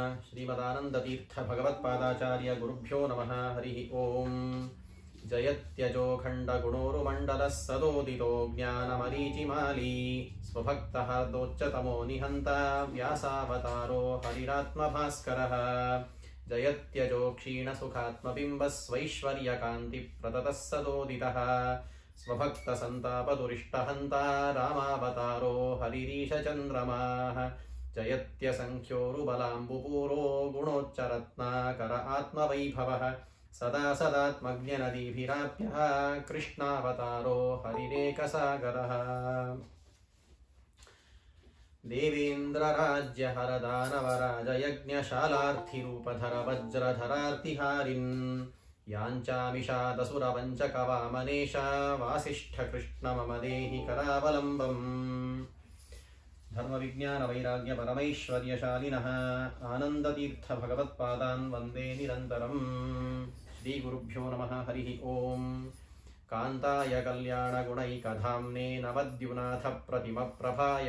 ಶ್ರೀಮದಾನಂದತೀರ್ಥ ಭಗವತ್ಪಾದಾಚಾರ್ಯ ಗುರುಭ್ಯೋ ನಮಃ ಹರಿ ಓಂ जयत्यजोखण्डगुणोरुमण्डलः सदोदितो ज्ञानमरीचिमाली स्वभक्तः दोच्चतमो निहन्ता व्यासावतारो हरिरात्मभास्करः जयत्यजो क्षीणसुखात्मबिम्बः स्वैश्वर्यकान्तिप्रदतः सदोदितः स्वभक्तसन्तापदुरिष्टहन्ता रामावतारो हरिरीशचन्द्रमाः जयत्यसङ्ख्योरुबलाम्बुपूरो गुणोच्चरत्नाकर आत्मवैभवः सदा सदात्मज्ञनदीभिराप्यः कृष्णावतारो हरिरेकसागरः देवेन्द्रराज्यहरदानवराजयज्ञशालार्थिरूपधर वज्रधरार्तिहारिन् याञ्चामिषादसुरवञ्चकवामनेशा वासिष्ठकृष्ण मम देहि करावलम्बम् धर्मविज्ञानवैराग्यपरमैश्वर्यशालिनः आनन्दतीर्थभगवत्पादान् वन्दे निरन्तरम् श्रीगुरुभ्यो नमः हरिः ॐ कान्ताय कल्याणगुणैकधाम्ने नवद्युनाथप्रतिमप्रभाय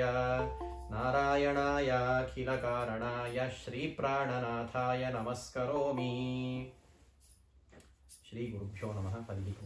नारायणायाखिलकारणाय श्रीप्राणनाथाय नमस्करोमि ಶ್ರೀಗುರುಭ್ಯೋ ನಮಃ ಹರಿ ಓಂ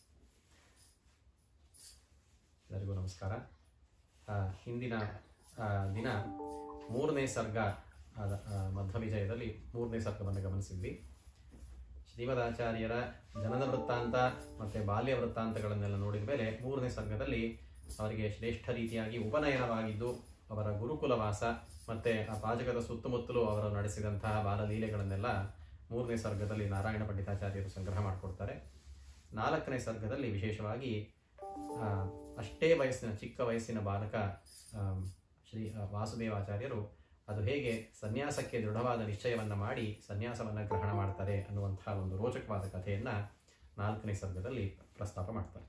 ಎಲ್ಲರಿಗೂ ನಮಸ್ಕಾರ ಆ, ಹಿಂದಿನ ಆ, ದಿನ ಮೂರನೇ ಸರ್ಗ ಆದ ಆ, ಮಧ್ವವಿಜಯದಲ್ಲಿ ಮೂರನೇ ಸರ್ಗವನ್ನು ಗಮನಿಸಿದ್ವಿ ಶ್ರೀಮದಾಚಾರ್ಯರ ಜನನ ವೃತ್ತಾಂತ ಮತ್ತು ಬಾಲ್ಯ ವೃತ್ತಾಂತಗಳನ್ನೆಲ್ಲ ನೋಡಿದ ಮೇಲೆ ಮೂರನೇ ಸರ್ಗದಲ್ಲಿ ಅವರಿಗೆ ಶ್ರೇಷ್ಠ ರೀತಿಯಾಗಿ ಉಪನಯನವಾಗಿದ್ದು ಅವರ ಗುರುಕುಲವಾಸ ಮತ್ತು ಆ ಪಾಜಕದ ಸುತ್ತಮುತ್ತಲೂ ಅವರು ನಡೆಸಿದಂತಹ ಬಾಲಲೀಲೆಗಳನ್ನೆಲ್ಲ ಮೂರನೇ ಸರ್ಗದಲ್ಲಿ ನಾರಾಯಣ ಪಂಡಿತಾಚಾರ್ಯರು ಸಂಗ್ರಹ ಮಾಡಿಕೊಡ್ತಾರೆ ನಾಲ್ಕನೇ ಸರ್ಗದಲ್ಲಿ ವಿಶೇಷವಾಗಿ ಆ, ಅಷ್ಟೇ ವಯಸ್ಸಿನ ಚಿಕ್ಕ ವಯಸ್ಸಿನ ಬಾಲಕ ಆ, ಶ್ರೀ ಆ, ವಾಸುದೇವಾಚಾರ್ಯರು ಅದು ಹೇಗೆ ಸನ್ಯಾಸಕ್ಕೆ ದೃಢವಾದ ನಿಶ್ಚಯವನ್ನ ಮಾಡಿ ಸನ್ಯಾಸವನ್ನ ಗ್ರಹಣ ಮಾಡ್ತಾರೆ ಅನ್ನುವಂತಹ ಒಂದು ರೋಚಕವಾದ ಕಥೆಯನ್ನ ನಾಲ್ಕನೇ ಸರ್ಗದಲ್ಲಿ ಪ್ರಸ್ತಾಪ ಮಾಡ್ತಾರೆ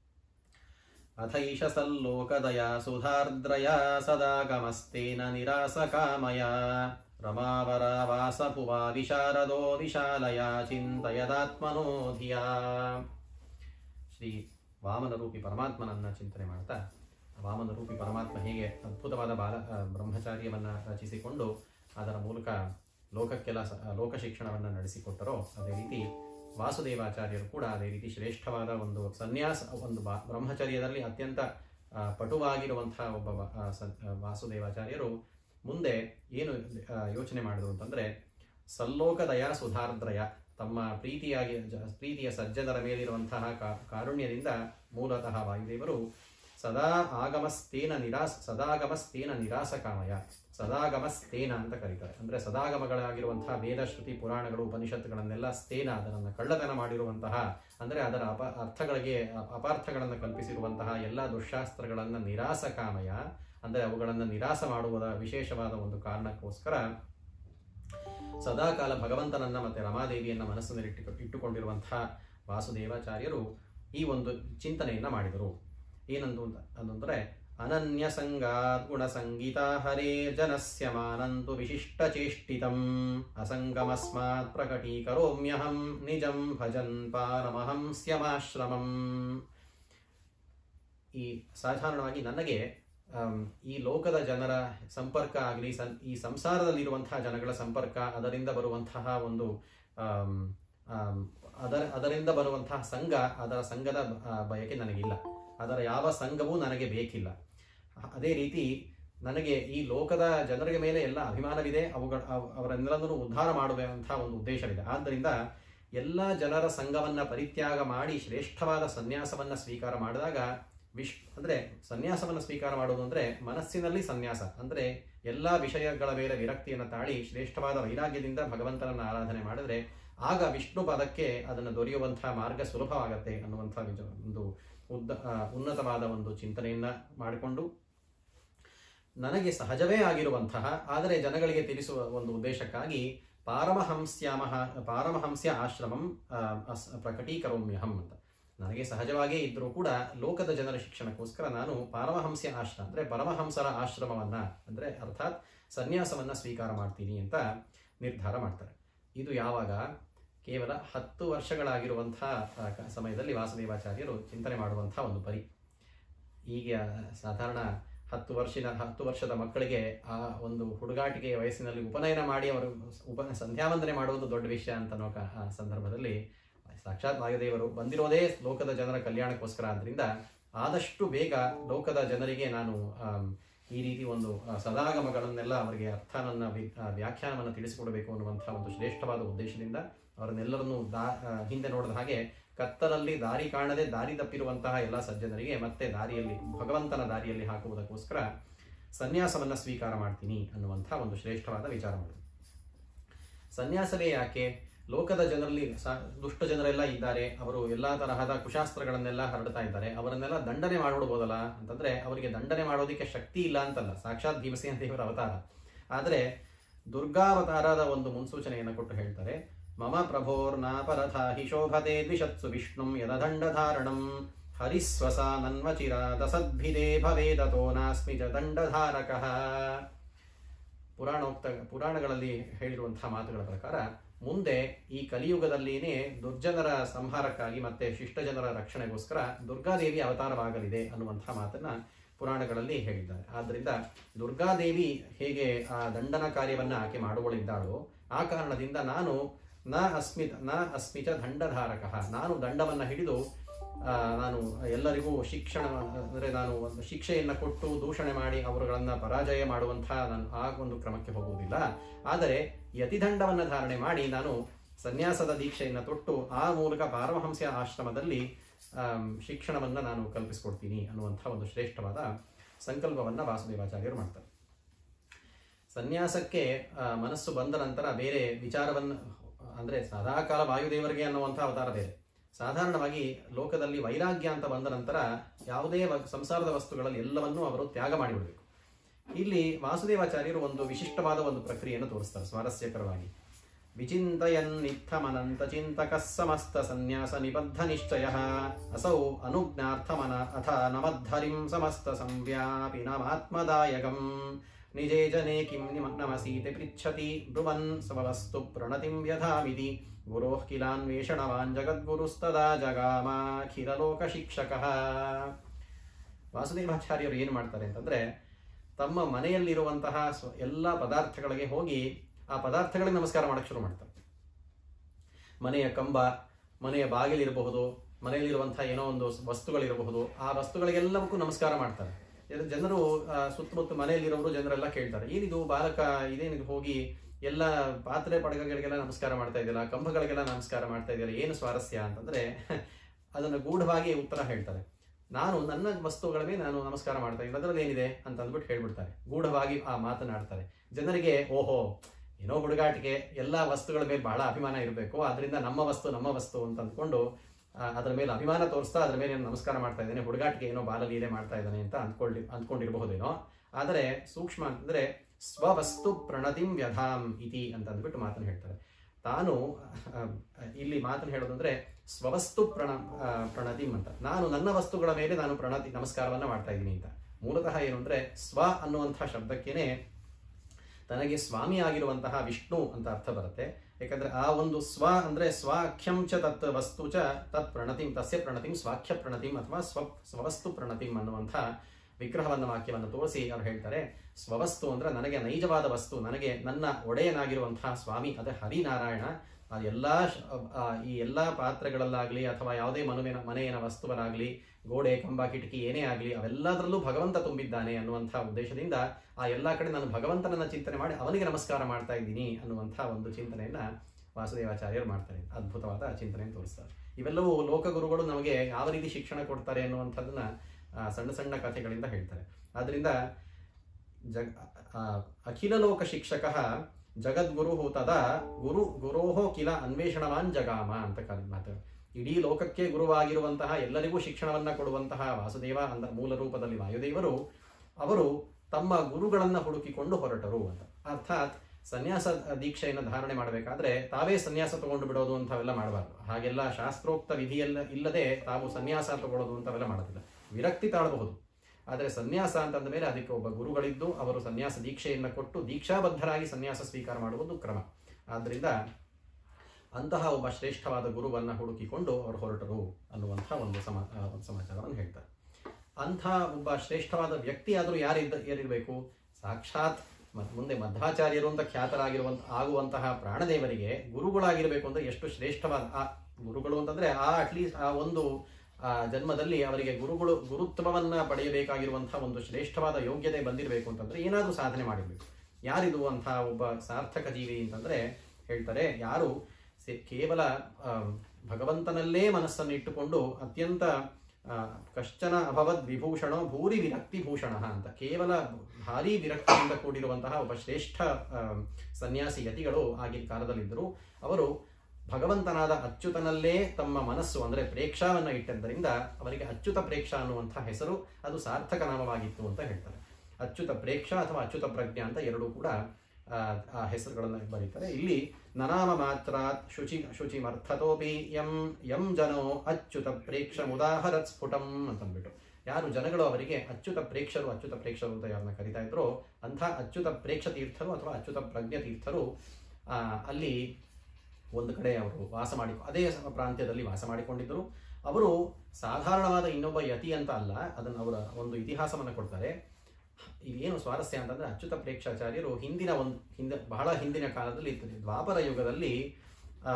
ಅಥೈಷ ಸಲ್ಲೋಕದಯಾ ಸುಧಾರ್ದ್ರಯಾ ಸದಾಗಮಸ್ತೇನ ನಿರಾಸಕಾಮಯ ರಮಾವರಾವಾಸಪುವಾ ವಿಶಾರದೋ ವಿಶಾಲಯ ಚಿಂತಯದಾತ್ಮನೋ ಧಿಯಾ ಶ್ರೀ ವಾಮನರೂಪಿ ಪರಮಾತ್ಮನನ್ನ ಚಿಂತನೆ ಮಾಡ್ತಾ ವಾಮನರೂಪಿ ಪರಮಾತ್ಮ ಹೇಗೆ ಅದ್ಭುತವಾದ ಬಾಲ ಆ, ಬ್ರಹ್ಮಚಾರ್ಯವನ್ನ ರಚಿಸಿಕೊಂಡು ಅದರ ಮೂಲಕ ಲೋಕಕ್ಕೆಲ್ಲ ಸ- ಆ, ಲೋಕ ಶಿಕ್ಷಣವನ್ನು ನಡೆಸಿಕೊಟ್ಟರೋ ಅದೇ ರೀತಿ ವಾಸುದೇವಾಚಾರ್ಯರು ಕೂಡ ಅದೇ ರೀತಿ ಶ್ರೇಷ್ಠವಾದ ಒಂದು ಸನ್ಯಾಸ ಒಂದು ಬಾ ಬ್ರಹ್ಮಚರ್ಯದಲ್ಲಿ ಅತ್ಯಂತ ಆ, ಪಟುವಾಗಿರುವಂತಹ ಒಬ್ಬ ವ- ಆ, ಸ- ಆ, ವಾಸುದೇವಾಚಾರ್ಯರು ಮುಂದೆ ಏನು ಆ, ಯೋಚನೆ ಮಾಡಿದ್ರು ಅಂತಂದ್ರೆ ಸಲ್ಲೋಕದಯ ಸುಧಾರ್ದ್ರಯ ತಮ್ಮ ಪ್ರೀತಿಯಾಗಿ ಜ- ಪ್ರೀತಿಯ ಸಜ್ಜನರ ಮೇಲಿರುವಂತಹ ಕಾ- ಕಾರುಣ್ಯದಿಂದ ಮೂಲತಃ ವಾಯುದೇವರು ಸದಾ ಆಗಮಸ್ತೇನ ನಿರಾಸ ಸದಾಗಮಸ್ತೇನ ನಿರಾಸಕಾಮಯ ಸದಾಗಮಸ್ತೇನ ಅಂತ ಕರೀತಾರೆ ಅಂದ್ರೆ ಸದಾಗಮಗಳಾಗಿರುವಂತಹ ವೇದ ಶ್ರುತಿ ಪುರಾಣಗಳು ಉಪನಿಷತ್ತುಗಳನ್ನೆಲ್ಲ ಸ್ಥೇನ ಅದನ್ನು ಕಳ್ಳತನ ಮಾಡಿರುವಂತಹ ಅಂದ್ರೆ ಅದರ ಅಪ ಅರ್ಥಗಳಿಗೆ ಅ- ಅಪಾರ್ಥಗಳನ್ನು ಕಲ್ಪಿಸಿರುವಂತಹ ಎಲ್ಲ ದುಶಾಸ್ತ್ರಗಳನ್ನ ನಿರಾಸಕಾಮಯ ಅಂದ್ರೆ ಅವುಗಳನ್ನು ನಿರಾಸ ಮಾಡುವುದ ವಿಶೇಷವಾದ ಒಂದು ಕಾರಣಕ್ಕೋಸ್ಕರ ಸದಾಕಾಲ ಭಗವಂತನನ್ನ ಮತ್ತೆ ರಮಾದೇವಿಯನ್ನ ಮನಸ್ಸಿನಲ್ಲಿ ಇಟ್ಟು ಇಟ್ಟುಕೊಂಡಿರುವಂತಹ ವಾಸುದೇವಾಚಾರ್ಯರು ಈ ಒಂದು ಚಿಂತನೆಯನ್ನ ಮಾಡಿದರು ಏನಂದು ಅಂತ ಅಂತಂದ್ರೆ ಅನನ್ಯ ಸಂಗಾತ್ ಗುಣ ಸಂಗೀತ ಹರೇ ಜನಸ್ಯ ಮಾನಂತು ವಿಶಿಷ್ಟ ಚೇಷ್ಟಿತಂ ಅಸಂಗಮಸ್ಮಾತ್ ಪ್ರಕಟೀಕರೋಮ್ಯಹಂ ನಿಜಂ ಭಜನ್ ಪಾರಮಹಂಸ್ಯಮಾಶ್ರಮಂ ಈ ಸಾಧಾರಣವಾಗಿ ನನಗೆ ಆಮ್, ಈ ಲೋಕದ ಜನರ ಸಂಪರ್ಕ ಆಗಲಿ ಸನ್ ಈ ಸಂಸಾರದಲ್ಲಿರುವಂತಹ ಜನಗಳ ಸಂಪರ್ಕ ಅದರಿಂದ ಬರುವಂತಹ ಒಂದು ಆಮ್, ಆಮ್, ಅದರ ಅದರಿಂದ ಬರುವಂತಹ ಸಂಘ ಅದರ ಸಂಘದ ಆ, ಬಯಕೆ ನನಗಿಲ್ಲ ಅದರ ಯಾವ ಸಂಘವೂ ನನಗೆ ಬೇಕಿಲ್ಲ ಅದೇ ರೀತಿ ನನಗೆ ಈ ಲೋಕದ ಜನರಿಗೆ ಮೇಲೆ ಎಲ್ಲ ಅಭಿಮಾನವಿದೆ ಅವುಗಳ ಅವ್- ಅವರೆಲ್ಲರನ್ನೂ ಉದ್ಧಾರ ಮಾಡುವಂತಹ ಒಂದು ಉದ್ದೇಶವಿದೆ ಆದ್ದರಿಂದ ಎಲ್ಲ ಜನರ ಸಂಘವನ್ನ ಪರಿತ್ಯಾಗ ಮಾಡಿ ಶ್ರೇಷ್ಠವಾದ ಸನ್ಯಾಸವನ್ನ ಸ್ವೀಕಾರ ಮಾಡಿದಾಗ ವಿಶ್ ಅಂದ್ರೆ ಸನ್ಯಾಸವನ್ನ ಸ್ವೀಕಾರ ಮಾಡುವುದು ಅಂದ್ರೆ ಮನಸ್ಸಿನಲ್ಲಿ ಸನ್ಯಾಸ ಅಂದ್ರೆ ಎಲ್ಲಾ ವಿಷಯಗಳ ಮೇಲೆ ವಿರಕ್ತಿಯನ್ನು ತಾಳಿ ಶ್ರೇಷ್ಠವಾದ ವೈರಾಗ್ಯದಿಂದ ಭಗವಂತನನ್ನ ಆರಾಧನೆ ಮಾಡಿದ್ರೆ ಆಗ ವಿಷ್ಣು ಪದಕ್ಕೆ ಅದನ್ನು ದೊರೆಯುವಂತಹ ಮಾರ್ಗ ಸುಲಭವಾಗತ್ತೆ ಅನ್ನುವಂತಹ ವಿಜ- ಒಂದು ಉದ್ದ ಆ, ಉನ್ನತವಾದ ಒಂದು ಚಿಂತನೆಯನ್ನ ಮಾಡಿಕೊಂಡು ನನಗೆ ಸಹಜವೇ ಆಗಿರುವಂತಹ ಆದರೆ ಜನಗಳಿಗೆ ತಿಳಿಸುವ ಒಂದು ಉದ್ದೇಶಕ್ಕಾಗಿ ಪಾರಮಹಂಸ್ಯಾಮಹ ಪಾರಮಹಂಸ್ಯ ಆಶ್ರಮಂ ಆ, ಅಸ್- ಪ್ರಕಟೀಕರೋಮ್ಯಹಂ ಅಂತ ನನಗೆ ಸಹಜವಾಗೇ ಇದ್ರೂ ಕೂಡ ಲೋಕದ ಜನರ ಶಿಕ್ಷಣಕ್ಕೋಸ್ಕರ ನಾನು ಪಾರಮಹಂಸ್ಯ ಆಶ್ರಮ ಅಂದ್ರೆ ಪರಮಹಂಸರ ಆಶ್ರಮವನ್ನ ಅಂದ್ರೆ ಅರ್ಥಾತ್ ಸನ್ಯಾಸವನ್ನ ಸ್ವೀಕಾರ ಮಾಡ್ತೀನಿ ಅಂತ ನಿರ್ಧಾರ ಮಾಡ್ತಾರೆ ಇದು ಯಾವಾಗ ಕೇವಲ ಹತ್ತು ವರ್ಷಗಳಾಗಿರುವಂತಹ ಆ, ಕ- ಸಮಯದಲ್ಲಿ ವಾಸುದೇವಾಚಾರ್ಯರು ಚಿಂತನೆ ಮಾಡುವಂತಹ ಒಂದು ಪರಿ ಈಗ ಸಾಧಾರಣ ಹತ್ತು ವರ್ಷದ ಹತ್ತು ವರ್ಷದ ಮಕ್ಕಳಿಗೆ ಆ ಒಂದು ಹುಡುಗಾಟಿಕೆ ವಯಸ್ಸಿನಲ್ಲಿ ಉಪನಯನ ಮಾಡಿ ಅವರು ಉಪ ಸಂಧ್ಯಾವಂದನೆ ಮಾಡುವುದು ದೊಡ್ಡ ವಿಷಯ ಅಂತ ಅನ್ನೋ ಕ- ಆ ಸಂದರ್ಭದಲ್ಲಿ ಸಾಕ್ಷಾತ್ ವಾಯುದೇವರು ಬಂದಿರೋದೇ ಲೋಕದ ಜನರ ಕಲ್ಯಾಣಕ್ಕೋಸ್ಕರ ಆದ್ದರಿಂದ ಆದಷ್ಟು ಬೇಗ ಲೋಕದ ಜನರಿಗೆ ನಾನು ಆಮ್, ಈ ರೀತಿ ಒಂದು ಆ, ಸದಾಗಮಗಳನ್ನೆಲ್ಲ ಅವರಿಗೆ ಅರ್ಥನನ್ನ ವಿ- ಆ, ವ್ಯಾಖ್ಯಾನವನ್ನು ತಿಳಿಸಿಕೊಡಬೇಕು ಅನ್ನುವಂಥ ಒಂದು ಶ್ರೇಷ್ಠವಾದ ಉದ್ದೇಶದಿಂದ ಅವರನ್ನೆಲ್ಲರನ್ನೂ ದಾ ಆ, ಹಿಂದೆ ನೋಡಿದ ಹಾಗೆ ಕತ್ತಲಲ್ಲಿ ದಾರಿ ಕಾಣದೆ ದಾರಿ ತಪ್ಪಿರುವಂತಹ ಎಲ್ಲ ಸಜ್ಜನರಿಗೆ ಮತ್ತೆ ದಾರಿಯಲ್ಲಿ ಭಗವಂತನ ದಾರಿಯಲ್ಲಿ ಹಾಕುವುದಕ್ಕೋಸ್ಕರ ಸನ್ಯಾಸವನ್ನ ಸ್ವೀಕಾರ ಮಾಡ್ತೀನಿ ಅನ್ನುವಂಥ ಒಂದು ಶ್ರೇಷ್ಠವಾದ ವಿಚಾರ ಮಾಡಿದ್ರು ಸನ್ಯಾಸವೇ ಯಾಕೆ ಲೋಕದ ಜನರಲ್ಲಿ ಸ- ದುಷ್ಟ ಜನರೆಲ್ಲ ಇದ್ದಾರೆ ಅವರು ಎಲ್ಲಾ ತರಹದ ಕುಶಾಸ್ತ್ರಗಳನ್ನೆಲ್ಲ ಹರಡ್ತಾ ಇದ್ದಾರೆ ಅವರನ್ನೆಲ್ಲ ದಂಡನೆ ಮಾಡ್ಬಿಡ್ಬೋದಲ್ಲ ಅಂತಂದ್ರೆ ಅವರಿಗೆ ದಂಡನೆ ಮಾಡೋದಕ್ಕೆ ಶಕ್ತಿ ಇಲ್ಲ ಅಂತಲ್ಲ ಸಾಕ್ಷಾತ್ ಭೀಮಸೇನ ದೇವರ ಅವತಾರ ಆದರೆ ದುರ್ಗಾವತಾರದ ಒಂದು ಮುನ್ಸೂಚನೆಯನ್ನು ಕೊಟ್ಟು ಹೇಳ್ತಾರೆ ಮಮ ಪ್ರಭೋರ್ನಾಪರಥ ಹಿ ಶೋಭತೆ ದ್ವಿಷತ್ಸು ವಿಷ್ಣುಂ ಯದದಂಡಧಾರಣಂ ಹರಿಸ್ವಸ ನನ್ವಚಿರಾದ ಸದ್ಭಿದೆ ಭವೇದತೋ ನಾಸ್ಮಿ ಚ ದಂಡಧಾರಕಃ ಪುರಾಣೋಕ್ತ ಪುರಾಣಗಳಲ್ಲಿ ಹೇಳಿರುವಂತಹ ಮಾತುಗಳ ಪ್ರಕಾರ ಮುಂದೆ ಈ ಕಲಿಯುಗದಲ್ಲಿನೇ ದುರ್ಜನರ ಸಂಹಾರಕ್ಕಾಗಿ ಮತ್ತೆ ಶಿಷ್ಟ ಜನರ ರಕ್ಷಣೆಗೋಸ್ಕರ ದುರ್ಗಾದೇವಿ ಅವತಾರವಾಗಲಿದೆ ಅನ್ನುವಂತಹ ಮಾತನ್ನ ಪುರಾಣಗಳಲ್ಲಿ ಹೇಳಿದ್ದಾರೆ ಆದ್ದರಿಂದ ದುರ್ಗಾದೇವಿ ಹೇಗೆ ಆ ದಂಡನ ಕಾರ್ಯವನ್ನ ಆಕೆ ಮಾಡುವಳಿದ್ದಾಳೋ ಆ ಕಾರಣದಿಂದ ನಾನು ನ ಅಸ್ಮಿತ ನ ಅಸ್ಮಿತ ದಂಡಧಾರಕ ನಾನು ದಂಡವನ್ನ ಹಿಡಿದು ಆ, ನಾನು ಎಲ್ಲರಿಗೂ ಶಿಕ್ಷಣ ಅಂದರೆ ನಾನು ಒಂದು ಶಿಕ್ಷೆಯನ್ನು ಕೊಟ್ಟು ದೂಷಣೆ ಮಾಡಿ ಅವರುಗಳನ್ನ ಪರಾಜಯ ಮಾಡುವಂತಹ ನಾನು ಆ ಒಂದು ಕ್ರಮಕ್ಕೆ ಹೋಗುವುದಿಲ್ಲ ಆದರೆ ಯತಿದಂಡವನ್ನ ಧಾರಣೆ ಮಾಡಿ ನಾನು ಸನ್ಯಾಸದ ದೀಕ್ಷೆಯನ್ನು ತೊಟ್ಟು ಆ ಮೂಲಕ ಪಾರಮಹಂಸ ಆಶ್ರಮದಲ್ಲಿ ಆಮ್, ಶಿಕ್ಷಣವನ್ನ ನಾನು ಕಲ್ಪಿಸಿಕೊಡ್ತೀನಿ ಅನ್ನುವಂಥ ಒಂದು ಶ್ರೇಷ್ಠವಾದ ಸಂಕಲ್ಪವನ್ನ ವಾಸುದೇವಾಚಾರ್ಯರು ಮಾಡ್ತಾರೆ ಸನ್ಯಾಸಕ್ಕೆ ಆ, ಮನಸ್ಸು ಬಂದ ನಂತರ ಬೇರೆ ವಿಚಾರವನ್ನು ಅಂದ್ರೆ ಸದಾಕಾಲ ವಾಯುದೇವರಿಗೆ ಅನ್ನುವಂಥ ಅವತಾರ ಬೇರೆ ಸಾಧಾರಣವಾಗಿ ಲೋಕದಲ್ಲಿ ವೈರಾಗ್ಯ ಅಂತ ಬಂದ ನಂತರ ಯಾವುದೇ ವ- ಸಂಸಾರದ ವಸ್ತುಗಳಲ್ಲಿ ಎಲ್ಲವನ್ನೂ ಅವರು ತ್ಯಾಗ ಮಾಡಿಬಿಡಬೇಕು ಇಲ್ಲಿ ವಾಸುದೇವಾಚಾರ್ಯರು ಒಂದು ವಿಶಿಷ್ಟವಾದ ಒಂದು ಪ್ರಕ್ರಿಯೆಯನ್ನು ತೋರಿಸ್ತಾರೆ ಸ್ವಾರಸ್ಯಕರವಾಗಿ ವಿಚಿಂತಯನ್ನಿತ್ತಮನಂತ ಚಿಂತಕ ಸಮಸ್ತ ಸನ್ಯಾಸ ನಿಬದ್ಧ ನಿಶ್ಚಯ ಅಸೌ ಅನುಜ್ಞಾರ್ಥಮನ ಅಥ ನಮದ್ಧರಿಂ ಸಮಸ್ತ ಸಂವ್ಯಾಪಿ ನಮಾತ್ಮದಾಯಕಂ ನಿಜೇ ಜನೆ ಕಿಂ ನಿಮ ನಮಸೀತೆ ಪೃಚ್ಛತಿ ಬ್ರುವನ್ ಸಮವಸ್ತು ಪ್ರಣತಿಂ ವ್ಯಧಾಮಿತಿ ಗುರೋಃ ಕಿಲಾನ್ವೇಷಣವಾನ್ ಜಗದ್ಗುರುಸ್ತದಾ ಜಗಾಮಾಖಿಲಲೋಕ ಶಿಕ್ಷಕಃ ವಾಸುದೇವಾಚಾರ್ಯರು ಏನು ಮಾಡ್ತಾರೆ ಅಂತಂದ್ರೆ ತಮ್ಮ ಮನೆಯಲ್ಲಿರುವಂತಹ ಸ್ವ ಎಲ್ಲ ಪದಾರ್ಥಗಳಿಗೆ ಹೋಗಿ ಆ ಪದಾರ್ಥಗಳಿಗೆ ನಮಸ್ಕಾರ ಮಾಡಕ್ಕೆ ಶುರು ಮಾಡ್ತಾರೆ ಮನೆಯ ಕಂಬ ಮನೆಯ ಬಾಗಿಲಿರಬಹುದು ಮನೆಯಲ್ಲಿರುವಂತಹ ಏನೋ ಒಂದು ವಸ್ತುಗಳಿರಬಹುದು ಆ ವಸ್ತುಗಳಿಗೆಲ್ಲವಕ್ಕೂ ನಮಸ್ಕಾರ ಮಾಡ್ತಾರೆ ಜನ- ಜನರು ಆ, ಸುತ್ತಮುತ್ತ ಮನೆಯಲ್ಲಿರೋರು ಜನರೆಲ್ಲ ಕೇಳ್ತಾರೆ ಏನಿದು ಬಾಲಕ ಇದೇನಿದು ಹೋಗಿ ಎಲ್ಲ ಪಾತ್ರೆ ಪಡಗಗಳಿಗೆಲ್ಲ ನಮಸ್ಕಾರ ಮಾಡ್ತಾ ಇದೆಯಲ್ಲ ಕಂಬಗಳಿಗೆಲ್ಲ ನಮಸ್ಕಾರ ಮಾಡ್ತಾ ಇದೆಯಲ್ಲ ಏನು ಸ್ವಾರಸ್ಯ ಅಂತಂದ್ರೆ ಅದನ್ನು ಗೂಢವಾಗಿ ಉತ್ತರ ಹೇಳ್ತಾರೆ ನಾನು ನನ್ನ ವಸ್ತುಗಳ ಮೇಲೆ ನಾನು ನಮಸ್ಕಾರ ಮಾಡ್ತಾ ಇದ್ದೀನಿ ಅದರಲ್ಲಿ ಏನಿದೆ ಅಂತ ಅಂದ್ಬಿಟ್ಟು ಹೇಳ್ಬಿಡ್ತಾರೆ ಗೂಢವಾಗಿ ಆ ಮಾತನಾಡ್ತಾರೆ ಜನರಿಗೆ ಓಹೋ ಏನೋ ಹುಡುಗಾಟಿಕೆ ಎಲ್ಲ ವಸ್ತುಗಳ ಮೇಲೆ ಬಹಳ ಅಭಿಮಾನ ಇರಬೇಕು ಅದರಿಂದ ನಮ್ಮ ವಸ್ತು ನಮ್ಮ ವಸ್ತು ಅಂತ ಅಂದ್ಕೊಂಡು ಆ, ಅದರ ಮೇಲೆ ಅಭಿಮಾನ ತೋರಿಸ್ತಾ ಅದರ ಮೇಲೆ ನಾನು ನಮಸ್ಕಾರ ಮಾಡ್ತಾ ಇದ್ದೇನೆ ಹುಡುಗಾಟಿಕೆ ಏನೋ ಬಾಲಲೀಲೆ ಮಾಡ್ತಾ ಇದ್ದಾನೆ ಅಂತ ಅಂದ್ಕೊಳ್ಳಿ ಅಂದ್ಕೊಂಡಿರಬಹುದೇನೋ ಆದರೆ ಸೂಕ್ಷ್ಮ ಅಂತಂದ್ರೆ ಸ್ವವಸ್ತು ಪ್ರಣತಿಂ ವ್ಯಧಾಂ ಇತಿ ಅಂತ ಅಂದ್ಬಿಟ್ಟು ಮಾತನ್ನು ಹೇಳ್ತಾರೆ ತಾನು ಆ, ಇಲ್ಲಿ ಮಾತನ್ನು ಹೇಳೋದಂದ್ರೆ ಸ್ವವಸ್ತು ಪ್ರಣ ಆ, ಪ್ರಣತಿಂ ಅಂತ ನಾನು ನನ್ನ ವಸ್ತುಗಳ ಮೇಲೆ ನಾನು ಪ್ರಣತಿ ನಮಸ್ಕಾರವನ್ನ ಮಾಡ್ತಾ ಇದ್ದೀನಿ ಅಂತ ಮೂಲತಃ ಏನು ಅಂದ್ರೆ ಸ್ವ ಅನ್ನುವಂತಹ ಶಬ್ದಕ್ಕೇನೆ ತನಗೆ ಸ್ವಾಮಿ ಆಗಿರುವಂತಹ ವಿಷ್ಣು ಅಂತ ಅರ್ಥ ಬರುತ್ತೆ ಯಾಕಂದ್ರೆ ಆ ಒಂದು ಸ್ವ ಅಂದ್ರೆ ಸ್ವಾಖ್ಯಂ ಚ ತತ್ ವಸ್ತು ಚ ತತ್ ಪ್ರಣತಿಂ ತಸ್ಯ ಪ್ರಣತಿಂ ಸ್ವಾಖ್ಯ ಪ್ರಣತಿಂ ಅಥವಾ ಸ್ವ ಸ್ವವಸ್ತು ಪ್ರಣತಿಂ ಅನ್ನುವಂಥ ವಿಗ್ರಹವನ್ನ ವಾಕ್ಯವನ್ನು ತೋರಿಸಿ ಅವ್ರು ಹೇಳ್ತಾರೆ ಸ್ವವಸ್ತು ಅಂದ್ರೆ ನನಗೆ ನೈಜವಾದ ವಸ್ತು ನನಗೆ ನನ್ನ ಒಡೆಯನಾಗಿರುವಂತಹ ಸ್ವಾಮಿ ಅದೇ ಹರಿನಾರಾಯಣ ಆ ಎಲ್ಲಾ ಶ- ಆ, ಈ ಎಲ್ಲಾ ಪಾತ್ರೆಗಳಲ್ಲಾಗ್ಲಿ ಅಥವಾ ಯಾವುದೇ ಮನುವಿನ ಮನೆಯ ವಸ್ತುವನ್ನಾಗ್ಲಿ ಗೋಡೆ ಕಂಬ ಕಿಟಕಿ ಏನೇ ಆಗಲಿ ಅವೆಲ್ಲದರಲ್ಲೂ ಭಗವಂತ ತುಂಬಿದ್ದಾನೆ ಅನ್ನುವಂಥ ಉದ್ದೇಶದಿಂದ ಆ ಎಲ್ಲಾ ಕಡೆ ನಾನು ಭಗವಂತನನ್ನ ಚಿಂತನೆ ಮಾಡಿ ಅವನಿಗೆ ನಮಸ್ಕಾರ ಮಾಡ್ತಾ ಇದ್ದೀನಿ ಅನ್ನುವಂಥ ಒಂದು ಚಿಂತನೆಯನ್ನ ವಾಸುದೇವಾಚಾರ್ಯರು ಮಾಡ್ತಾರೆ ಅದ್ಭುತವಾದ ಚಿಂತನೆಯನ್ನು ತೋರಿಸ್ತಾರೆ ಇವೆಲ್ಲವೂ ಲೋಕಗುರುಗಳು ನಮಗೆ ಯಾವ ರೀತಿ ಶಿಕ್ಷಣ ಕೊಡ್ತಾರೆ ಅನ್ನುವಂಥದ್ದನ್ನ ಆ, ಸಣ್ಣ ಸಣ್ಣ ಕಥೆಗಳಿಂದ ಹೇಳ್ತಾರೆ ಆದ್ರಿಂದ ಜಗ್ ಆ, ಅಖಿಲ ಲೋಕ ಶಿಕ್ಷಕ ಜಗದ್ಗುರು ತದಾ ಗುರು ಗುರೋಹೋ ಕಿಲ ಅನ್ವೇಷಣವಾನ್ ಜಗಾಮ ಅಂತ ಕಲ್- ಮಾತು ಇಡೀ ಲೋಕಕ್ಕೆ ಗುರುವಾಗಿರುವಂತಹ ಎಲ್ಲರಿಗೂ ಶಿಕ್ಷಣವನ್ನ ಕೊಡುವಂತಹ ವಾಸುದೇವ ಅಂದ ಮೂಲ ರೂಪದಲ್ಲಿ ವಾಯುದೇವರು ಅವರು ತಮ್ಮ ಗುರುಗಳನ್ನ ಹುಡುಕಿಕೊಂಡು ಹೊರಟರು ಅಂತ ಅರ್ಥಾತ್ ಸನ್ಯಾಸ ದೀಕ್ಷೆಯನ್ನು ಧಾರಣೆ ಮಾಡಬೇಕಾದ್ರೆ ತಾವೇ ಸನ್ಯಾಸ ತಗೊಂಡು ಬಿಡೋದು ಅಂತವೆಲ್ಲ ಮಾಡಬಾರ್ದು ಹಾಗೆಲ್ಲ ಶಾಸ್ತ್ರೋಕ್ತ ವಿಧಿಯಲ್ಲ ಇಲ್ಲದೆ ತಾವು ಸನ್ಯಾಸ ತಗೊಳ್ಳೋದು ಅಂತವೆಲ್ಲ ಮಾಡೋದಿಲ್ಲ ವಿರಕ್ತಿ ತಾಳಬಹುದು ಆದರೆ ಸನ್ಯಾಸ ಅಂತಂದ ಮೇಲೆ ಅದಕ್ಕೆ ಒಬ್ಬ ಗುರುಗಳಿದ್ದು ಅವರು ಸನ್ಯಾಸ ದೀಕ್ಷೆಯನ್ನು ಕೊಟ್ಟು ದೀಕ್ಷಾಬದ್ಧರಾಗಿ ಸನ್ಯಾಸ ಸ್ವೀಕಾರ ಮಾಡುವುದು ಕ್ರಮ ಆದ್ದರಿಂದ ಅಂತಹ ಒಬ್ಬ ಶ್ರೇಷ್ಠವಾದ ಗುರುವನ್ನ ಹುಡುಕಿಕೊಂಡು ಅವರು ಹೊರಟರು ಅನ್ನುವಂಥ ಒಂದು ಸಮ ಆ, ಒಂದು ಸಮಾಚಾರವನ್ನು ಹೇಳ್ತಾರೆ ಅಂಥ ಒಬ್ಬ ಶ್ರೇಷ್ಠವಾದ ವ್ಯಕ್ತಿ ಆದರೂ ಯಾರಿದ್ದ ಯಾರಿರಬೇಕು ಸಾಕ್ಷಾತ್ ಮ- ಮುಂದೆ ಮಧ್ವಾಚಾರ್ಯರು ಅಂತ ಖ್ಯಾತರಾಗಿರುವಂತ ಆಗುವಂತಹ ಪ್ರಾಣದೇವರಿಗೆ ಗುರುಗಳಾಗಿರಬೇಕು ಅಂದ್ರೆ ಎಷ್ಟು ಶ್ರೇಷ್ಠವಾದ ಆ ಗುರುಗಳು ಅಂತಂದ್ರೆ ಆ ಅಟ್ಲೀಸ್ಟ್ ಆ ಒಂದು ಆ ಜನ್ಮದಲ್ಲಿ ಅವರಿಗೆ ಗುರುಗಳು ಗುರುತ್ವವನ್ನ ಪಡೆಯಬೇಕಾಗಿರುವಂತಹ ಒಂದು ಶ್ರೇಷ್ಠವಾದ ಯೋಗ್ಯತೆ ಬಂದಿರಬೇಕು ಅಂತಂದ್ರೆ ಏನಾದರೂ ಸಾಧನೆ ಮಾಡಿರ್ಬೇಕು ಯಾರಿದು ಅಂತ ಒಬ್ಬ ಸಾರ್ಥಕ ಜೀವಿ ಅಂತಂದ್ರೆ ಹೇಳ್ತಾರೆ ಯಾರು ಸೆ- ಕೇವಲ ಆಮ್, ಭಗವಂತನಲ್ಲೇ ಮನಸ್ಸನ್ನು ಇಟ್ಟುಕೊಂಡು ಅತ್ಯಂತ ಆ, ಕಶ್ಚನ ಅಭವದ್ ವಿಭೂಷಣೋ ಭೂರಿ ವಿರಕ್ತಿ ಭೂಷಣ ಅಂತ ಕೇವಲ ಭಾರಿ ವಿರಕ್ತಿಯಿಂದ ಕೂಡಿರುವಂತಹ ಒಬ್ಬ ಶ್ರೇಷ್ಠ ಆಮ್, ಸನ್ಯಾಸಿ ಯತಿಗಳು ಆಗಿನ ಕಾಲದಲ್ಲಿದ್ದರು ಅವರು ಭಗವಂತನಾದ ಅಚ್ಯುತನಲ್ಲೇ ತಮ್ಮ ಮನಸ್ಸು ಅಂದರೆ ಪ್ರೇಕ್ಷಾವನ್ನ ಇಟ್ಟದ್ದರಿಂದ ಅವರಿಗೆ ಅಚ್ಯುತ ಪ್ರೇಕ್ಷಾ ಅನ್ನುವಂಥ ಹೆಸರು ಅದು ಸಾರ್ಥಕ ನಾಮವಾಗಿತ್ತು ಅಂತ ಹೇಳ್ತಾರೆ ಅಚ್ಯುತ ಪ್ರೇಕ್ಷಾ ಅಥವಾ ಅಚ್ಯುತ ಪ್ರಜ್ಞಾ ಅಂತ ಎರಡೂ ಕೂಡ ಆ, ಆ ಹೆಸರುಗಳನ್ನು ಬರೀತಾರೆ ಇಲ್ಲಿ ನನಾಮ ಮಾತ್ರ ಶುಚಿ ಶುಚಿಮರ್ಥತೋಪಿ ಯಂ ಯಂ ಜನೋ ಅಚ್ಯುತ ಪ್ರೇಕ್ಷ ಮುದಾಹರತ್ ಸ್ಫುಟಂ ಅಂತಂದ್ಬಿಟ್ಟು ಯಾರು ಜನಗಳು ಅವರಿಗೆ ಅಚ್ಯುತ ಪ್ರೇಕ್ಷರು ಅಚ್ಯುತ ಪ್ರೇಕ್ಷರು ಅಂತ ಯಾರನ್ನ ಕರಿತಾ ಇದ್ರೋ ಅಂಥ ಅಚ್ಯುತ ಪ್ರೇಕ್ಷ ತೀರ್ಥರು ಅಥವಾ ಅಚ್ಯುತ ಪ್ರಜ್ಞ ತೀರ್ಥರು ಆ, ಅಲ್ಲಿ ಒಂದು ಕಡೆ ಅವರು ವಾಸ ಮಾಡಿ ಅದೇ ಸ- ಪ್ರಾಂತ್ಯದಲ್ಲಿ ವಾಸ ಮಾಡಿಕೊಂಡಿದ್ದರು ಅವರು ಸಾಧಾರಣವಾದ ಇನ್ನೊಬ್ಬ ಯತಿ ಅಂತ ಅಲ್ಲ ಅದನ್ನು ಅವರ ಒಂದು ಇತಿಹಾಸವನ್ನು ಕೊಡ್ತಾರೆ ಇಲ್ಲಿ ಏನು ಸ್ವಾರಸ್ಯ ಅಂತಂದ್ರೆ ಅಚ್ಯುತ ಪ್ರೇಕ್ಷಾಚಾರ್ಯರು ಹಿಂದಿನ ಒಂದು ಹಿಂದೆ ಬಹಳ ಹಿಂದಿನ ಕಾಲದಲ್ಲಿ ಇರ್ತದೆ ದ್ವಾಪರ ಯುಗದಲ್ಲಿ ಆ,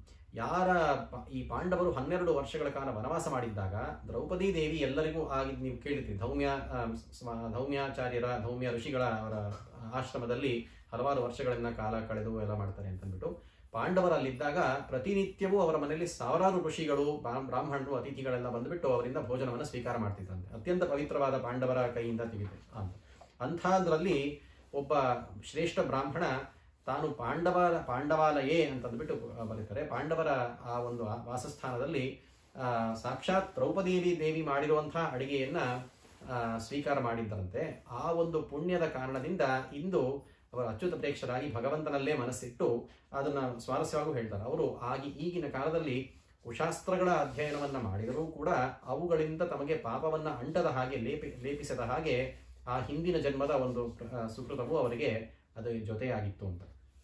ಯಾರ ಪ- ಈ ಪಾಂಡವರು ಹನ್ನೆರಡು ವರ್ಷಗಳ ಕಾಲ ವನವಾಸ ಮಾಡಿದ್ದಾಗ ದ್ರೌಪದಿ ದೇವಿ ಎಲ್ಲರಿಗೂ ಆಗಿ ನೀವು ಕೇಳಿದ್ರಿ ಧೌಮ್ಯ ಆ, ಸ್ವ- ಧೌಮ್ಯಾಚಾರ್ಯರ ಧೌಮ್ಯ ಋಷಿಗಳ ಅವರ ಆಶ್ರಮದಲ್ಲಿ ಹಲವಾರು ವರ್ಷಗಳನ್ನ ಕಾಲ ಕಳೆದು ಎಲ್ಲ ಮಾಡ್ತಾರೆ ಅಂತಂದ್ಬಿಟ್ಟು ಪಾಂಡವರು ಅಲ್ಲಿದ್ದಾಗ ಪ್ರತಿನಿತ್ಯವೂ ಅವರ ಮನೆಯಲ್ಲಿ ಸಾವಿರಾರು ಋಷಿಗಳು ಬ್ರಾ- ಬ್ರಾಹ್ಮಣರು ಅತಿಥಿಗಳೆಲ್ಲ ಬಂದುಬಿಟ್ಟು ಅವರಿಂದ ಭೋಜನವನ್ನು ಸ್ವೀಕಾರ ಮಾಡ್ತಿದ್ರಂತೆ ಅತ್ಯಂತ ಪವಿತ್ರವಾದ ಪಾಂಡವರ ಕೈಯಿಂದ ತೆಗೆದು ಅಂತ ಅಂಥದ್ರಲ್ಲಿ ಒಬ್ಬ ಶ್ರೇಷ್ಠ ಬ್ರಾಹ್ಮಣ ತಾನು ಪಾಂಡವರ ಪಾಂಡವಾಲಯೇ ಅಂತಂದ್ಬಿಟ್ಟು ಆ, ಬರೀತಾರೆ ಪಾಂಡವರ ಆ ಒಂದು ಆ ವಾಸಸ್ಥಾನದಲ್ಲಿ ಆ, ಸಾಕ್ಷಾತ್ ದ್ರೌಪದಿ ದೇವಿ ಮಾಡಿರುವಂತಹ ಅಡಿಗೆಯನ್ನ ಆ, ಸ್ವೀಕಾರ ಮಾಡಿದ್ದರಂತೆ ಆ ಒಂದು ಪುಣ್ಯದ ಕಾರಣದಿಂದ ಇಂದು ಅವರು ಅಚ್ಯುತ ಪ್ರೇಕ್ಷರಾಗಿ ಭಗವಂತನಲ್ಲೇ ಮನಸ್ಸಿಟ್ಟು ಅದನ್ನ ಸ್ವಾರಸ್ಯವಾಗೂ ಹೇಳ್ತಾರೆ ಅವರು ಆಗಿ ಈಗಿನ ಕಾಲದಲ್ಲಿ ಕುಶಾಸ್ತ್ರಗಳ ಅಧ್ಯಯನವನ್ನ ಮಾಡಿದರೂ ಕೂಡ ಅವುಗಳಿಂದ ತಮಗೆ ಪಾಪವನ್ನ ಅಂಟದ ಹಾಗೆ ಲೇಪಿ ಲೇಪಿಸದ ಹಾಗೆ ಆ ಹಿಂದಿನ ಜನ್ಮದ ಒಂದು ಆ, ಸುಕೃತವು ಅವರಿಗೆ ಅದು ಜೊತೆಯಾಗಿತ್ತು ಅಂತ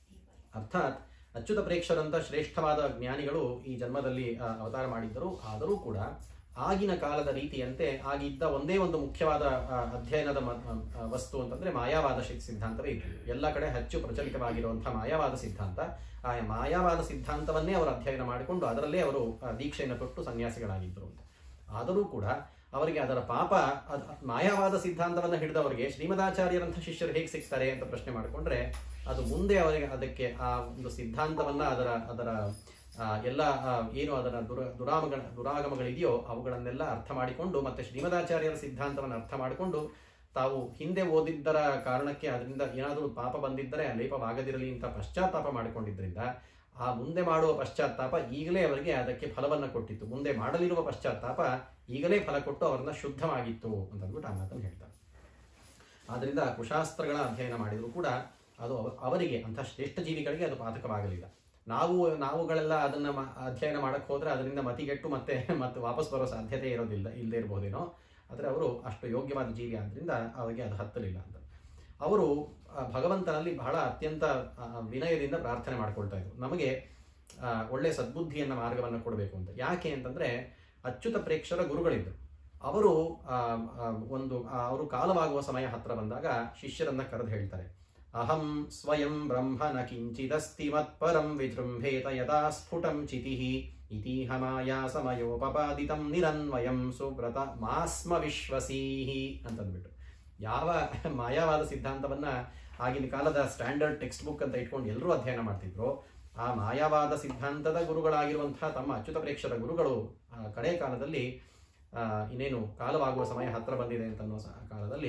ಅರ್ಥಾತ್ ಅಚ್ಯುತ ಪ್ರೇಕ್ಷರಂತ ಶ್ರೇಷ್ಠವಾದ ಜ್ಞಾನಿಗಳು ಈ ಜನ್ಮದಲ್ಲಿ ಆ, ಅವತಾರ ಮಾಡಿದ್ದರು ಆದರೂ ಕೂಡ ಆಗಿನ ಕಾಲದ ರೀತಿಯಂತೆ ಆಗಿದ್ದ ಒಂದೇ ಒಂದು ಮುಖ್ಯವಾದ ಆ, ಅಧ್ಯಯನದ ಮ- ಆ, ವಸ್ತು ಅಂತಂದ್ರೆ ಮಾಯಾವಾದ ಶಿ- ಸಿದ್ಧಾಂತವೇ ಇತ್ತು ಎಲ್ಲ ಕಡೆ ಹೆಚ್ಚು ಪ್ರಚಲಿತವಾಗಿರುವಂತಹ ಮಾಯಾವಾದ ಸಿದ್ಧಾಂತ ಆ ಮಾಯಾವಾದ ಸಿದ್ಧಾಂತವನ್ನೇ ಅವರು ಅಧ್ಯಯನ ಮಾಡಿಕೊಂಡು ಅದರಲ್ಲೇ ಅವರು ಆ, ದೀಕ್ಷೆಯನ್ನು ತೊಟ್ಟು ಸನ್ಯಾಸಿಗಳಾಗಿದ್ದರು ಅಂತ ಆದರೂ ಕೂಡ ಅವರಿಗೆ ಅದರ ಪಾಪ ಅದ್- ಮಾಯಾವಾದ ಸಿದ್ಧಾಂತವನ್ನು ಹಿಡಿದವರಿಗೆ ಶ್ರೀಮದಾಚಾರ್ಯರಂಥ ಶಿಷ್ಯರು ಹೇಗೆ ಸಿಗ್ತಾರೆ ಅಂತ ಪ್ರಶ್ನೆ ಮಾಡಿಕೊಂಡ್ರೆ ಅದು ಮುಂದೆ ಅವರಿಗೆ ಅದಕ್ಕೆ ಆ ಒಂದು ಸಿದ್ಧಾಂತವನ್ನ ಅದರ ಅದರ ಆ, ಎಲ್ಲ ಆ, ಏನು ಅದರ ದುರ ದುರಾಮಗಳ ದುರಾಗಮಗಳಿದೆಯೋ ಅವುಗಳನ್ನೆಲ್ಲ ಅರ್ಥ ಮಾಡಿಕೊಂಡು ಮತ್ತೆ ಶ್ರೀಮದಾಚಾರ್ಯರ ಸಿದ್ಧಾಂತವನ್ನು ಅರ್ಥ ಮಾಡಿಕೊಂಡು ತಾವು ಹಿಂದೆ ಓದಿದ್ದರ ಕಾರಣಕ್ಕೆ ಅದರಿಂದ ಏನಾದರೂ ಪಾಪ ಬಂದಿದ್ದರೆ ಆ ಲೇಪವಾಗದಿರಲಿ ಅಂತ ಪಶ್ಚಾತ್ತಾಪ ಮಾಡಿಕೊಂಡಿದ್ರಿಂದ ಆ ಮುಂದೆ ಮಾಡುವ ಪಶ್ಚಾತ್ತಾಪ ಈಗಲೇ ಅವರಿಗೆ ಅದಕ್ಕೆ ಫಲವನ್ನು ಕೊಟ್ಟಿತ್ತು ಮುಂದೆ ಮಾಡಲಿರುವ ಪಶ್ಚಾತ್ತಾಪ ಈಗಲೇ ಫಲ ಕೊಟ್ಟು ಅವರನ್ನ ಶುದ್ಧವಾಗಿತ್ತು ಅಂತ ಅಂದ್ಬಿಟ್ಟು ಆ ಮಾತನ್ನು ಹೇಳ್ತಾರೆ ಆದ್ರಿಂದ ಕುಶಾಸ್ತ್ರಗಳ ಅಧ್ಯಯನ ಮಾಡಿದ್ರು ಕೂಡ ಅದು ಅವ- ಅವರಿಗೆ ಅಂಥ ಶ್ರೇಷ್ಠ ಜೀವಿಗಳಿಗೆ ಅದು ಪಾತಕವಾಗಲಿಲ್ಲ ನಾವು ನಾವುಗಳೆಲ್ಲ ಅದನ್ನ ಮ- ಅಧ್ಯಯನ ಮಾಡಕ್ ಹೋದ್ರೆ ಅದರಿಂದ ಮತಿಗೆಟ್ಟು ಮತ್ತೆ ಮತ್ತೆ ವಾಪಸ್ ಬರೋ ಸಾಧ್ಯತೆ ಇರೋದಿಲ್ಲ ಇಲ್ಲದೆ ಇರ್ಬೋದೇನೋ ಆದರೆ ಅವರು ಅಷ್ಟು ಯೋಗ್ಯವಾದ ಜೀವಿ ಆದ್ರಿಂದ ಅವರಿಗೆ ಅದು ಹತ್ತಲಿಲ್ಲ ಅಂತ ಅವರು ಆ, ಭಗವಂತನಲ್ಲಿ ಬಹಳ ಅತ್ಯಂತ ಆ, ವಿನಯದಿಂದ ಪ್ರಾರ್ಥನೆ ಮಾಡ್ಕೊಳ್ತಾ ಇದ್ರು ನಮಗೆ ಆ, ಒಳ್ಳೆ ಸದ್ಬುದ್ಧಿಯನ್ನ ಮಾರ್ಗವನ್ನು ಕೊಡಬೇಕು ಅಂತ ಯಾಕೆ ಅಂತಂದ್ರೆ ಅಚ್ಯುತ ಪ್ರೇಕ್ಷರ ಗುರುಗಳಿದ್ರು ಅವರು ಆ, ಆ, ಒಂದು ಆ, ಅವರು ಕಾಲವಾಗುವ ಸಮಯ ಹತ್ರ ಬಂದಾಗ ಶಿಷ್ಯರನ್ನ ಕರೆದು ಹೇಳ್ತಾರೆ ಅಹಂ ಸ್ವಯಂ ಬ್ರಹ್ಮ ನ ಕಿಂಚಿದಸ್ತಿ ಮತ್ಪರಂ ವಿಜೃಂಭೇತ ಯದಾ ಸ್ಫುಟಂ ಚಿತಿಃ ಇತೀಹ ಮಾಯಾ ಸಮಯೋಪಪಾದಿತಂ ನಿರನ್ವಯಂ ಸುವ್ರತ ಮಾಸ್ಮ ವಿಶ್ವಸೀಹಿ ಅಂತಂದ್ಬಿಟ್ಟು ಯಾವ ಮಾಯಾವಾದ ಸಿದ್ಧಾಂತವನ್ನ ಆಗಿನ ಕಾಲದ ಸ್ಟ್ಯಾಂಡರ್ಡ್ ಟೆಕ್ಸ್ಟ್ ಬುಕ್ ಅಂತ ಇಟ್ಕೊಂಡು ಎಲ್ಲರೂ ಅಧ್ಯಯನ ಮಾಡ್ತಿದ್ರು ಆ ಮಾಯಾವಾದ ಸಿದ್ಧಾಂತದ ಗುರುಗಳಾಗಿರುವಂತಹ ತಮ್ಮ ಅಚ್ಯುತ ಪ್ರೇಕ್ಷರ ಗುರುಗಳು ಆ ಕಡೆ ಕಾಲದಲ್ಲಿ ಆ, ಇನ್ನೇನು ಕಾಲವಾಗುವ ಸಮಯ ಹತ್ರ ಬಂದಿದೆ ಅಂತ ಅನ್ನೋ ಸ- ಕಾಲದಲ್ಲಿ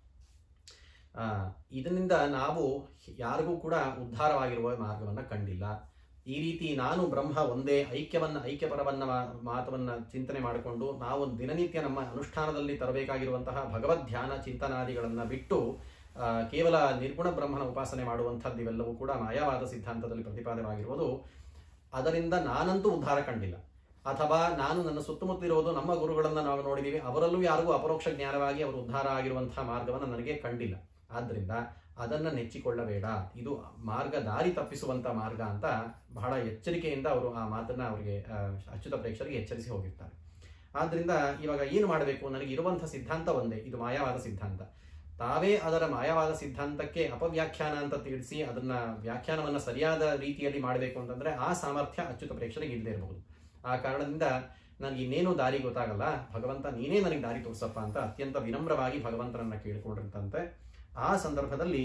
ಆ, ಇದರಿಂದ ನಾವು ಯಾರಿಗೂ ಕೂಡ ಉದ್ಧಾರವಾಗಿರುವ ಮಾರ್ಗವನ್ನ ಕಂಡಿಲ್ಲ ಈ ರೀತಿ ನಾನು ಬ್ರಹ್ಮ ಒಂದೇ ಐಕ್ಯವನ್ನ ಐಕ್ಯಪರವನ್ನ ಮಾ- ಮಾತವನ್ನ ಚಿಂತನೆ ಮಾಡಿಕೊಂಡು ನಾವು ದಿನನಿತ್ಯ ನಮ್ಮ ಅನುಷ್ಠಾನದಲ್ಲಿ ತರಬೇಕಾಗಿರುವಂತಹ ಭಗವದ್ ಧ್ಯಾನ ಚಿಂತನಾದಿಗಳನ್ನ ಬಿಟ್ಟು ಆ, ಕೇವಲ ನಿರ್ಗುಣ ಬ್ರಹ್ಮನ ಉಪಾಸನೆ ಮಾಡುವಂಥದ್ದು ಇವೆಲ್ಲವೂ ಕೂಡ ಮಾಯಾವಾದ ಸಿದ್ಧಾಂತದಲ್ಲಿ ಪ್ರತಿಪಾದನೆವಾಗಿರುವುದು ಅದರಿಂದ ನಾನಂತೂ ಉದ್ಧಾರ ಕಂಡಿಲ್ಲ ಅಥವಾ ನಾನು ನನ್ನ ಸುತ್ತಮುತ್ತಲಿರುವುದು ನಮ್ಮ ಗುರುಗಳನ್ನ ನಾವು ನೋಡಿದೀವಿ ಅವರಲ್ಲೂ ಯಾರಿಗೂ ಅಪರೋಕ್ಷ ಜ್ಞಾನವಾಗಿ ಅವರು ಉದ್ಧಾರ ಆಗಿರುವಂತಹ ಮಾರ್ಗವನ್ನು ನನಗೆ ಕಂಡಿಲ್ಲ ಆದ್ದರಿಂದ ಅದನ್ನ ನೆಚ್ಚಿಕೊಳ್ಳಬೇಡ ಇದು ಮಾರ್ಗ ದಾರಿ ತಪ್ಪಿಸುವಂತ ಮಾರ್ಗ ಅಂತ ಬಹಳ ಎಚ್ಚರಿಕೆಯಿಂದ ಅವರು ಆ ಮಾತನ್ನ ಅವರಿಗೆ ಆ, ಅಚ್ಯುತ ಪ್ರೇಕ್ಷರಿಗೆ ಎಚ್ಚರಿಸಿ ಹೋಗಿರ್ತಾರೆ ಆದ್ರಿಂದ ಇವಾಗ ಏನು ಮಾಡಬೇಕು ನನಗೆ ಇರುವಂಥ ಸಿದ್ಧಾಂತ ಒಂದೇ ಇದು ಮಾಯವಾದ ಸಿದ್ಧಾಂತ ತಾವೇ ಅದರ ಮಾಯವಾದ ಸಿದ್ಧಾಂತಕ್ಕೆ ಅಪವ್ಯಾಖ್ಯಾನ ಅಂತ ತಿಳಿಸಿ ಅದನ್ನ ವ್ಯಾಖ್ಯಾನವನ್ನ ಸರಿಯಾದ ರೀತಿಯಲ್ಲಿ ಮಾಡಬೇಕು ಅಂತಂದ್ರೆ ಆ ಸಾಮರ್ಥ್ಯ ಅಚ್ಯುತ ಪ್ರೇಕ್ಷರಿಗೆ ಇಲ್ಲದೆ ಇರಬಹುದು ಆ ಕಾರಣದಿಂದ ನನಗೆ ಇನ್ನೇನು ದಾರಿ ಗೊತ್ತಾಗಲ್ಲ ಭಗವಂತ ನೀನೇ ನನಗೆ ದಾರಿ ತೋರಿಸಪ್ಪ ಅಂತ ಅತ್ಯಂತ ವಿನಮ್ರವಾಗಿ ಭಗವಂತನನ್ನ ಕೇಳಿಕೊಂಡಿರ್ತಂತೆ ಆ ಸಂದರ್ಭದಲ್ಲಿ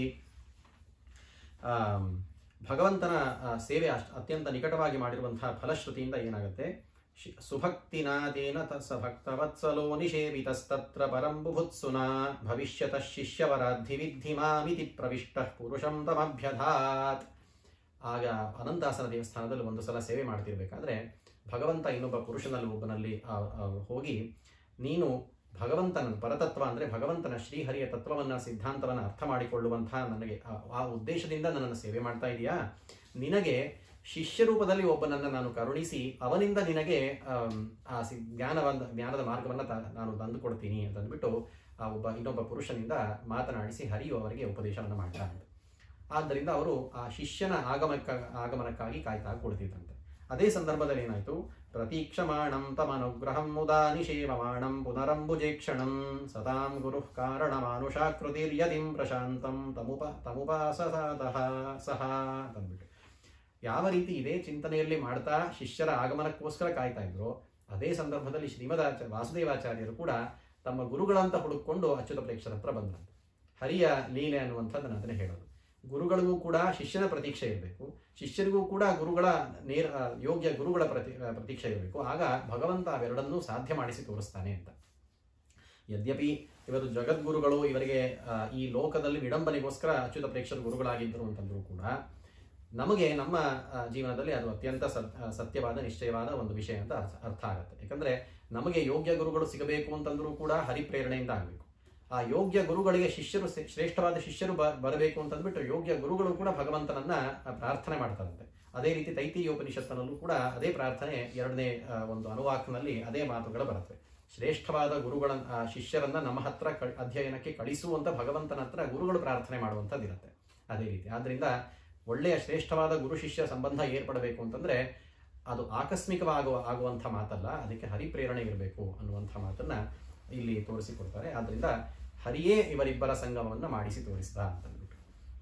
ಆಮ್, ಭಗವಂತನ ಆ, ಸೇವೆ ಅಷ್ಟ್ ಅತ್ಯಂತ ನಿಕಟವಾಗಿ ಮಾಡಿರುವಂತಹ ಫಲಶ್ರುತಿಯಿಂದ ಏನಾಗುತ್ತೆ ಶಿ- ಸುಭಕ್ತಿನಾದೇನ ತತ್ಸ ಭಕ್ತವತ್ಸಲೋ ನಿಷೇವಿತಸ್ತತ್ರ ಪರಂ ಬುಭುತ್ಸುನಾ ಭವಿಷ್ಯತಃ ಶಿಷ್ಯವರಾಧಿ ವಿದ್ಧಿ ಮಾಮಿತಿ ಪ್ರವಿಷ್ಟ ಪುರುಷಂ ತಮಭ್ಯಧಾತ್ ಆಗ ಅನಂತಾಸನ ದೇವಸ್ಥಾನದಲ್ಲಿ ಒಂದು ಸಲ ಸೇವೆ ಮಾಡ್ತಿರ್ಬೇಕಾದ್ರೆ ಭಗವಂತ ಇನ್ನೊಬ್ಬ ಪುರುಷನಲ್ಲಿ ಒಬ್ಬನಲ್ಲಿ ಆ, ಆ, ಹೋಗಿ ನೀನು ಭಗವಂತನ ಪರತತ್ವ ಅಂದರೆ ಭಗವಂತನ ಶ್ರೀಹರಿಯ ತತ್ವವನ್ನ ಸಿದ್ಧಾಂತವನ್ನ ಅರ್ಥ ಮಾಡಿಕೊಳ್ಳುವಂತಹ ನನಗೆ ಆ- ಆ ಉದ್ದೇಶದಿಂದ ನನ್ನನ್ನು ಸೇವೆ ಮಾಡ್ತಾ ಇದೆಯಾ ನಿನಗೆ ಶಿಷ್ಯ ರೂಪದಲ್ಲಿ ಒಬ್ಬನನ್ನ ನಾನು ಕರುಣಿಸಿ ಅವನಿಂದ ನಿನಗೆ ಆಮ್, ಆ ಸಿ ಜ್ಞಾನವನ್ನ ಜ್ಞಾನದ ಮಾರ್ಗವನ್ನ ತ- ನಾನು ತಂದು ಕೊಡ್ತೀನಿ ಅಂತ ಅಂದ್ಬಿಟ್ಟು ಆ ಒಬ್ಬ ಇನ್ನೊಬ್ಬ ಪುರುಷನಿಂದ ಮಾತನಾಡಿಸಿ ಹರಿಯು ಅವರಿಗೆ ಉಪದೇಶವನ್ನು ಮಾಡ್ತಾನೆ ಆದ್ದರಿಂದ ಅವರು ಆ ಶಿಷ್ಯನ ಆಗಮಕ್ಕ ಆಗಮನಕ್ಕಾಗಿ ಕಾಯ್ತಾ ಕೊಡ್ತಿದ್ದಂತೆ ಅದೇ ಸಂದರ್ಭದಲ್ಲಿ ಏನಾಯ್ತು ಪ್ರತೀಕ್ಷಮಾಣಂ ತಮನುಗ್ರಹಂ ಮುದಾ ನಿಷೇವಮಾಣಂ ಪುನರಂಬುಜೇಕ್ಷಣಂ ಸತಾಂ ಗುರು ಕಾರಣ ಮಾನುಷಾಕೃತಿರ್ಯದಿಂ ಪ್ರಶಾಂತಂ ತಮುಪ ತಮುಪಾಸಸಾದಹ ಸಹ ಅಂತಂದ್ಬಿಟ್ಟು ಯಾವ ರೀತಿ ಇದೇ ಚಿಂತನೆಯಲ್ಲಿ ಮಾಡ್ತಾ ಶಿಷ್ಯರ ಆಗಮನಕ್ಕೋಸ್ಕರ ಕಾಯ್ತಾ ಇದ್ರು ಅದೇ ಸಂದರ್ಭದಲ್ಲಿ ಶ್ರೀಮದಾಚ ವಾಸುದೇವಾಚಾರ್ಯರು ಕೂಡ ತಮ್ಮ ಗುರುಗಳಂತ ಹುಡುಕೊಂಡು ಅಚ್ಯುತ ಪ್ರೇಕ್ಷರ ಹತ್ರ ಬಂದ್ರಂತೆ ಹರಿಯ ಲೀಲೆ ಅನ್ನುವಂಥದ್ದನ್ನು ಅದನ್ನೇ ಹೇಳೋದು ಗುರುಗಳಿಗೂ ಕೂಡ ಶಿಷ್ಯನ ಪ್ರತೀಕ್ಷೆ ಇರಬೇಕು ಶಿಷ್ಯರಿಗೂ ಕೂಡ ಗುರುಗಳ ನೇರ ಆ, ಯೋಗ್ಯ ಗುರುಗಳ ಪ್ರತಿ ಆ, ಪ್ರತೀಕ್ಷೆ ಇರಬೇಕು ಆಗ ಭಗವಂತ ಅವೆರಡನ್ನೂ ಸಾಧ್ಯ ಮಾಡಿಸಿ ತೋರಿಸ್ತಾನೆ ಅಂತ ಯದ್ಯಪಿ ಇವರು ಜಗದ್ಗುರುಗಳು ಇವರಿಗೆ ಆ, ಈ ಲೋಕದಲ್ಲಿ ವಿಡಂಬನೆಗೋಸ್ಕರ ಅಚ್ಯುತ ಪ್ರೇಕ್ಷರ ಗುರುಗಳಾಗಿದ್ದರು ಅಂತಂದ್ರೂ ಕೂಡ ನಮಗೆ ನಮ್ಮ ಆ, ಜೀವನದಲ್ಲಿ ಅದು ಅತ್ಯಂತ ಸತ್- ಆ, ಸತ್ಯವಾದ ನಿಶ್ಚಯವಾದ ಒಂದು ವಿಷಯ ಅಂತ ಅರ್ಥ- ಅರ್ಥ ಆಗುತ್ತೆ ಯಾಕಂದ್ರೆ ನಮಗೆ ಯೋಗ್ಯ ಗುರುಗಳು ಸಿಗಬೇಕು ಅಂತಂದ್ರೂ ಕೂಡ ಹರಿಪ್ರೇರಣೆಯಿಂದ ಆಗಬೇಕು ಆ ಯೋಗ್ಯ ಗುರುಗಳಿಗೆ ಶಿಷ್ಯರು ಶ್ರೇ- ಶ್ರೇಷ್ಠವಾದ ಶಿಷ್ಯರು ಬ ಬರಬೇಕು ಅಂತಂದ್ಬಿಟ್ಟು ಯೋಗ್ಯ ಗುರುಗಳು ಕೂಡ ಭಗವಂತನನ್ನ ಆ, ಪ್ರಾರ್ಥನೆ ಮಾಡ್ತಾರಂತೆ ಅದೇ ರೀತಿ ತೈತೀಯೋಪನಿಷತ್ತಿನಲ್ಲೂ ಕೂಡ ಅದೇ ಪ್ರಾರ್ಥನೆ ಎರಡನೇ ಆ, ಒಂದು ಅನುವಾಕ್ನಲ್ಲಿ ಅದೇ ಮಾತುಗಳು ಬರುತ್ತೆ ಶ್ರೇಷ್ಠವಾದ ಗುರುಗಳ ಆ, ಶಿಷ್ಯರನ್ನ ನಮ್ಮ ಹತ್ರ ಕ- ಅಧ್ಯಯನಕ್ಕೆ ಕಳಿಸುವಂತ ಭಗವಂತನ ಹತ್ರ ಗುರುಗಳು ಪ್ರಾರ್ಥನೆ ಮಾಡುವಂಥದ್ದಿರುತ್ತೆ ಅದೇ ರೀತಿ ಆದ್ರಿಂದ ಒಳ್ಳೆಯ ಶ್ರೇಷ್ಠವಾದ ಗುರು ಶಿಷ್ಯ ಸಂಬಂಧ ಏರ್ಪಡಬೇಕು ಅಂತಂದ್ರೆ ಅದು ಆಕಸ್ಮಿಕವಾಗುವ ಆಗುವಂಥ ಮಾತಲ್ಲ ಅದಕ್ಕೆ ಹರಿಪ್ರೇರಣೆ ಇರಬೇಕು ಅನ್ನುವಂಥ ಮಾತನ್ನ ಇಲ್ಲಿ ತೋರಿಸಿಕೊಡ್ತಾರೆ ಆದ್ರಿಂದ ಹರಿಯೇ ಇವರಿಬ್ಬರ ಸಂಗಮವನ್ನು ಮಾಡಿಸಿ ತೋರಿಸಿದ ಅಂತಂದ್ಬಿಟ್ಟು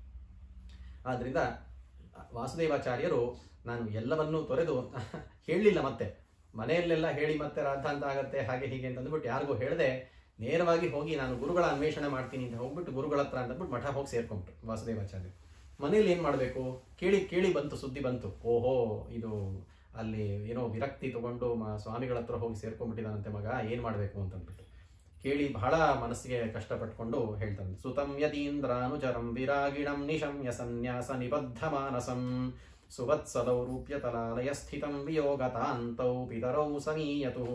ಆದ್ರಿಂದ ವಾಸುದೇವಾಚಾರ್ಯರು ನಾನು ಎಲ್ಲವನ್ನೂ ತೊರೆದು ಹೇಳಲಿಲ್ಲ ಮತ್ತೆ ಮನೆಯಲ್ಲೆಲ್ಲ ಹೇಳಿ ಮತ್ತೆ ರಾಧ ಅಂತ ಆಗತ್ತೆ ಹಾಗೆ ಹೀಗೆ ಅಂತ ಅಂದ್ಬಿಟ್ಟು ಯಾರಿಗೂ ಹೇಳದೆ ನೇರವಾಗಿ ಹೋಗಿ ನಾನು ಗುರುಗಳ ಅನ್ವೇಷಣೆ ಮಾಡ್ತೀನಿ ಅಂತ ಹೋಗ್ಬಿಟ್ಟು ಗುರುಗಳ ಹತ್ರ ಅಂತಂದ್ಬಿಟ್ಟು ಮಠ ಹೋಗಿ ಸೇರ್ಕೊಂಡ್ಬಿಟ್ರು ವಾಸುದೇವಾಚಾರ್ಯ ಮನೇಲಿ ಏನ್ ಮಾಡಬೇಕು ಕೇಳಿ ಕೇಳಿ ಬಂತು ಸುದ್ದಿ ಬಂತು ಓಹೋ ಇದು ಅಲ್ಲಿ ಏನೋ ವಿರಕ್ತಿ ತಗೊಂಡು ಮ- ಸ್ವಾಮಿಗಳ ಹತ್ರ ಹೋಗಿ ಸೇರ್ಕೊಂಡ್ಬಿಟ್ಟಿದಾನಂತೆ ಮಗ ಏನ್ ಮಾಡಬೇಕು ಅಂತಂದ್ಬಿಟ್ಟು ಕೇಳಿ ಬಹಳ ಮನಸ್ಸಿಗೆ ಕಷ್ಟಪಟ್ಕೊಂಡು ಹೇಳ್ತಾನೆ ಸುತಂ ಯತೀಂದ್ರಾನುಚರಂ ವಿರಾಗಿಣಂ ನಿಶಮ್ಯ ಸನ್ಯಾಸ ನಿಬದ್ಧ ಮಾನಸಂ ಸುವತ್ಸಲೌ ರೂಪ್ಯ ತಲಾಲಯ ಸ್ಥಿತಂ ವಿಯೋಗತಾಂತೌ ಪಿತರೌ ಸಮೀಯತು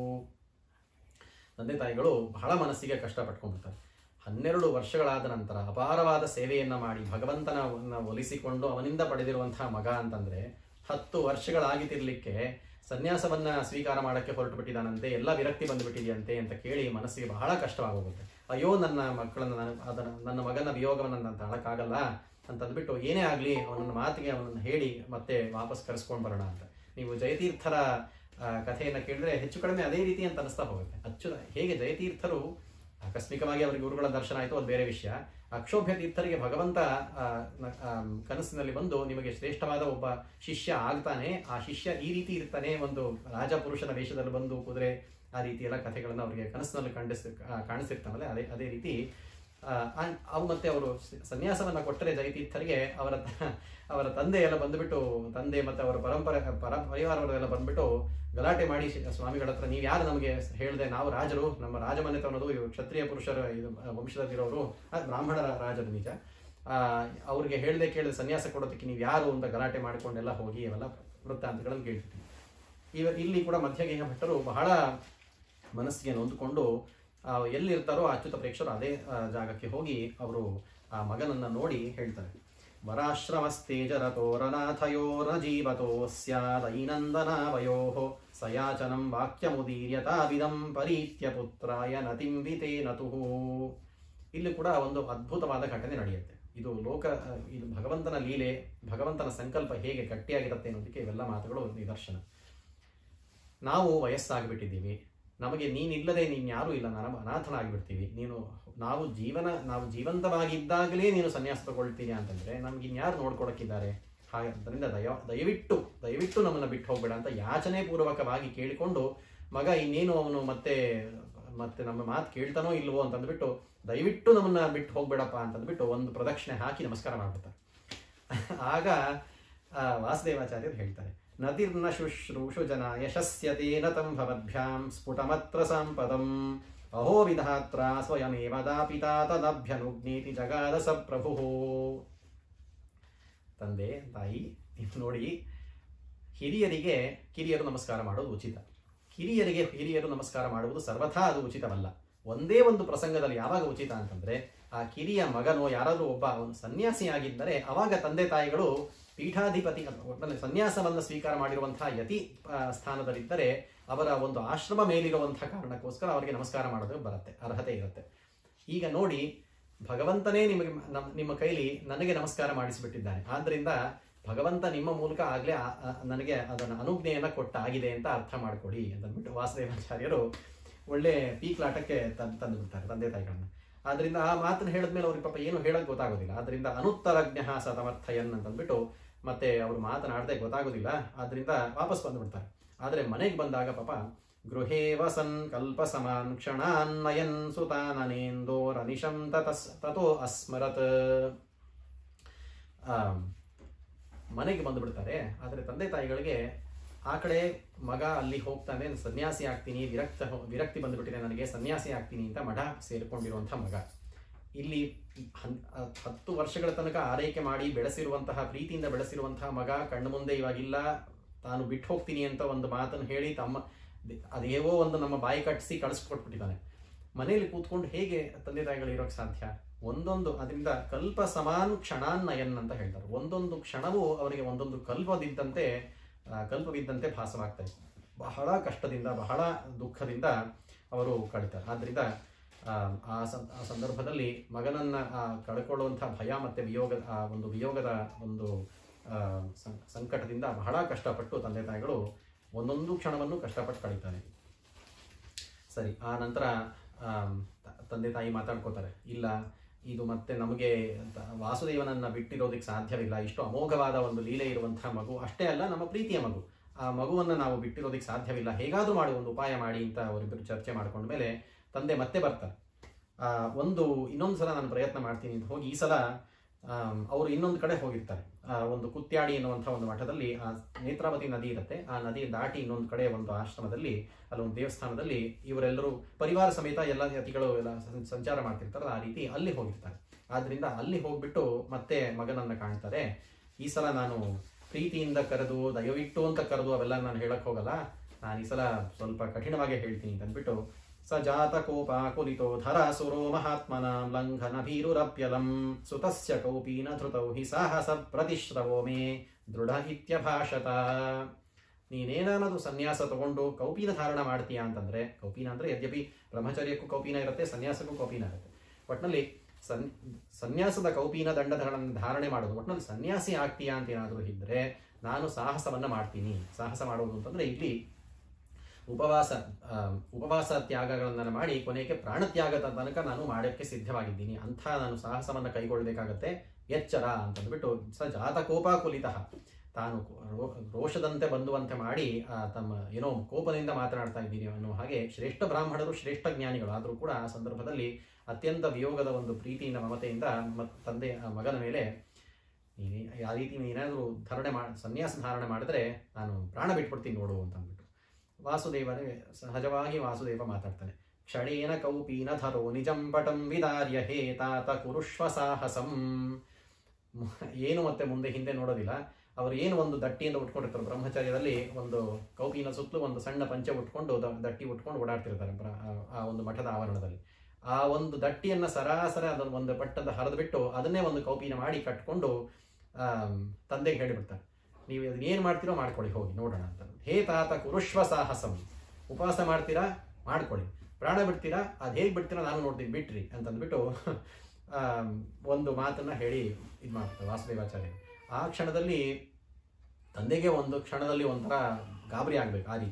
ತಂದೆ ತಾಯಿಗಳು ಬಹಳ ಮನಸ್ಸಿಗೆ ಕಷ್ಟಪಟ್ಕೊಂಡ್ಬಿಡ್ತಾರೆ ಹನ್ನೆರಡು ವರ್ಷಗಳಾದ ನಂತರ ಅಪಾರವಾದ ಸೇವೆಯನ್ನ ಮಾಡಿ ಭಗವಂತನ ಒಲಿಸಿಕೊಂಡು ಅವನಿಂದ ಪಡೆದಿರುವಂತಹ ಮಗ ಅಂತಂದ್ರೆ ಹತ್ತು ವರ್ಷಗಳಾಗಿತಿರ್ಲಿಕ್ಕೆ ಸನ್ಯಾಸವನ್ನ ಸ್ವೀಕಾರ ಮಾಡಕ್ಕೆ ಹೊರಟು ಬಿಟ್ಟಿದ್ದಾನಂತೆ ಎಲ್ಲ ವಿರಕ್ತಿ ಬಂದುಬಿಟ್ಟಿದೆಯಂತೆ ಅಂತ ಕೇಳಿ ಮನಸ್ಸಿಗೆ ಬಹಳ ಕಷ್ಟವಾಗೋಗುತ್ತೆ ಅಯ್ಯೋ ನನ್ನ ಮಕ್ಕಳನ್ನ ನಾನು ಅದನ್ನ ನನ್ನ ಮಗನ ವಿಯೋಗವನ್ನು ನಾನು ತಾಳಕ್ಕಾಗಲ್ಲ ಅಂತಂದ್ಬಿಟ್ಟು ಏನೇ ಆಗಲಿ ಅವನನ್ನ ಮಾತಿಗೆ ಅವನನ್ನು ಹೇಳಿ ಮತ್ತೆ ವಾಪಸ್ ಕರೆಸ್ಕೊಂಡು ಬರೋಣ ಅಂತ ನೀವು ಜಯತೀರ್ಥರ ಆ, ಕಥೆಯನ್ನ ಕೇಳಿದ್ರೆ ಹೆಚ್ಚು ಕಡಿಮೆ ಅದೇ ರೀತಿ ಅಂತ ಅನಿಸ್ತಾ ಹೋಗುತ್ತೆ ಅಚ್ಚು ಹೇಗೆ ಜಯತೀರ್ಥರು ಆಕಸ್ಮಿಕವಾಗಿ ಅವರಿಗೆ ಗುರುಗಳ ದರ್ಶನ ಆಯಿತು ಅದು ಬೇರೆ ವಿಷಯ ಅಕ್ಷೋಭ್ಯ ತೀರ್ಥರಿಗೆ ಭಗವಂತ ಆ, ನ- ಆ, ಕನಸಿನಲ್ಲಿ ಬಂದು ನಿಮಗೆ ಶ್ರೇಷ್ಠವಾದ ಒಬ್ಬ ಶಿಷ್ಯ ಆಗ್ತಾನೆ ಆ ಶಿಷ್ಯ ಈ ರೀತಿ ಇರ್ತಾನೆ ಒಂದು ರಾಜಪುರುಷನ ವೇಷದಲ್ಲಿ ಬಂದು ಕುದುರೆ ಆ ರೀತಿ ಎಲ್ಲ ಕಥೆಗಳನ್ನು ಅವರಿಗೆ ಕನಸಿನಲ್ಲಿ ಕಂಡಿಸ್ ಆ, ಕಾಣಿಸಿರ್ತಾನಲ್ಲ ಅದೇ ಅದೇ ರೀತಿ ಆ, ಆ- ಅವು ಮತ್ತೆ ಅವರು ಸ- ಸನ್ಯಾಸವನ್ನ ಕೊಟ್ಟರೆ ಜಯತೀರ್ಥರಿಗೆ ಅವರ ತ- ಅವರ ತಂದೆ ಎಲ್ಲ ಬಂದ್ಬಿಟ್ಟು ತಂದೆ ಮತ್ತೆ ಅವರ ಪರಂಪರೆ ಪರ ಪರಿವಾರವರೆಲ್ಲ ಬಂದ್ಬಿಟ್ಟು ಗಲಾಟೆ ಮಾಡಿ ಶಿ- ಸ್ವಾಮಿಗಳ ಹತ್ರ ನೀವು ಯಾರು ನಮಗೆ ಹೇಳಿದೆ ನಾವು ರಾಜರು ನಮ್ಮ ರಾಜಮನೆತ ಅನ್ನೋದು ಇವು ಕ್ಷತ್ರಿಯ ಪುರುಷರ ಇದು ಆ, ವಂಶದಲ್ಲಿರೋರು ಆ, ಬ್ರಾಹ್ಮಣರ ರಾಜರು ನಿಜ ಆ, ಅವ್ರಿಗೆ ಹೇಳದೆ ಕೇಳದೆ ಸನ್ಯಾಸ ಕೊಡೋದಕ್ಕೆ ನೀವು ಯಾರು ಅಂತ ಗಲಾಟೆ ಮಾಡಿಕೊಂಡೆಲ್ಲ ಹೋಗಿ ಅವೆಲ್ಲ ವೃತ್ತಾಂತಗಳನ್ನು ಕೇಳ್ತಿದ್ವಿ ಇವ ಇಲ್ಲಿ ಕೂಡ ಮಧ್ಯಗೇಹ ಭಟ್ಟರು ಬಹಳ ಮನಸ್ಸಿಗೆ ನೊಂದುಕೊಂಡು ಆ, ಎಲ್ಲಿರ್ತಾರೋ ಆ ಅಚ್ಯುತ ಪ್ರೇಕ್ಷರು ಅದೇ ಆ, ಜಾಗಕ್ಕೆ ಹೋಗಿ ಅವರು ಆ ಮಗನನ್ನ ನೋಡಿ ಹೇಳ್ತಾರೆ ವರಾಶ್ರಮಸ್ತೇಜರತೋರನಾಥಯೋರ್ನ ಜೀವತೋ ಸ್ಯಾದೈನಂದನಾವಯೋ ಸಯಾಚನಂ ವಾಕ್ಯಮುದೀರ್ಯತಾವಿದಂ ಪರೀತ್ಯ ಪುತ್ರಾಯ ನತಿಂ ವಿತೇನತುಃ ಇಲ್ಲಿ ಕೂಡ ಒಂದು ಅದ್ಭುತವಾದ ಘಟನೆ ನಡೆಯುತ್ತೆ ಇದು ಲೋಕ ಇದು ಭಗವಂತನ ಲೀಲೆ ಭಗವಂತನ ಸಂಕಲ್ಪ ಹೇಗೆ ಗಟ್ಟಿಯಾಗಿರುತ್ತೆ ಅನ್ನೋದಕ್ಕೆ ಇವೆಲ್ಲ ಮಾತುಗಳು ನಿದರ್ಶನ ನಾವು ವಯಸ್ಸಾಗಿಬಿಟ್ಟಿದ್ದೀವಿ ನಮಗೆ ನೀನಿಲ್ಲದೆ ನೀನು ಯಾರೂ ಇಲ್ಲ ನಾನು ಅನಾಥನಾಗಿಬಿಡ್ತೀವಿ ನೀನು ನಾವು ಜೀವನ ನಾವು ಜೀವಂತವಾಗಿದ್ದಾಗಲೇ ನೀನು ಸನ್ಯಾಸ ತಗೊಳ್ತೀನಿ ಅಂತಂದ್ರೆ ನಮ್ಗೆ ಇನ್ಯಾರು ನೋಡ್ಕೊಳಕ್ಕಿದ್ದಾರೆ ಹಾಗೆ ಅದರಿಂದ ದಯ ದಯವಿಟ್ಟು ದಯವಿಟ್ಟು ನಮ್ಮನ್ನು ಬಿಟ್ಟು ಹೋಗ್ಬೇಡ ಅಂತ ಯಾಚನೆ ಪೂರ್ವಕವಾಗಿ ಕೇಳಿಕೊಂಡು ಮಗ ಇನ್ನೇನು ಅವನು ಮತ್ತೆ ಮತ್ತೆ ನಮ್ಮ ಮಾತು ಕೇಳ್ತಾನೋ ಇಲ್ವೋ ಅಂತಂದ್ಬಿಟ್ಟು ದಯವಿಟ್ಟು ನಮ್ಮನ್ನ ಬಿಟ್ಟು ಹೋಗ್ಬೇಡಪ್ಪ ಅಂತಂದ್ಬಿಟ್ಟು ಒಂದು ಪ್ರದಕ್ಷಿಣೆ ಹಾಕಿ ನಮಸ್ಕಾರ ಮಾಡ್ಬಿಡ್ತಾರೆ ಆಗ ಆ, ವಾಸುದೇವಾಚಾರ್ಯರು ಹೇಳ್ತಾರೆ ನದಿರ್ನ ಶುಶ್ರೂಷು ಜನ ಯಶಸ್ಯತೇನ ತಂ ಭವದ್ಭ್ಯಾಂ ಸ್ಫುಟಮತ್ರ ಸಂಪದಂ ಅಹೋ ವಿಧಾತ್ರ ಸ್ವಯಮೇವ ದಾಪಿತಾ ತದಭ್ಯನುಜ್ಞೇತಿ ಜಗಾದ ಸ ಪ್ರಭು ತಂದೆ ತಾಯಿ ಇದು ನೋಡಿ ಹಿರಿಯರಿಗೆ ಕಿರಿಯರು ನಮಸ್ಕಾರ ಮಾಡೋದು ಉಚಿತ ಕಿರಿಯರಿಗೆ ಹಿರಿಯರು ನಮಸ್ಕಾರ ಮಾಡುವುದು ಸರ್ವಥಾ ಅದು ಉಚಿತವಲ್ಲ ಒಂದೇ ಒಂದು ಪ್ರಸಂಗದಲ್ಲಿ ಯಾವಾಗ ಉಚಿತ ಅಂತಂದ್ರೆ ಆ ಕಿರಿಯ ಮಗನೋ ಯಾರಾದರೂ ಒಬ್ಬ ಅವನು ಸನ್ಯಾಸಿಯಾಗಿದ್ದರೆ ಅವಾಗ ತಂದೆ ತಾಯಿಗಳು ಪೀಠಾಧಿಪತಿ ಒಟ್ಟಿನಲ್ಲಿ ಸನ್ಯಾಸವನ್ನು ಸ್ವೀಕಾರ ಮಾಡಿರುವಂತಹ ಯತಿ ಆ, ಸ್ಥಾನದಲ್ಲಿದ್ದರೆ ಅವರ ಒಂದು ಆಶ್ರಮ ಮೇಲಿರುವಂತಹ ಕಾರಣಕ್ಕೋಸ್ಕರ ಅವರಿಗೆ ನಮಸ್ಕಾರ ಮಾಡೋದು ಬರುತ್ತೆ ಅರ್ಹತೆ ಇರುತ್ತೆ ಈಗ ನೋಡಿ ಭಗವಂತನೇ ನಿಮಗೆ ನಮ್- ನಿಮ್ಮ ಕೈಲಿ ನನಗೆ ನಮಸ್ಕಾರ ಮಾಡಿಸಿಬಿಟ್ಟಿದ್ದಾನೆ ಆದ್ರಿಂದ ಭಗವಂತ ನಿಮ್ಮ ಮೂಲಕ ಆಗ್ಲೇ ಆ- ಆ- ನನಗೆ ಅದನ್ನ ಅನುಜ್ಞೆಯನ್ನ ಕೊಟ್ಟ ಆಗಿದೆ ಅಂತ ಅರ್ಥ ಮಾಡ್ಕೊಡಿ ಅಂತಂದ್ಬಿಟ್ಟು ವಾಸುದೇವಾಚಾರ್ಯರು ಒಳ್ಳೆ ಪೀಕ್ಲಾಟಕ್ಕೆ ತಂದು ತಂದು ಬಿಡ್ತಾರೆ ತಂದೆ ತಾಯಿಗಳನ್ನ ಆದ್ರಿಂದ ಆ ಮಾತನ್ನ ಹೇಳಿದ್ಮೇಲೆ ಅವ್ರಿಗೆ ಪಾಪ ಏನು ಹೇಳಕ್ ಗೊತ್ತಾಗೋದಿಲ್ಲ ಆದ್ರಿಂದ ಅನುತ್ತರಜ್ಞ ಸಮರ್ಥಯನ್ ಅಂತಂದ್ಬಿಟ್ಟು ಮತ್ತೆ ಅವ್ರು ಮಾತನಾಡದೆ ಗೊತ್ತಾಗೋದಿಲ್ಲ ಆದ್ರಿಂದ ವಾಪಸ್ ಬಂದ್ಬಿಡ್ತಾರೆ ಆದ್ರೆ ಮನೆಗೆ ಬಂದಾಗ ಪಾಪ ಗೃಹೇ ವಸನ್ ಕಲ್ಪ ಸಮಾನ್ ಕ್ಷಣಾನ್ನಯನ್ ಸುತಾನನೇಂದೋರನಿಶಂ ತತಸ್ ತಥೋ ಅಸ್ಮರತ್ ಆ, ಮನೆಗೆ ಬಂದುಬಿಡ್ತಾರೆ ಆದರೆ ತಂದೆ ತಾಯಿಗಳಿಗೆ ಆ ಕಡೆ ಮಗ ಅಲ್ಲಿ ಹೋಗ್ತಾನೆ ಸನ್ಯಾಸಿ ಆಗ್ತೀನಿ ವಿರಕ್ತ ವಿರಕ್ತಿ ಬಂದುಬಿಟ್ಟಿದೆ ನನಗೆ ಸನ್ಯಾಸಿ ಆಗ್ತೀನಿ ಅಂತ ಮಠ ಸೇರಿಕೊಂಡಿರುವಂಥ ಮಗ ಇಲ್ಲಿ ಹನ್- ಹತ್- ಹತ್ತು ವರ್ಷಗಳ ತನಕ ಆರೈಕೆ ಮಾಡಿ ಬೆಳೆಸಿರುವಂತಹ ಪ್ರೀತಿಯಿಂದ ಬೆಳೆಸಿರುವಂತಹ ಮಗ ಕಣ್ಣು ಮುಂದೆ ಇವಾಗಿಲ್ಲ ತಾನು ಬಿಟ್ಟು ಹೋಗ್ತೀನಿ ಅಂತ ಒಂದು ಮಾತನ್ನು ಹೇಳಿ ತಮ್ಮ ಅದೇವೋ ಒಂದು ನಮ್ಮ ಬಾಯಿ ಕಟ್ಟಿಸಿ ಕಳಿಸ್ಕೊಟ್ಬಿಟ್ಟಿದ್ದಾನೆ ಮನೆಯಲ್ಲಿ ಕೂತ್ಕೊಂಡು ಹೇಗೆ ತಂದೆ ತಾಯಿಗಳು ಇರೋಕ್ಕೆ ಸಾಧ್ಯ ಒಂದೊಂದು ಅದರಿಂದ ಕಲ್ಪ ಸಮಾನ್ ಕ್ಷಣಾನ್ನಯನ್ ಅಂತ ಹೇಳ್ತಾರೆ ಒಂದೊಂದು ಕ್ಷಣವೂ ಅವರಿಗೆ ಒಂದೊಂದು ಕಲ್ಪದಿದ್ದಂತೆ ಆ, ಕಲ್ಪವಿದ್ದಂತೆ ಭಾಸವಾಗ್ತಾ ಇತ್ತು ಬಹಳ ಕಷ್ಟದಿಂದ ಬಹಳ ದುಃಖದಿಂದ ಅವರು ಕಳೀತಾರೆ ಆದ್ರಿಂದ ಆ, ಆ ಸಂ- ಆ ಸಂದರ್ಭದಲ್ಲಿ ಮಗನನ್ನ ಆ, ಕಳ್ಕೊಳ್ಳುವಂಥ ಭಯ ಮತ್ತೆ ವಿಯೋಗ ಆ ಒಂದು ವಿಯೋಗದ ಒಂದು ಆ, ಸಂ- ಸಂಕಟದಿಂದ ಬಹಳ ಕಷ್ಟಪಟ್ಟು ತಂದೆ ತಾಯಿಗಳು ಒಂದೊಂದು ಕ್ಷಣವನ್ನು ಕಷ್ಟಪಟ್ಟು ಕಳೀತಾರೆ ಸರಿ ಆ ನಂತರ ಆಮ್, ತ- ತಂದೆ ತಾಯಿ ಮಾತಾಡ್ಕೋತಾರೆ ಇಲ್ಲ ಇದು ಮತ್ತೆ ನಮಗೆ ತ- ವಾಸುದೇವನನ್ನ ಬಿಟ್ಟಿರೋದಕ್ಕೆ ಸಾಧ್ಯವಿಲ್ಲ ಇಷ್ಟು ಅಮೋಘವಾದ ಒಂದು ಲೀಲೆ ಇರುವಂತಹ ಮಗು ಅಷ್ಟೇ ಅಲ್ಲ ನಮ್ಮ ಪ್ರೀತಿಯ ಮಗು ಆ ಮಗುವನ್ನ ನಾವು ಬಿಟ್ಟಿರೋದಕ್ಕೆ ಸಾಧ್ಯವಿಲ್ಲ ಹೇಗಾದ್ರೂ ಮಾಡಿ ಒಂದು ಉಪಾಯ ಮಾಡಿ ಅಂತ ಅವರಿಬ್ಬರು ಚರ್ಚೆ ಮಾಡ್ಕೊಂಡ ಮೇಲೆ ತಂದೆ ಮತ್ತೆ ಬರ್ತಾರೆ ಆ, ಒಂದು ಇನ್ನೊಂದು ಸಲ ನಾನು ಪ್ರಯತ್ನ ಮಾಡ್ತೀನಿ ಅಂತ ಹೋಗಿ ಈ ಸಲ ಆಮ್, ಅವರು ಇನ್ನೊಂದು ಕಡೆ ಹೋಗಿರ್ತಾರೆ ಆ, ಒಂದು ಕುತ್ಯಾಡಿ ಎನ್ನುವಂಥ ಒಂದು ಮಠದಲ್ಲಿ ಆ ನೇತ್ರಾವತಿ ನದಿ ಇರುತ್ತೆ ಆ ನದಿ ದಾಟಿ ಇನ್ನೊಂದು ಕಡೆ ಒಂದು ಆಶ್ರಮದಲ್ಲಿ ಅಲ್ಲೊಂದು ದೇವಸ್ಥಾನದಲ್ಲಿ ಇವರೆಲ್ಲರೂ ಪರಿವಾರ ಸಮೇತ ಎಲ್ಲ ಯತಿಗಳು ಎಲ್ಲ ಸಂ- ಸಂಚಾರ ಮಾಡ್ತಿರ್ತಾರಲ್ಲ ಆ ರೀತಿ ಅಲ್ಲಿ ಹೋಗಿರ್ತಾರೆ ಆದ್ರಿಂದ ಅಲ್ಲಿ ಹೋಗ್ಬಿಟ್ಟು ಮತ್ತೆ ಮಗನನ್ನ ಕಾಣ್ತಾರೆ ಈ ಸಲ ನಾನು ಪ್ರೀತಿಯಿಂದ ಕರೆದು ದಯವಿಟ್ಟು ಅಂತ ಕರೆದು ಅವೆಲ್ಲ ನಾನು ಹೇಳಕ್ ಹೋಗಲ್ಲ ನಾನು ಈ ಸಲ ಸ್ವಲ್ಪ ಕಠಿಣವಾಗಿ ಹೇಳ್ತೀನಿ ಅಂತ ಅಂದ್ಬಿಟ್ಟು ಸ ಜಾತ ಕೋಪ ಕುಲಿತೋ ಧರಾಸುರೋ ಮಹಾತ್ಮನಾಂ ಲಂಘನ ಭೀರುರಪ್ಯಲಂ ಸುತಸ್ಯ ಕೌಪೀನ ಧೃತೌ ಹಿ ಸಾಹಸ ಪ್ರತಿಶ್ರವೋ ಮೇ ದೃಢ ಇತ್ಯಭಾಷತ ನೀನೇನಾದರೂ ಸನ್ಯಾಸ ತಗೊಂಡು ಕೌಪೀನ ಧಾರಣ ಮಾಡ್ತೀಯಾ ಅಂತಂದ್ರೆ ಕೌಪೀನ ಅಂದ್ರೆ ಯದ್ಯಪಿ ಬ್ರಹ್ಮಚರ್ಯಕ್ಕೂ ಕೌಪೀನ ಇರುತ್ತೆ ಸನ್ಯಾಸಕ್ಕೂ ಕೌಪೀನ ಇರುತ್ತೆ ಒಟ್ನಲ್ಲಿ ಸನ್ ಸನ್ಯಾಸದ ಕೌಪೀನ ದಂಡಗಳನ್ನು ಧಾರಣೆ ಮಾಡೋದು ಒಟ್ನಲ್ಲಿ ಸನ್ಯಾಸಿ ಆಗ್ತೀಯಾ ಅಂತ ಏನಾದರೂ ಇದ್ರೆ ನಾನು ಸಾಹಸವನ್ನ ಮಾಡ್ತೀನಿ ಸಾಹಸ ಮಾಡುವುದು ಅಂತಂದ್ರೆ ಇಲ್ಲಿ ಉಪವಾಸ ಆ, ಉಪವಾಸ ತ್ಯಾಗಗಳನ್ನ ಮಾಡಿ ಕೊನೆಗೆ ಪ್ರಾಣತ್ಯಾಗದ ತನಕ ನಾನು ಮಾಡೋಕ್ಕೆ ಸಿದ್ಧವಾಗಿದ್ದೀನಿ ಅಂಥ ನಾನು ಸಾಹಸವನ್ನ ಕೈಗೊಳ್ಳಬೇಕಾಗತ್ತೆ ಎಚ್ಚರ ಅಂತಂದ್ಬಿಟ್ಟು ಸ ಜಾತ ಕೋಪಾಕುಲಿತಃ ತಾನು ರೋ- ರೋಷದಂತೆ ಬಂದುವಂತೆ ಮಾಡಿ ಆ, ತಮ್ಮ ಏನೋ ಕೋಪದಿಂದ ಮಾತನಾಡ್ತಾ ಇದ್ದೀನಿ ಅನ್ನೋ ಹಾಗೆ ಶ್ರೇಷ್ಠ ಬ್ರಾಹ್ಮಣರು ಶ್ರೇಷ್ಠ ಜ್ಞಾನಿಗಳು ಆದರೂ ಕೂಡ ಆ ಸಂದರ್ಭದಲ್ಲಿ ಅತ್ಯಂತ ವಿಯೋಗದ ಒಂದು ಪ್ರೀತಿಯಿಂದ ಮಮತೆಯಿಂದ ಮ- ತಂದೆ ಆ ಮಗನ ಮೇಲೆ ನೀನು ಆ ರೀತಿ ಏನಾದರೂ ಧಾರಣೆ ಮಾಡಿ ಸನ್ಯಾಸ ಧಾರಣೆ ಮಾಡಿದ್ರೆ ನಾನು ಪ್ರಾಣ ಬಿಟ್ಬಿಡ್ತೀನಿ ನೋಡು ಅಂತ ಅಂದ್ಬಿಟ್ಟು ವಾಸುದೇವನೇ ಸಹಜವಾಗಿ ವಾಸುದೇವ ಮಾತಾಡ್ತಾನೆ ಕ್ಷಣೇನ ಕೌಪೀನ ಧರೋ ನಿಜಂ ಪಟಂ ವಿದಾರ್ಯ ಹೇ ತಾತ ಕುರುಷ್ವ ಸಾಹಸಂ ಮ- ಏನು ಮತ್ತೆ ಮುಂದೆ ಹಿಂದೆ ನೋಡೋದಿಲ್ಲ ಅವರು ಏನು ಒಂದು ದಟ್ಟಿಯಿಂದ ಉಟ್ಕೊಂಡಿರ್ತಾರೆ ಬ್ರಹ್ಮಚರ್ಯದಲ್ಲಿ ಒಂದು ಕೌಪಿನ ಸುತ್ತಲೂ ಒಂದು ಸಣ್ಣ ಪಂಚೆ ಉಟ್ಕೊಂಡು ದ- ದಟ್ಟಿ ಉಟ್ಕೊಂಡು ಓಡಾಡ್ತಿರ್ತಾರೆ ಬ್ರ- ಆ- ಆ ಒಂದು ಮಠದ ಆವರಣದಲ್ಲಿ ಆ ಒಂದು ದಟ್ಟಿಯನ್ನ ಸರಾಸರ ಅದನ್ನು ಒಂದು ಪಟ್ಟದ ಹರಿದು ಬಿಟ್ಟು ಅದನ್ನೇ ಒಂದು ಕೌಪಿನ ಮಾಡಿ ಕಟ್ಕೊಂಡು ಆಮ್, ತಂದೆಗೆ ಹೇಳಿಬಿಡ್ತಾರೆ ನೀವು ಇದನ್ನ ಏನು ಮಾಡ್ತೀರೋ ಮಾಡ್ಕೊಳ್ಳಿ ಹೋಗಿ ನೋಡೋಣ ಅಂತ ಹೇ ತಾತ ಕುರುಷ್ವ ಸಾಹಸಂ ಉಪವಾಸ ಮಾಡ್ತೀರಾ ಮಾಡ್ಕೊಳ್ಳಿ ಪ್ರಾಣ ಬಿಡ್ತೀರಾ ಅದು ಹೇಗೆ ಬಿಡ್ತೀರಾ ನಾನು ನೋಡ್ತೀನಿ ಬಿಟ್ರಿ ಅಂತಂದ್ಬಿಟ್ಟು ಆಮ್, ಒಂದು ಮಾತನ್ನ ಹೇಳಿ ಇದು ಮಾಡ್ತಾರೆ ವಾಸುದೇವಾಚಾರ್ಯ ಆ ಕ್ಷಣದಲ್ಲಿ ತಂದೆಗೆ ಒಂದು ಕ್ಷಣದಲ್ಲಿ ಒಂಥರ ಗಾಬರಿ ಆಗ್ಬೇಕು ಆ ರೀತಿ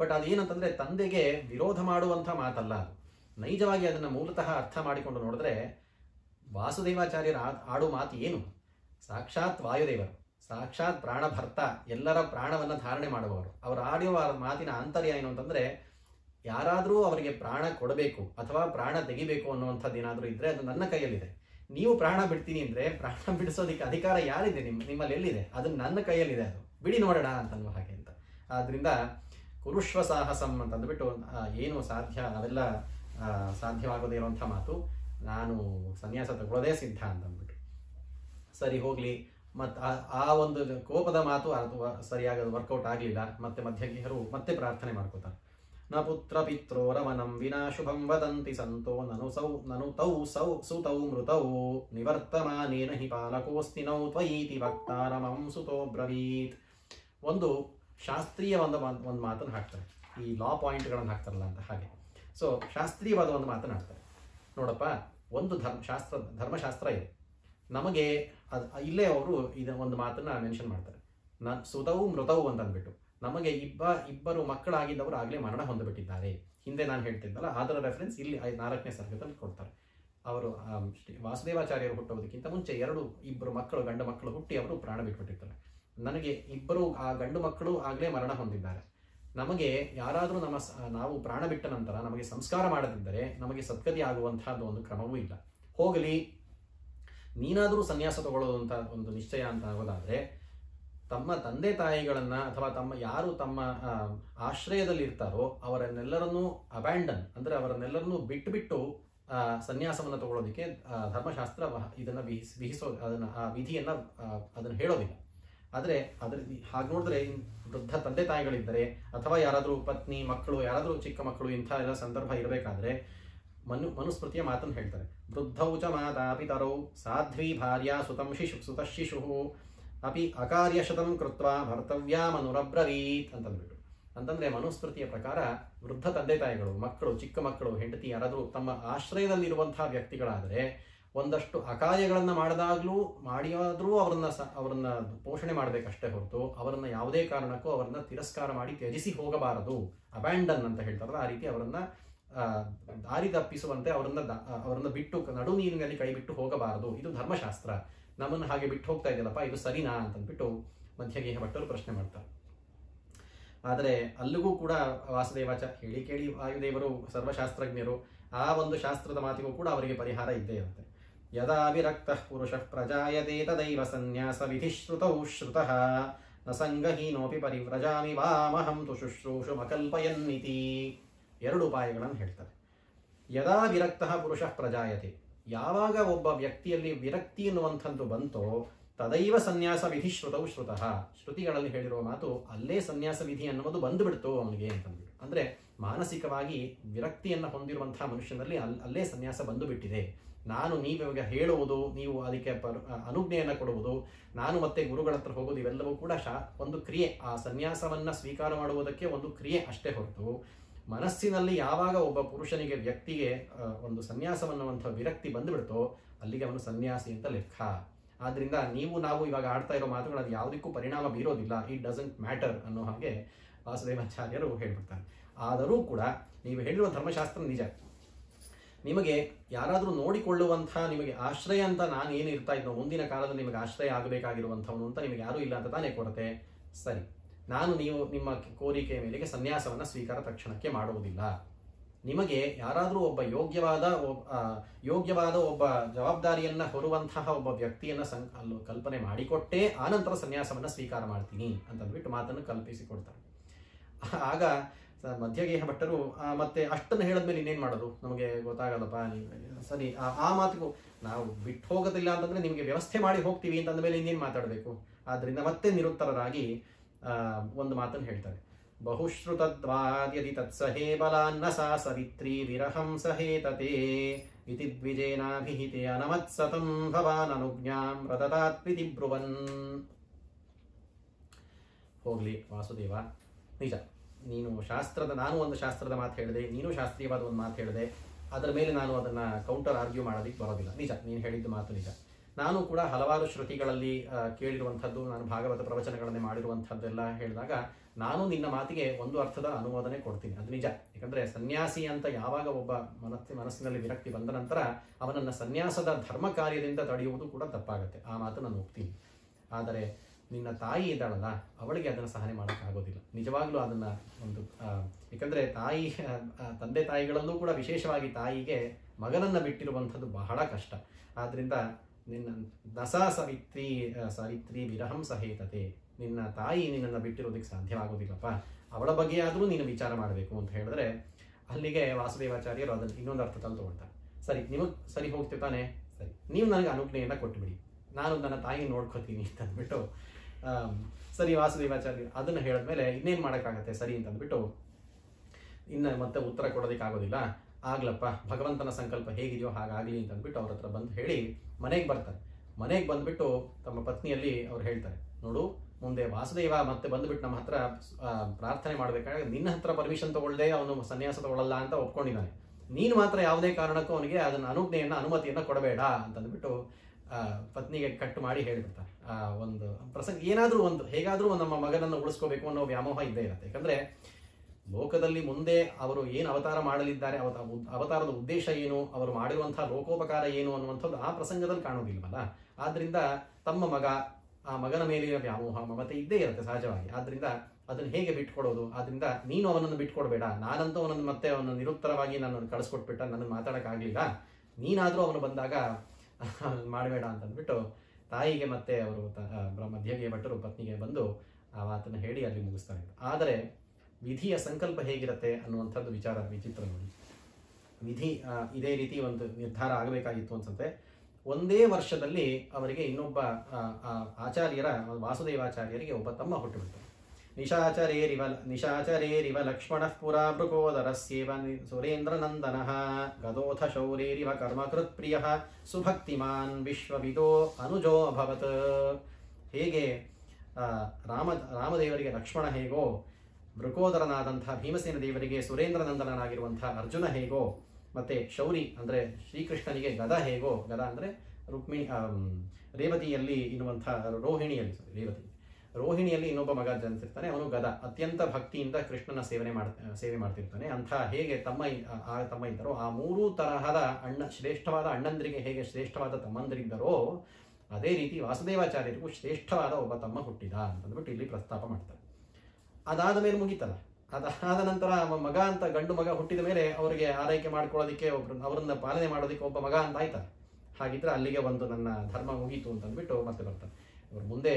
ಬಟ್ ಅದೇನಂತಂದ್ರೆ ತಂದೆಗೆ ವಿರೋಧ ಮಾಡುವಂಥ ಮಾತಲ್ಲ ಅದು ನೈಜವಾಗಿ ಅದನ್ನ ಮೂಲತಃ ಅರ್ಥ ಮಾಡಿಕೊಂಡು ನೋಡಿದ್ರೆ ವಾಸುದೇವಾಚಾರ್ಯರ ಆ- ಆಡು ಮಾತು ಏನು ಸಾಕ್ಷಾತ್ ವಾಯುದೇವರು ಸಾಕ್ಷಾತ್ ಪ್ರಾಣಭರ್ತ ಎಲ್ಲರ ಪ್ರಾಣವನ್ನ ಧಾರಣೆ ಮಾಡುವವರು ಅವರು ಆಡುವ ಮಾತಿನ ಆಂತರ್ಯ ಏನು ಅಂತಂದ್ರೆ ಯಾರಾದರೂ ಅವರಿಗೆ ಪ್ರಾಣ ಕೊಡಬೇಕು ಅಥವಾ ಪ್ರಾಣ ತೆಗಿಬೇಕು ಅನ್ನುವಂಥದ್ದು ಏನಾದರೂ ಇದ್ರೆ ಅದು ನನ್ನ ಕೈಯಲ್ಲಿದೆ ನೀವು ಪ್ರಾಣ ಬಿಡ್ತೀನಿ ಅಂದ್ರೆ ಪ್ರಾಣ ಬಿಡಿಸೋದಕ್ಕೆ ಅಧಿಕಾರ ಯಾರಿದೆ ನಿಮ್ಮ ನಿಮ್ಮಲ್ಲಿ ಎಲ್ಲಿದೆ ಅದು ನನ್ನ ಕೈಯಲ್ಲಿದೆ ಅದು ಬಿಡಿ ನೋಡೋಣ ಅಂತನ್ನುವ ಹಾಗೆ ಅಂತ ಆದ್ರಿಂದ ಕುರುಶ್ವ ಸಾಹಸಂ ಅಂತ ಅಂದ್ಬಿಟ್ಟು ಆ, ಏನು ಸಾಧ್ಯ ಅವೆಲ್ಲ ಆ, ಸಾಧ್ಯವಾಗದೇ ಇರುವಂಥ ಮಾತು ನಾನು ಸನ್ಯಾಸ ತಗೊಳ್ಳೋದೇ ಸಿದ್ಧ ಅಂತ ಅಂದ್ಬಿಟ್ಟು ಸರಿ ಹೋಗ್ಲಿ ಮತ್ತು ಆ ಒಂದು ಕೋಪದ ಮಾತು ಅದು ವ- ಸರಿಯಾಗಿ ವರ್ಕೌಟ್ ಆಗಲಿಲ್ಲ ಮತ್ತೆ ಮಧ್ಯಗೇಹರು ಮತ್ತೆ ಪ್ರಾರ್ಥನೆ ಮಾಡ್ಕೋತಾರೆ ನ ಪುತ್ರ ಪಿತ್ರೋರವನಂ ವಿನಾ ಶುಭಂ ವದಂತಿ ಸಂತೋ ನನು ಸೌ ನನು ತೌ ಸೌ ಸುತೌ ಮೃತೌ ನಿವರ್ತಮಾನೇನ ಹಿ ಪಾಲಕೋಸ್ತಿ ನೌ ತ್ವಯೀತಿ ವಕ್ತಾರಮಂ ಸುತೋ ಬ್ರವೀತ್ ಒಂದು ಶಾಸ್ತ್ರೀಯ ಒಂದು ಮಾತ್- ಒಂದು ಮಾತನ್ನು ಹಾಕ್ತಾರೆ ಈ ಲಾ ಪಾಯಿಂಟ್ಗಳನ್ನು ಹಾಕ್ತಾರಲ್ಲ ಅಂತ ಹಾಗೆ ಸೊ ಶಾಸ್ತ್ರೀಯವಾದ ಒಂದು ಮಾತನ್ನು ಹಾಕ್ತಾರೆ ನೋಡಪ್ಪ ಒಂದು ಧರ್ಮ ಶಾಸ್ತ್ರ ಧರ್ಮಶಾಸ್ತ್ರ ಇದೆ ನಮಗೆ ಅದು ಇಲ್ಲೇ ಅವರು ಇದು ಒಂದು ಮಾತನ್ನ ಮೆನ್ಷನ್ ಮಾಡ್ತಾರೆ ನ ಸುತವು ಮೃತವು ಅಂತ ಅಂದ್ಬಿಟ್ಟು ನಮಗೆ ಇಬ್ಬ ಇಬ್ಬರು ಮಕ್ಕಳಾಗಿದ್ದವರು ಆಗಲೇ ಮರಣ ಹೊಂದಬಿಟ್ಟಿದ್ದಾರೆ ಹಿಂದೆ ನಾನು ಹೇಳ್ತಿದ್ದಲ್ಲ ಅದರ ರೆಫರೆನ್ಸ್ ಇಲ್ಲಿ ಐ- ನಾಲ್ಕನೇ ಸರ್ಗದಲ್ಲಿ ಕೊಡ್ತಾರೆ ಅವರು ಆಮ್, ಶ್ರೀ ವಾಸುದೇವಾಚಾರ್ಯರು ಹುಟ್ಟೋದಕ್ಕಿಂತ ಮುಂಚೆ ಎರಡು ಇಬ್ಬರು ಮಕ್ಕಳು ಗಂಡು ಮಕ್ಕಳು ಹುಟ್ಟಿ ಅವರು ಪ್ರಾಣ ಬಿಟ್ಬಿಟ್ಟಿರ್ತಾರೆ ನನಗೆ ಇಬ್ಬರು ಆ ಗಂಡು ಮಕ್ಕಳು ಆಗಲೇ ಮರಣ ಹೊಂದಿದ್ದಾರೆ ನಮಗೆ ಯಾರಾದರೂ ನಮ್ಮ ಸ- ನಾವು ಪ್ರಾಣ ಬಿಟ್ಟ ನಂತರ ನಮಗೆ ಸಂಸ್ಕಾರ ಮಾಡದಿದ್ದರೆ ನಮಗೆ ಸದ್ಗತಿ ಆಗುವಂತಹದ್ದು ಒಂದು ಕ್ರಮವೂ ಇಲ್ಲ ಹೋಗಲಿ ನೀನಾದರೂ ಸನ್ಯಾಸ ತಗೊಳ್ಳೋದು ಅಂತ ಒಂದು ನಿಶ್ಚಯ ಅಂತ ಆಗೋದಾದ್ರೆ ತಮ್ಮ ತಂದೆ ತಾಯಿಗಳನ್ನ ಅಥವಾ ತಮ್ಮ ಯಾರು ತಮ್ಮ ಆ, ಆಶ್ರಯದಲ್ಲಿ ಇರ್ತಾರೋ ಅವರನ್ನೆಲ್ಲರನ್ನೂ ಅಬ್ಯಾಂಡನ್ ಅಂದ್ರೆ ಅವರನ್ನೆಲ್ಲರನ್ನೂ ಬಿಟ್ಟು ಬಿಟ್ಟು ಆ, ಸನ್ಯಾಸವನ್ನ ತಗೊಳ್ಳೋದಕ್ಕೆ ಆ, ಧರ್ಮಶಾಸ್ತ್ರ ವಹ- ಇದನ್ನ ವಿಹಿಸ್ ವಿಹಿಸೋ ಅದನ್ನ ಆ ವಿಧಿಯನ್ನ ಆ, ಅದನ್ನ ಹೇಳೋದಿಲ್ಲ ಆದರೆ ಅದ್ರ ಹಾಗೆ ನೋಡಿದ್ರೆ ಇನ್ ವೃದ್ಧ ತಂದೆ ತಾಯಿಗಳಿದ್ದರೆ ಅಥವಾ ಯಾರಾದರೂ ಪತ್ನಿ ಮಕ್ಕಳು ಯಾರಾದರೂ ಚಿಕ್ಕ ಮಕ್ಕಳು ಇಂಥ ಎಲ್ಲ ಸಂದರ್ಭ ಇರಬೇಕಾದ್ರೆ ಮನು ಮನುಸ್ಮೃತಿಯ ಮಾತನ್ನು ಹೇಳ್ತಾರೆ ವೃದ್ಧೌ ಚ ಮಾತಾ ಪಿತರೌ ಸಾಧ್ವಿ ಭಾರ್ಯಾ ಸುತಂ ಶಿಶು ಸುತ ಶಿಶು ಅಪಿ ಅಕಾರ್ಯಶತಂ ಕೃತ್ವ ಭರ್ತವ್ಯಾಮನುರಬ್ರವೀತ್ ಅಂತಂದ್ಬಿಟ್ಟು ಅಂತಂದ್ರೆ ಮನುಸ್ಮೃತಿಯ ಪ್ರಕಾರ ವೃದ್ಧ ತಂದೆ ತಾಯಿಗಳು ಮಕ್ಕಳು ಚಿಕ್ಕ ಮಕ್ಕಳು ಹೆಂಡತಿ ಯಾರಾದರೂ ತಮ್ಮ ಆಶ್ರಯದಲ್ಲಿರುವಂತಹ ವ್ಯಕ್ತಿಗಳಾದರೆ ಒಂದಷ್ಟು ಅಕಾರ್ಯಗಳನ್ನ ಮಾಡಿದಾಗ್ಲೂ ಮಾಡಿಯಾದ್ರೂ ಅವರನ್ನ ಸ ಅವರನ್ನ ಪೋಷಣೆ ಮಾಡಬೇಕಷ್ಟೇ ಹೊರತು ಅವರನ್ನ ಯಾವುದೇ ಕಾರಣಕ್ಕೂ ಅವರನ್ನ ತಿರಸ್ಕಾರ ಮಾಡಿ ತ್ಯಜಿಸಿ ಹೋಗಬಾರದು ಅಬ್ಯಾಂಡನ್ ಅಂತ ಹೇಳ್ತಾರಲ್ಲ ಆ ರೀತಿ ಅವರನ್ನ ಆ, ದಾರಿ ತಪ್ಪಿಸುವಂತೆ ಅವರನ್ನ ದ- ಆ, ಅವರನ್ನ ಬಿಟ್ಟು ನಡು ನೀರಿನಲ್ಲಿ ಕೈ ಬಿಟ್ಟು ಹೋಗಬಾರದು ಇದು ಧರ್ಮಶಾಸ್ತ್ರ ನಮ್ಮನ್ನು ಹಾಗೆ ಬಿಟ್ಟು ಹೋಗ್ತಾ ಇದೆಯಲ್ಲಪ್ಪ ಇದು ಸರಿನಾ ಅಂತಂದ್ಬಿಟ್ಟು ಮಧ್ಯಗೇಹ ಭಟ್ಟರು ಪ್ರಶ್ನೆ ಮಾಡ್ತಾರೆ ಆದರೆ ಅಲ್ಲಿಗೂ ಕೂಡ ವಾಸುದೇವಾಚ ಹೇಳಿ ಕೇಳಿ ವಾಯುದೇವರು ಸರ್ವಶಾಸ್ತ್ರಜ್ಞರು ಆ ಒಂದು ಶಾಸ್ತ್ರದ ಮಾತಿಗೂ ಕೂಡ ಅವರಿಗೆ ಪರಿಹಾರ ಇದ್ದೇ ಇರುತ್ತೆ ಯದಾ ವಿರಕ್ತ ಪುರುಷ ಪ್ರಜಾಯತೆ ತದೈವ ಸನ್ಯಾಸ ವಿಧಿಶ್ರುತೌ ಶ್ರುತಃ ನ ಸಂಗಹೀನೋಪಿ ಪರಿವ್ರಜಾಮಿ ವಾಮಹಂ ತು ಶುಶ್ರೂಷುಮಕಲ್ಪಯನ್ನಿತಿ ಎರಡು ಉಪಾಯಗಳನ್ನು ಹೇಳ್ತಾರೆ ಯದಾ ವಿರಕ್ತ ಪುರುಷ ಪ್ರಜಾಯತೆ ಯಾವಾಗ ಒಬ್ಬ ವ್ಯಕ್ತಿಯಲ್ಲಿ ವಿರಕ್ತಿ ಎನ್ನುವಂಥದ್ದು ಬಂತೋ ತದೈವ ಸನ್ಯಾಸ ವಿಧಿ ಶ್ರುತವು ಶ್ರುತಃ ಶ್ರುತಿಗಳಲ್ಲಿ ಹೇಳಿರುವ ಮಾತು ಅಲ್ಲೇ ಸನ್ಯಾಸ ವಿಧಿ ಅನ್ನುವುದು ಬಂದುಬಿಡ್ತು ಅವನಿಗೆ ಅಂತಂದ್ಬಿಟ್ಟು ಅಂದ್ರೆ ಮಾನಸಿಕವಾಗಿ ವಿರಕ್ತಿಯನ್ನು ಹೊಂದಿರುವಂತಹ ಮನುಷ್ಯನಲ್ಲಿ ಅಲ್ ಅಲ್ಲೇ ಸನ್ಯಾಸ ಬಂದು ಬಿಟ್ಟಿದೆ ನಾನು ನೀವಿವಾಗ ಹೇಳುವುದು ನೀವು ಅದಕ್ಕೆ ಪರ್ ಅನುಜ್ಞೆಯನ್ನು ಕೊಡುವುದು ನಾನು ಮತ್ತೆ ಗುರುಗಳ ಹತ್ರ ಹೋಗೋದು ಇವೆಲ್ಲವೂ ಕೂಡ ಶಾ ಒಂದು ಕ್ರಿಯೆ ಆ ಸನ್ಯಾಸವನ್ನ ಸ್ವೀಕಾರ ಮಾಡುವುದಕ್ಕೆ ಒಂದು ಕ್ರಿಯೆ ಅಷ್ಟೇ ಹೊರತು ಮನಸ್ಸಿನಲ್ಲಿ ಯಾವಾಗ ಒಬ್ಬ ಪುರುಷನಿಗೆ ವ್ಯಕ್ತಿಗೆ ಆ, ಒಂದು ಸನ್ಯಾಸವನ್ನುವಂಥ ವಿರಕ್ತಿ ಬಂದುಬಿಡ್ತೋ ಅಲ್ಲಿಗೆ ಅವನು ಸನ್ಯಾಸಿ ಅಂತ ಲೆಕ್ಕ ಆದ್ರಿಂದ ನೀವು ನಾವು ಇವಾಗ ಆಡ್ತಾ ಇರೋ ಮಾತುಗಳು ಅದು ಯಾವುದಕ್ಕೂ ಪರಿಣಾಮ ಬೀರೋದಿಲ್ಲ ಇಟ್ ಡಸಂಟ್ ಮ್ಯಾಟರ್ ಅನ್ನೋ ಹಾಗೆ ವಾಸುದೇವಾಚಾರ್ಯರು ಹೇಳ್ಬಿಡ್ತಾರೆ ಆದರೂ ಕೂಡ ನೀವು ಹೇಳಿರುವ ಧರ್ಮಶಾಸ್ತ್ರ ನಿಜ ನಿಮಗೆ ಯಾರಾದರೂ ನೋಡಿಕೊಳ್ಳುವಂಥ ನಿಮಗೆ ಆಶ್ರಯ ಅಂತ ನಾನು ಏನು ಇರ್ತಾ ಇದ್ನೋ ಮುಂದಿನ ಕಾಲದಲ್ಲಿ ನಿಮಗೆ ಆಶ್ರಯ ಆಗಬೇಕಾಗಿರುವಂಥವನು ಅಂತ ನಿಮಗೆ ಯಾರೂ ಇಲ್ಲ ಅಂತ ತಾನೇ ಕೊರತೆ ಸರಿ ನಾನು ನೀವು ನಿಮ್ಮ ಕೋರಿಕೆಯ ಮೇಲೆಗೆ ಸನ್ಯಾಸವನ್ನ ಸ್ವೀಕಾರ ತಕ್ಷಣಕ್ಕೆ ಮಾಡುವುದಿಲ್ಲ ನಿಮಗೆ ಯಾರಾದರೂ ಒಬ್ಬ ಯೋಗ್ಯವಾದ ಒಬ್- ಆ, ಯೋಗ್ಯವಾದ ಒಬ್ಬ ಜವಾಬ್ದಾರಿಯನ್ನ ಹೊರುವಂತಹ ಒಬ್ಬ ವ್ಯಕ್ತಿಯನ್ನ ಸಂ ಅಲ್ಲೂ ಕಲ್ಪನೆ ಮಾಡಿಕೊಟ್ಟೇ ಆನಂತರ ಸನ್ಯಾಸವನ್ನ ಸ್ವೀಕಾರ ಮಾಡ್ತೀನಿ ಅಂತಂದ್ಬಿಟ್ಟು ಮಾತನ್ನು ಕಲ್ಪಿಸಿಕೊಡ್ತಾರೆ ಆಗ ಸ- ಮಧ್ಯಗೇಹ ಭಟ್ಟರು ಆ, ಮತ್ತೆ ಅಷ್ಟನ್ನು ಹೇಳಿದ್ಮೇಲೆ ಇನ್ನೇನು ಮಾಡೋದು ನಮಗೆ ಗೊತ್ತಾಗಲ್ಲಪ್ಪ ನೀವು ಸರಿ ಆ- ಆ ಮಾತಿಗೂ ನಾವು ಬಿಟ್ಟು ಹೋಗೋದಿಲ್ಲ ಅಂತಂದ್ರೆ ನಿಮಗೆ ವ್ಯವಸ್ಥೆ ಮಾಡಿ ಹೋಗ್ತೀವಿ ಅಂತಂದ್ಮೇಲೆ ಇನ್ನೇನು ಮಾತಾಡಬೇಕು ಆದ್ರಿಂದ ಮತ್ತೆ ನಿರುತ್ತರರಾಗಿ ಆ, ಒಂದು ಮಾತನ್ನು ಹೇಳ್ತಾರೆ ಬಹುಶ್ರುತದ್ವಾದ್ಯದಿ ತತ್ಸಹೇ ಬಲಾನ್ನ ಸಾ ಸವಿತ್ರಿ ವಿರಹಂ ಸಹೇತತೆ ಇತಿ ದ್ವಿಜೇನಾಭಿಹಿತೆ ಅನಮತ್ಸತಂ ಭವಾನ್ ಅನುಜ್ಞಾಂ ರದತಾತ್ವಿತಿ ಬ್ರುವನ್ ಹೋಗ್ಲಿ ವಾಸುದೇವ ನಿಜ ನೀನು ಶಾಸ್ತ್ರದ ನಾನು ಒಂದು ಶಾಸ್ತ್ರದ ಮಾತು ಹೇಳಿದೆ ನೀನು ಶಾಸ್ತ್ರೀಯವಾದ ಒಂದು ಮಾತು ಹೇಳಿದೆ ಅದರ ಮೇಲೆ ನಾನು ಅದನ್ನ ಕೌಂಟರ್ ಆರ್ಗ್ಯೂ ಮಾಡೋದಕ್ಕೆ ಬರೋದಿಲ್ಲ ನಿಜ ನೀನು ಹೇಳಿದ್ದು ಮಾತು ನಿಜ ನಾನು ಕೂಡ ಹಲವಾರು ಶ್ರುತಿಗಳಲ್ಲಿ ಆ, ಕೇಳಿರುವಂಥದ್ದು ನಾನು ಭಾಗವತ ಪ್ರವಚನಗಳನ್ನೇ ಮಾಡಿರುವಂಥದ್ದೆಲ್ಲ ಹೇಳಿದಾಗ ನಾನು ನಿನ್ನ ಮಾತಿಗೆ ಒಂದು ಅರ್ಥದ ಅನುಮೋದನೆ ಕೊಡ್ತೀನಿ ಅದು ನಿಜ ಯಾಕಂದ್ರೆ ಸನ್ಯಾಸಿ ಅಂತ ಯಾವಾಗ ಒಬ್ಬ ಮನಸ್ಸಿ ಮನಸ್ಸಿನಲ್ಲಿ ವಿರಕ್ತಿ ಬಂದ ನಂತರ ಅವನನ್ನ ಸನ್ಯಾಸದ ಧರ್ಮ ಕಾರ್ಯದಿಂದ ತಡೆಯುವುದು ಕೂಡ ತಪ್ಪಾಗುತ್ತೆ ಆ ಮಾತು ನಾನು ಒಪ್ತೀನಿ ಆದರೆ ನಿನ್ನ ತಾಯಿ ಇದ್ದಾಳಲ್ಲ ಅವಳಿಗೆ ಅದನ್ನು ಸಹನೆ ಮಾಡೋಕ್ಕಾಗೋದಿಲ್ಲ ನಿಜವಾಗ್ಲೂ ಅದನ್ನ ಒಂದು ಆ, ಯಾಕಂದ್ರೆ ತಾಯಿ ಆ, ಆ, ತಂದೆ ತಾಯಿಗಳಲ್ಲೂ ಕೂಡ ವಿಶೇಷವಾಗಿ ತಾಯಿಗೆ ಮಗನನ್ನ ಬಿಟ್ಟಿರುವಂಥದ್ದು ಬಹಳ ಕಷ್ಟ ಆದ್ರಿಂದ ನಿನ್ನ ದಸ ಸವಿತ್ರಿ ಆ, ಸಾವಿತ್ರಿ ವಿರಹಂ ಸಹೇತತೆ ನಿನ್ನ ತಾಯಿ ನಿನ್ನನ್ನು ಬಿಟ್ಟಿರೋದಕ್ಕೆ ಸಾಧ್ಯವಾಗೋದಿಲ್ಲಪ್ಪ ಅವಳ ಬಗ್ಗೆ ಆದರೂ ನೀನು ವಿಚಾರ ಮಾಡಬೇಕು ಅಂತ ಹೇಳಿದ್ರೆ ಅಲ್ಲಿಗೆ ವಾಸುದೇವಾಚಾರ್ಯರು ಅದನ್ನು ಇನ್ನೊಂದು ಅರ್ಥದಲ್ಲಿ ತಗೊಳ್ತಾರೆ ಸರಿ ನಿಮಗೆ ಸರಿ ಹೋಗ್ತೀವಿ ತಾನೆ ಸರಿ ನೀವು ನನಗೆ ಅನುಜ್ಞೆಯನ್ನು ಕೊಟ್ಟುಬಿಡಿ ನಾನು ನನ್ನ ತಾಯಿ ನೋಡ್ಕೋತೀನಿ ಅಂತ ಅಂದ್ಬಿಟ್ಟು ಆಮ್, ಸರಿ ವಾಸುದೇವಾಚಾರ್ಯ ಅದನ್ನು ಹೇಳಿದ್ಮೇಲೆ ಇನ್ನೇನು ಮಾಡೋಕ್ಕಾಗತ್ತೆ ಸರಿ ಅಂತ ಅಂದ್ಬಿಟ್ಟು ಇನ್ನು ಮತ್ತೆ ಉತ್ತರ ಕೊಡೋದಕ್ಕೆ ಆಗೋದಿಲ್ಲ ಆಗ್ಲಪ್ಪ ಭಗವಂತನ ಸಂಕಲ್ಪ ಹೇಗಿದೆಯೋ ಹಾಗಾಗಲಿ ಅಂತ ಅಂದ್ಬಿಟ್ಟು ಅವ್ರ ಹತ್ರ ಬಂದು ಹೇಳಿ ಮನೆಗೆ ಬರ್ತಾರೆ ಮನೆಗೆ ಬಂದ್ಬಿಟ್ಟು ತಮ್ಮ ಪತ್ನಿಯಲ್ಲಿ ಅವ್ರು ಹೇಳ್ತಾರೆ ನೋಡು ಮುಂದೆ ವಾಸುದೇವ ಮತ್ತೆ ಬಂದ್ಬಿಟ್ಟು ನಮ್ಮ ಹತ್ರ ಆ, ಪ್ರಾರ್ಥನೆ ಮಾಡಬೇಕಾದ್ರೆ ನಿನ್ನ ಹತ್ರ ಪರ್ಮಿಷನ್ ತಗೊಳ್ಳದೆ ಅವನು ಸನ್ಯಾಸ ತಗೊಳ್ಳಲ್ಲ ಅಂತ ಒಪ್ಕೊಂಡಿದ್ದಾನೆ ನೀನು ಮಾತ್ರ ಯಾವುದೇ ಕಾರಣಕ್ಕೂ ಅವನಿಗೆ ಅದನ್ನ ಅನುಜ್ಞೆಯನ್ನ ಅನುಮತಿಯನ್ನ ಕೊಡಬೇಡ ಅಂತಂದ್ಬಿಟ್ಟು ಆ, ಪತ್ನಿಗೆ ಕಟ್ಟು ಮಾಡಿ ಹೇಳಿಬಿಡ್ತಾರೆ ಆ ಒಂದು ಪ್ರಸಂಗ ಏನಾದರೂ ಒಂದು ಹೇಗಾದರೂ ನಮ್ಮ ಮಗನನ್ನು ಉಳಿಸ್ಕೋಬೇಕು ಅನ್ನೋ ವ್ಯಾಮೋಹ ಇದ್ದೇ ಇರುತ್ತೆ ಯಾಕಂದ್ರೆ ಲೋಕದಲ್ಲಿ ಮುಂದೆ ಅವರು ಏನು ಅವತಾರ ಮಾಡಲಿದ್ದಾರೆ ಅವತ- ಉದ್- ಅವತಾರದ ಉದ್ದೇಶ ಏನು ಅವರು ಮಾಡಿರುವಂತಹ ಲೋಕೋಪಕಾರ ಏನು ಅನ್ನುವಂಥದ್ದು ಆ ಪ್ರಸಂಗದಲ್ಲಿ ಕಾಣೋದಿಲ್ವಲ್ಲ ಆದ್ರಿಂದ ತಮ್ಮ ಮಗ ಆ ಮಗನ ಮೇಲಿನ ವ್ಯಾಮೋಹ ಮಮತೆ ಇದ್ದೇ ಇರುತ್ತೆ ಸಹಜವಾಗಿ ಆದ್ರಿಂದ ಅದನ್ನ ಹೇಗೆ ಬಿಟ್ಕೊಡೋದು ಆದ್ರಿಂದ ನೀನು ಅವನನ್ನು ಬಿಟ್ಕೊಡ್ಬೇಡ ನಾನಂತೂ ಅವನನ್ನು ಮತ್ತೆ ಅವನ ನಿರುತ್ತರವಾಗಿ ನಾನು ಕಳಿಸ್ಕೊಟ್ಬಿಟ್ಟ ನನ್ನ ಮಾತಾಡೋಕ್ಕಾಗಲಿಲ್ಲ ನೀನಾದರೂ ಅವನು ಬಂದಾಗ ಮಾಡಬೇಡ ಅಂತ ಅಂದ್ಬಿಟ್ಟು ತಾಯಿಗೆ ಮತ್ತೆ ಅವರು ತ- ಆ, ಬ್ರಹ್ಮ ಮಧ್ಯಗೆ ಭಟ್ಟರು ಪತ್ನಿಗೆ ಬಂದು ಆ ಮಾತನ್ನು ಹೇಳಿ ಅಲ್ಲಿ ಮುಗಿಸ್ತಾರೆ ಆದರೆ ವಿಧಿಯ ಸಂಕಲ್ಪ ಹೇಗಿರುತ್ತೆ ಅನ್ನುವಂಥದ್ದು ವಿಚಾರ ವಿಚಿತ್ರ ನೋಡಿ ವಿಧಿ ಆ, ಇದೇ ರೀತಿ ಒಂದು ನಿರ್ಧಾರ ಆಗಬೇಕಾಗಿತ್ತು ಅನ್ಸುತ್ತೆ ಒಂದೇ ವರ್ಷದಲ್ಲಿ ಅವರಿಗೆ ಇನ್ನೊಬ್ಬ ಆ, ಆ, ಆಚಾರ್ಯರ ವಾಸುದೇವಾಚಾರ್ಯರಿಗೆ ಒಬ್ಬ ತಮ್ಮ ಹುಟ್ಟುಬಿಡ್ತಾರೆ ನಿಶಾಚರೇರಿವ ನಿಶಾಚರೇರಿವ ಲಕ್ಷ್ಮಣ ಪುರಾ ಮೃಗೋದರಸ್ಯೇವ ನಿ- ಸುರೇಂದ್ರನಂದನಃ ಗದೋಥ ಶೌರೇರಿವ ಕರ್ಮಕೃತ್ ಪ್ರಿಯ ಸುಭಕ್ತಿಮಾನ್ ವಿಶ್ವವಿದೋ ಅನುಜೋ ಅಭವತ್ ಹೇಗೆ ಆ, ರಾಮ ರಾಮದೇವರಿಗೆ ಲಕ್ಷ್ಮಣ ಹೇಗೋ ಮೃಕೋದರನಾದಂತಹ ಭೀಮಸೇನ ದೇವರಿಗೆ ಸುರೇಂದ್ರನಂದನನಾಗಿರುವಂತಹ ಅರ್ಜುನ ಹೇಗೋ ಮತ್ತೆ ಶೌರಿ ಅಂದ್ರೆ ಶ್ರೀಕೃಷ್ಣನಿಗೆ ಗದ ಹೇಗೋ ಗದ ಅಂದ್ರೆ ರುಕ್ಮಿಣಿ ಆಮ್, ರೇವತಿಯಲ್ಲಿ ಇರುವಂತಹ ರೋಹಿಣಿಯಲ್ಲಿ sorry, ರೇವತಿ ರೋಹಿಣಿಯಲ್ಲಿ ಇನ್ನೊಬ್ಬ ಮಗ ಜನಿಸಿರ್ತಾನೆ ಅವನು ಗದ ಅತ್ಯಂತ ಭಕ್ತಿಯಿಂದ ಕೃಷ್ಣನ ಸೇವನೆ ಮಾಡ್ ಸೇವೆ ಮಾಡ್ತಿರ್ತಾನೆ ಅಂಥ ಹೇಗೆ ತಮ್ಮ ಇ- ಆ- ಆ ತಮ್ಮ ಇದ್ದರೋ ಆ ಮೂರೂ ತರಹದ ಅಣ್ಣ ಶ್ರೇಷ್ಠವಾದ ಅಣ್ಣಂದರಿಗೆ ಹೇಗೆ ಶ್ರೇಷ್ಠವಾದ ತಮ್ಮಂದಿರಿದ್ದರೋ ಅದೇ ರೀತಿ ವಾಸುದೇವಾಚಾರ್ಯರಿಗೂ ಶ್ರೇಷ್ಠವಾದ ಒಬ್ಬ ತಮ್ಮ ಹುಟ್ಟಿದ ಅಂತಂದ್ಬಿಟ್ಟು ಇಲ್ಲಿ ಪ್ರಸ್ತಾಪ ಮಾಡ್ತಾರೆ ಅದಾದ ಮೇಲೆ ಮುಗೀತಲ್ಲ ಅದಾದ ನಂತರ ಅವ ಮಗ ಅಂತ ಗಂಡು ಮಗ ಹುಟ್ಟಿದ ಮೇಲೆ ಅವರಿಗೆ ಆರೈಕೆ ಮಾಡ್ಕೊಳ್ಳೋದಕ್ಕೆ ಒಬ್ರು ಅವರನ್ನ ಪಾಲನೆ ಮಾಡೋದಕ್ಕೆ ಒಬ್ಬ ಮಗ ಅಂತ ಆಯ್ತಲ್ಲ ಹಾಗಿದ್ರೆ ಅಲ್ಲಿಗೆ ಒಂದು ನನ್ನ ಧರ್ಮ ಮುಗೀತು ಅಂತ ಅಂದ್ಬಿಟ್ಟು ಮತ್ತೆ ಬರ್ತಾರೆ ಇವರು ಮುಂದೆ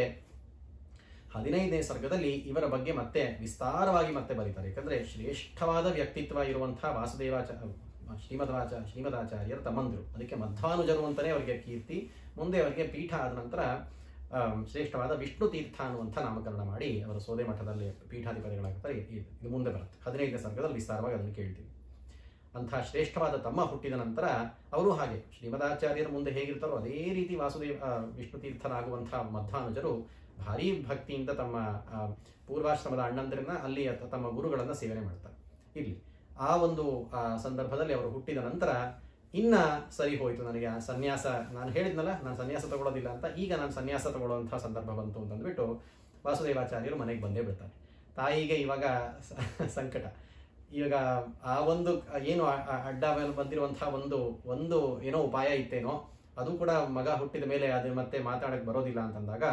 ಹದಿನೈದನೇ ಸರ್ಗದಲ್ಲಿ ಇವರ ಬಗ್ಗೆ ಮತ್ತೆ ವಿಸ್ತಾರವಾಗಿ ಮತ್ತೆ ಬರೀತಾರೆ ಯಾಕಂದ್ರೆ ಶ್ರೇಷ್ಠವಾದ ವ್ಯಕ್ತಿತ್ವ ಇರುವಂತಹ ವಾಸುದೇವಾಚ ಶ್ರೀಮದ್ವಾಚ ಶ್ರೀಮದಾಚಾರ್ಯರ ತಮ್ಮಂದಿರು ಅದಕ್ಕೆ ಮಧ್ವಾನುಜರು ಅಂತಾನೆ ಅವರಿಗೆ ಕೀರ್ತಿ ಮುಂದೆ ಅವರಿಗೆ ಪೀಠ ಆದ ನಂತರ ಆಮ್, ಶ್ರೇಷ್ಠವಾದ ವಿಷ್ಣು ತೀರ್ಥ ಅನ್ನುವಂಥ ನಾಮಕರಣ ಮಾಡಿ ಅವರ ಸೋದೆ ಮಠದಲ್ಲಿ ಪೀಠಾಧಿಪತಿಗಳಾಗ್ತಾರೆ ಇದು ಇದು ಮುಂದೆ ಬರುತ್ತೆ ಹದಿನೈದನೇ ಸರ್ಗದಲ್ಲಿ ವಿಸ್ತಾರವಾಗಿ ಅದನ್ನು ಕೇಳ್ತೀವಿ ಅಂತಹ ಶ್ರೇಷ್ಠವಾದ ತಮ್ಮ ಹುಟ್ಟಿದ ನಂತರ ಅವರು ಹಾಗೆ ಶ್ರೀಮದಾಚಾರ್ಯರ ಮುಂದೆ ಹೇಗಿರ್ತಾರೋ ಅದೇ ರೀತಿ ವಾಸುದೇವ ಆ, ವಿಷ್ಣು ತೀರ್ಥರಾಗುವಂತಹ ಮಧ್ವಾನುಜರು ಭಾರೀ ಭಕ್ತಿಯಿಂದ ತಮ್ಮ ಆ, ಪೂರ್ವಾಶ್ರಮದ ಅಣ್ಣಂದಿರನ್ನ ಅಲ್ಲಿ ಅತ- ತಮ್ಮ ಗುರುಗಳನ್ನ ಸೇವನೆ ಮಾಡ್ತಾರೆ ಇಲ್ಲಿ ಆ ಒಂದು ಆ, ಸಂದರ್ಭದಲ್ಲಿ ಅವರು ಹುಟ್ಟಿದ ನಂತರ ಇನ್ನ ಸರಿ ಹೋಯಿತು ನನಗೆ ಆ ಸನ್ಯಾಸ ನಾನು ಹೇಳಿದ್ನಲ್ಲ ನಾನು ಸನ್ಯಾಸ ತಗೊಳ್ಳೋದಿಲ್ಲ ಅಂತ ಈಗ ನಾನು ಸನ್ಯಾಸ ತಗೊಳ್ಳುವಂತಹ ಸಂದರ್ಭ ಬಂತು ಅಂತ ಅಂದ್ಬಿಟ್ಟು ವಾಸುದೇವಾಚಾರ್ಯರು ಮನೆಗೆ ಬಂದೇ ಬಿಡ್ತಾರೆ ತಾಯಿಗೆ ಇವಾಗ ಸ- ಸಂಕಟ ಇವಾಗ ಆ ಒಂದು ಏನು ಅ- ಅ- ಅಡ್ಡ ಮೇಲೆ ಬಂದಿರುವಂತಹ ಒಂದು ಒಂದು ಏನೋ ಉಪಾಯ ಇತ್ತೇನೋ ಅದು ಕೂಡ ಮಗ ಹುಟ್ಟಿದ ಮೇಲೆ ಅದು ಮತ್ತೆ ಮಾತಾಡಕ್ ಬರೋದಿಲ್ಲ ಅಂತಂದಾಗ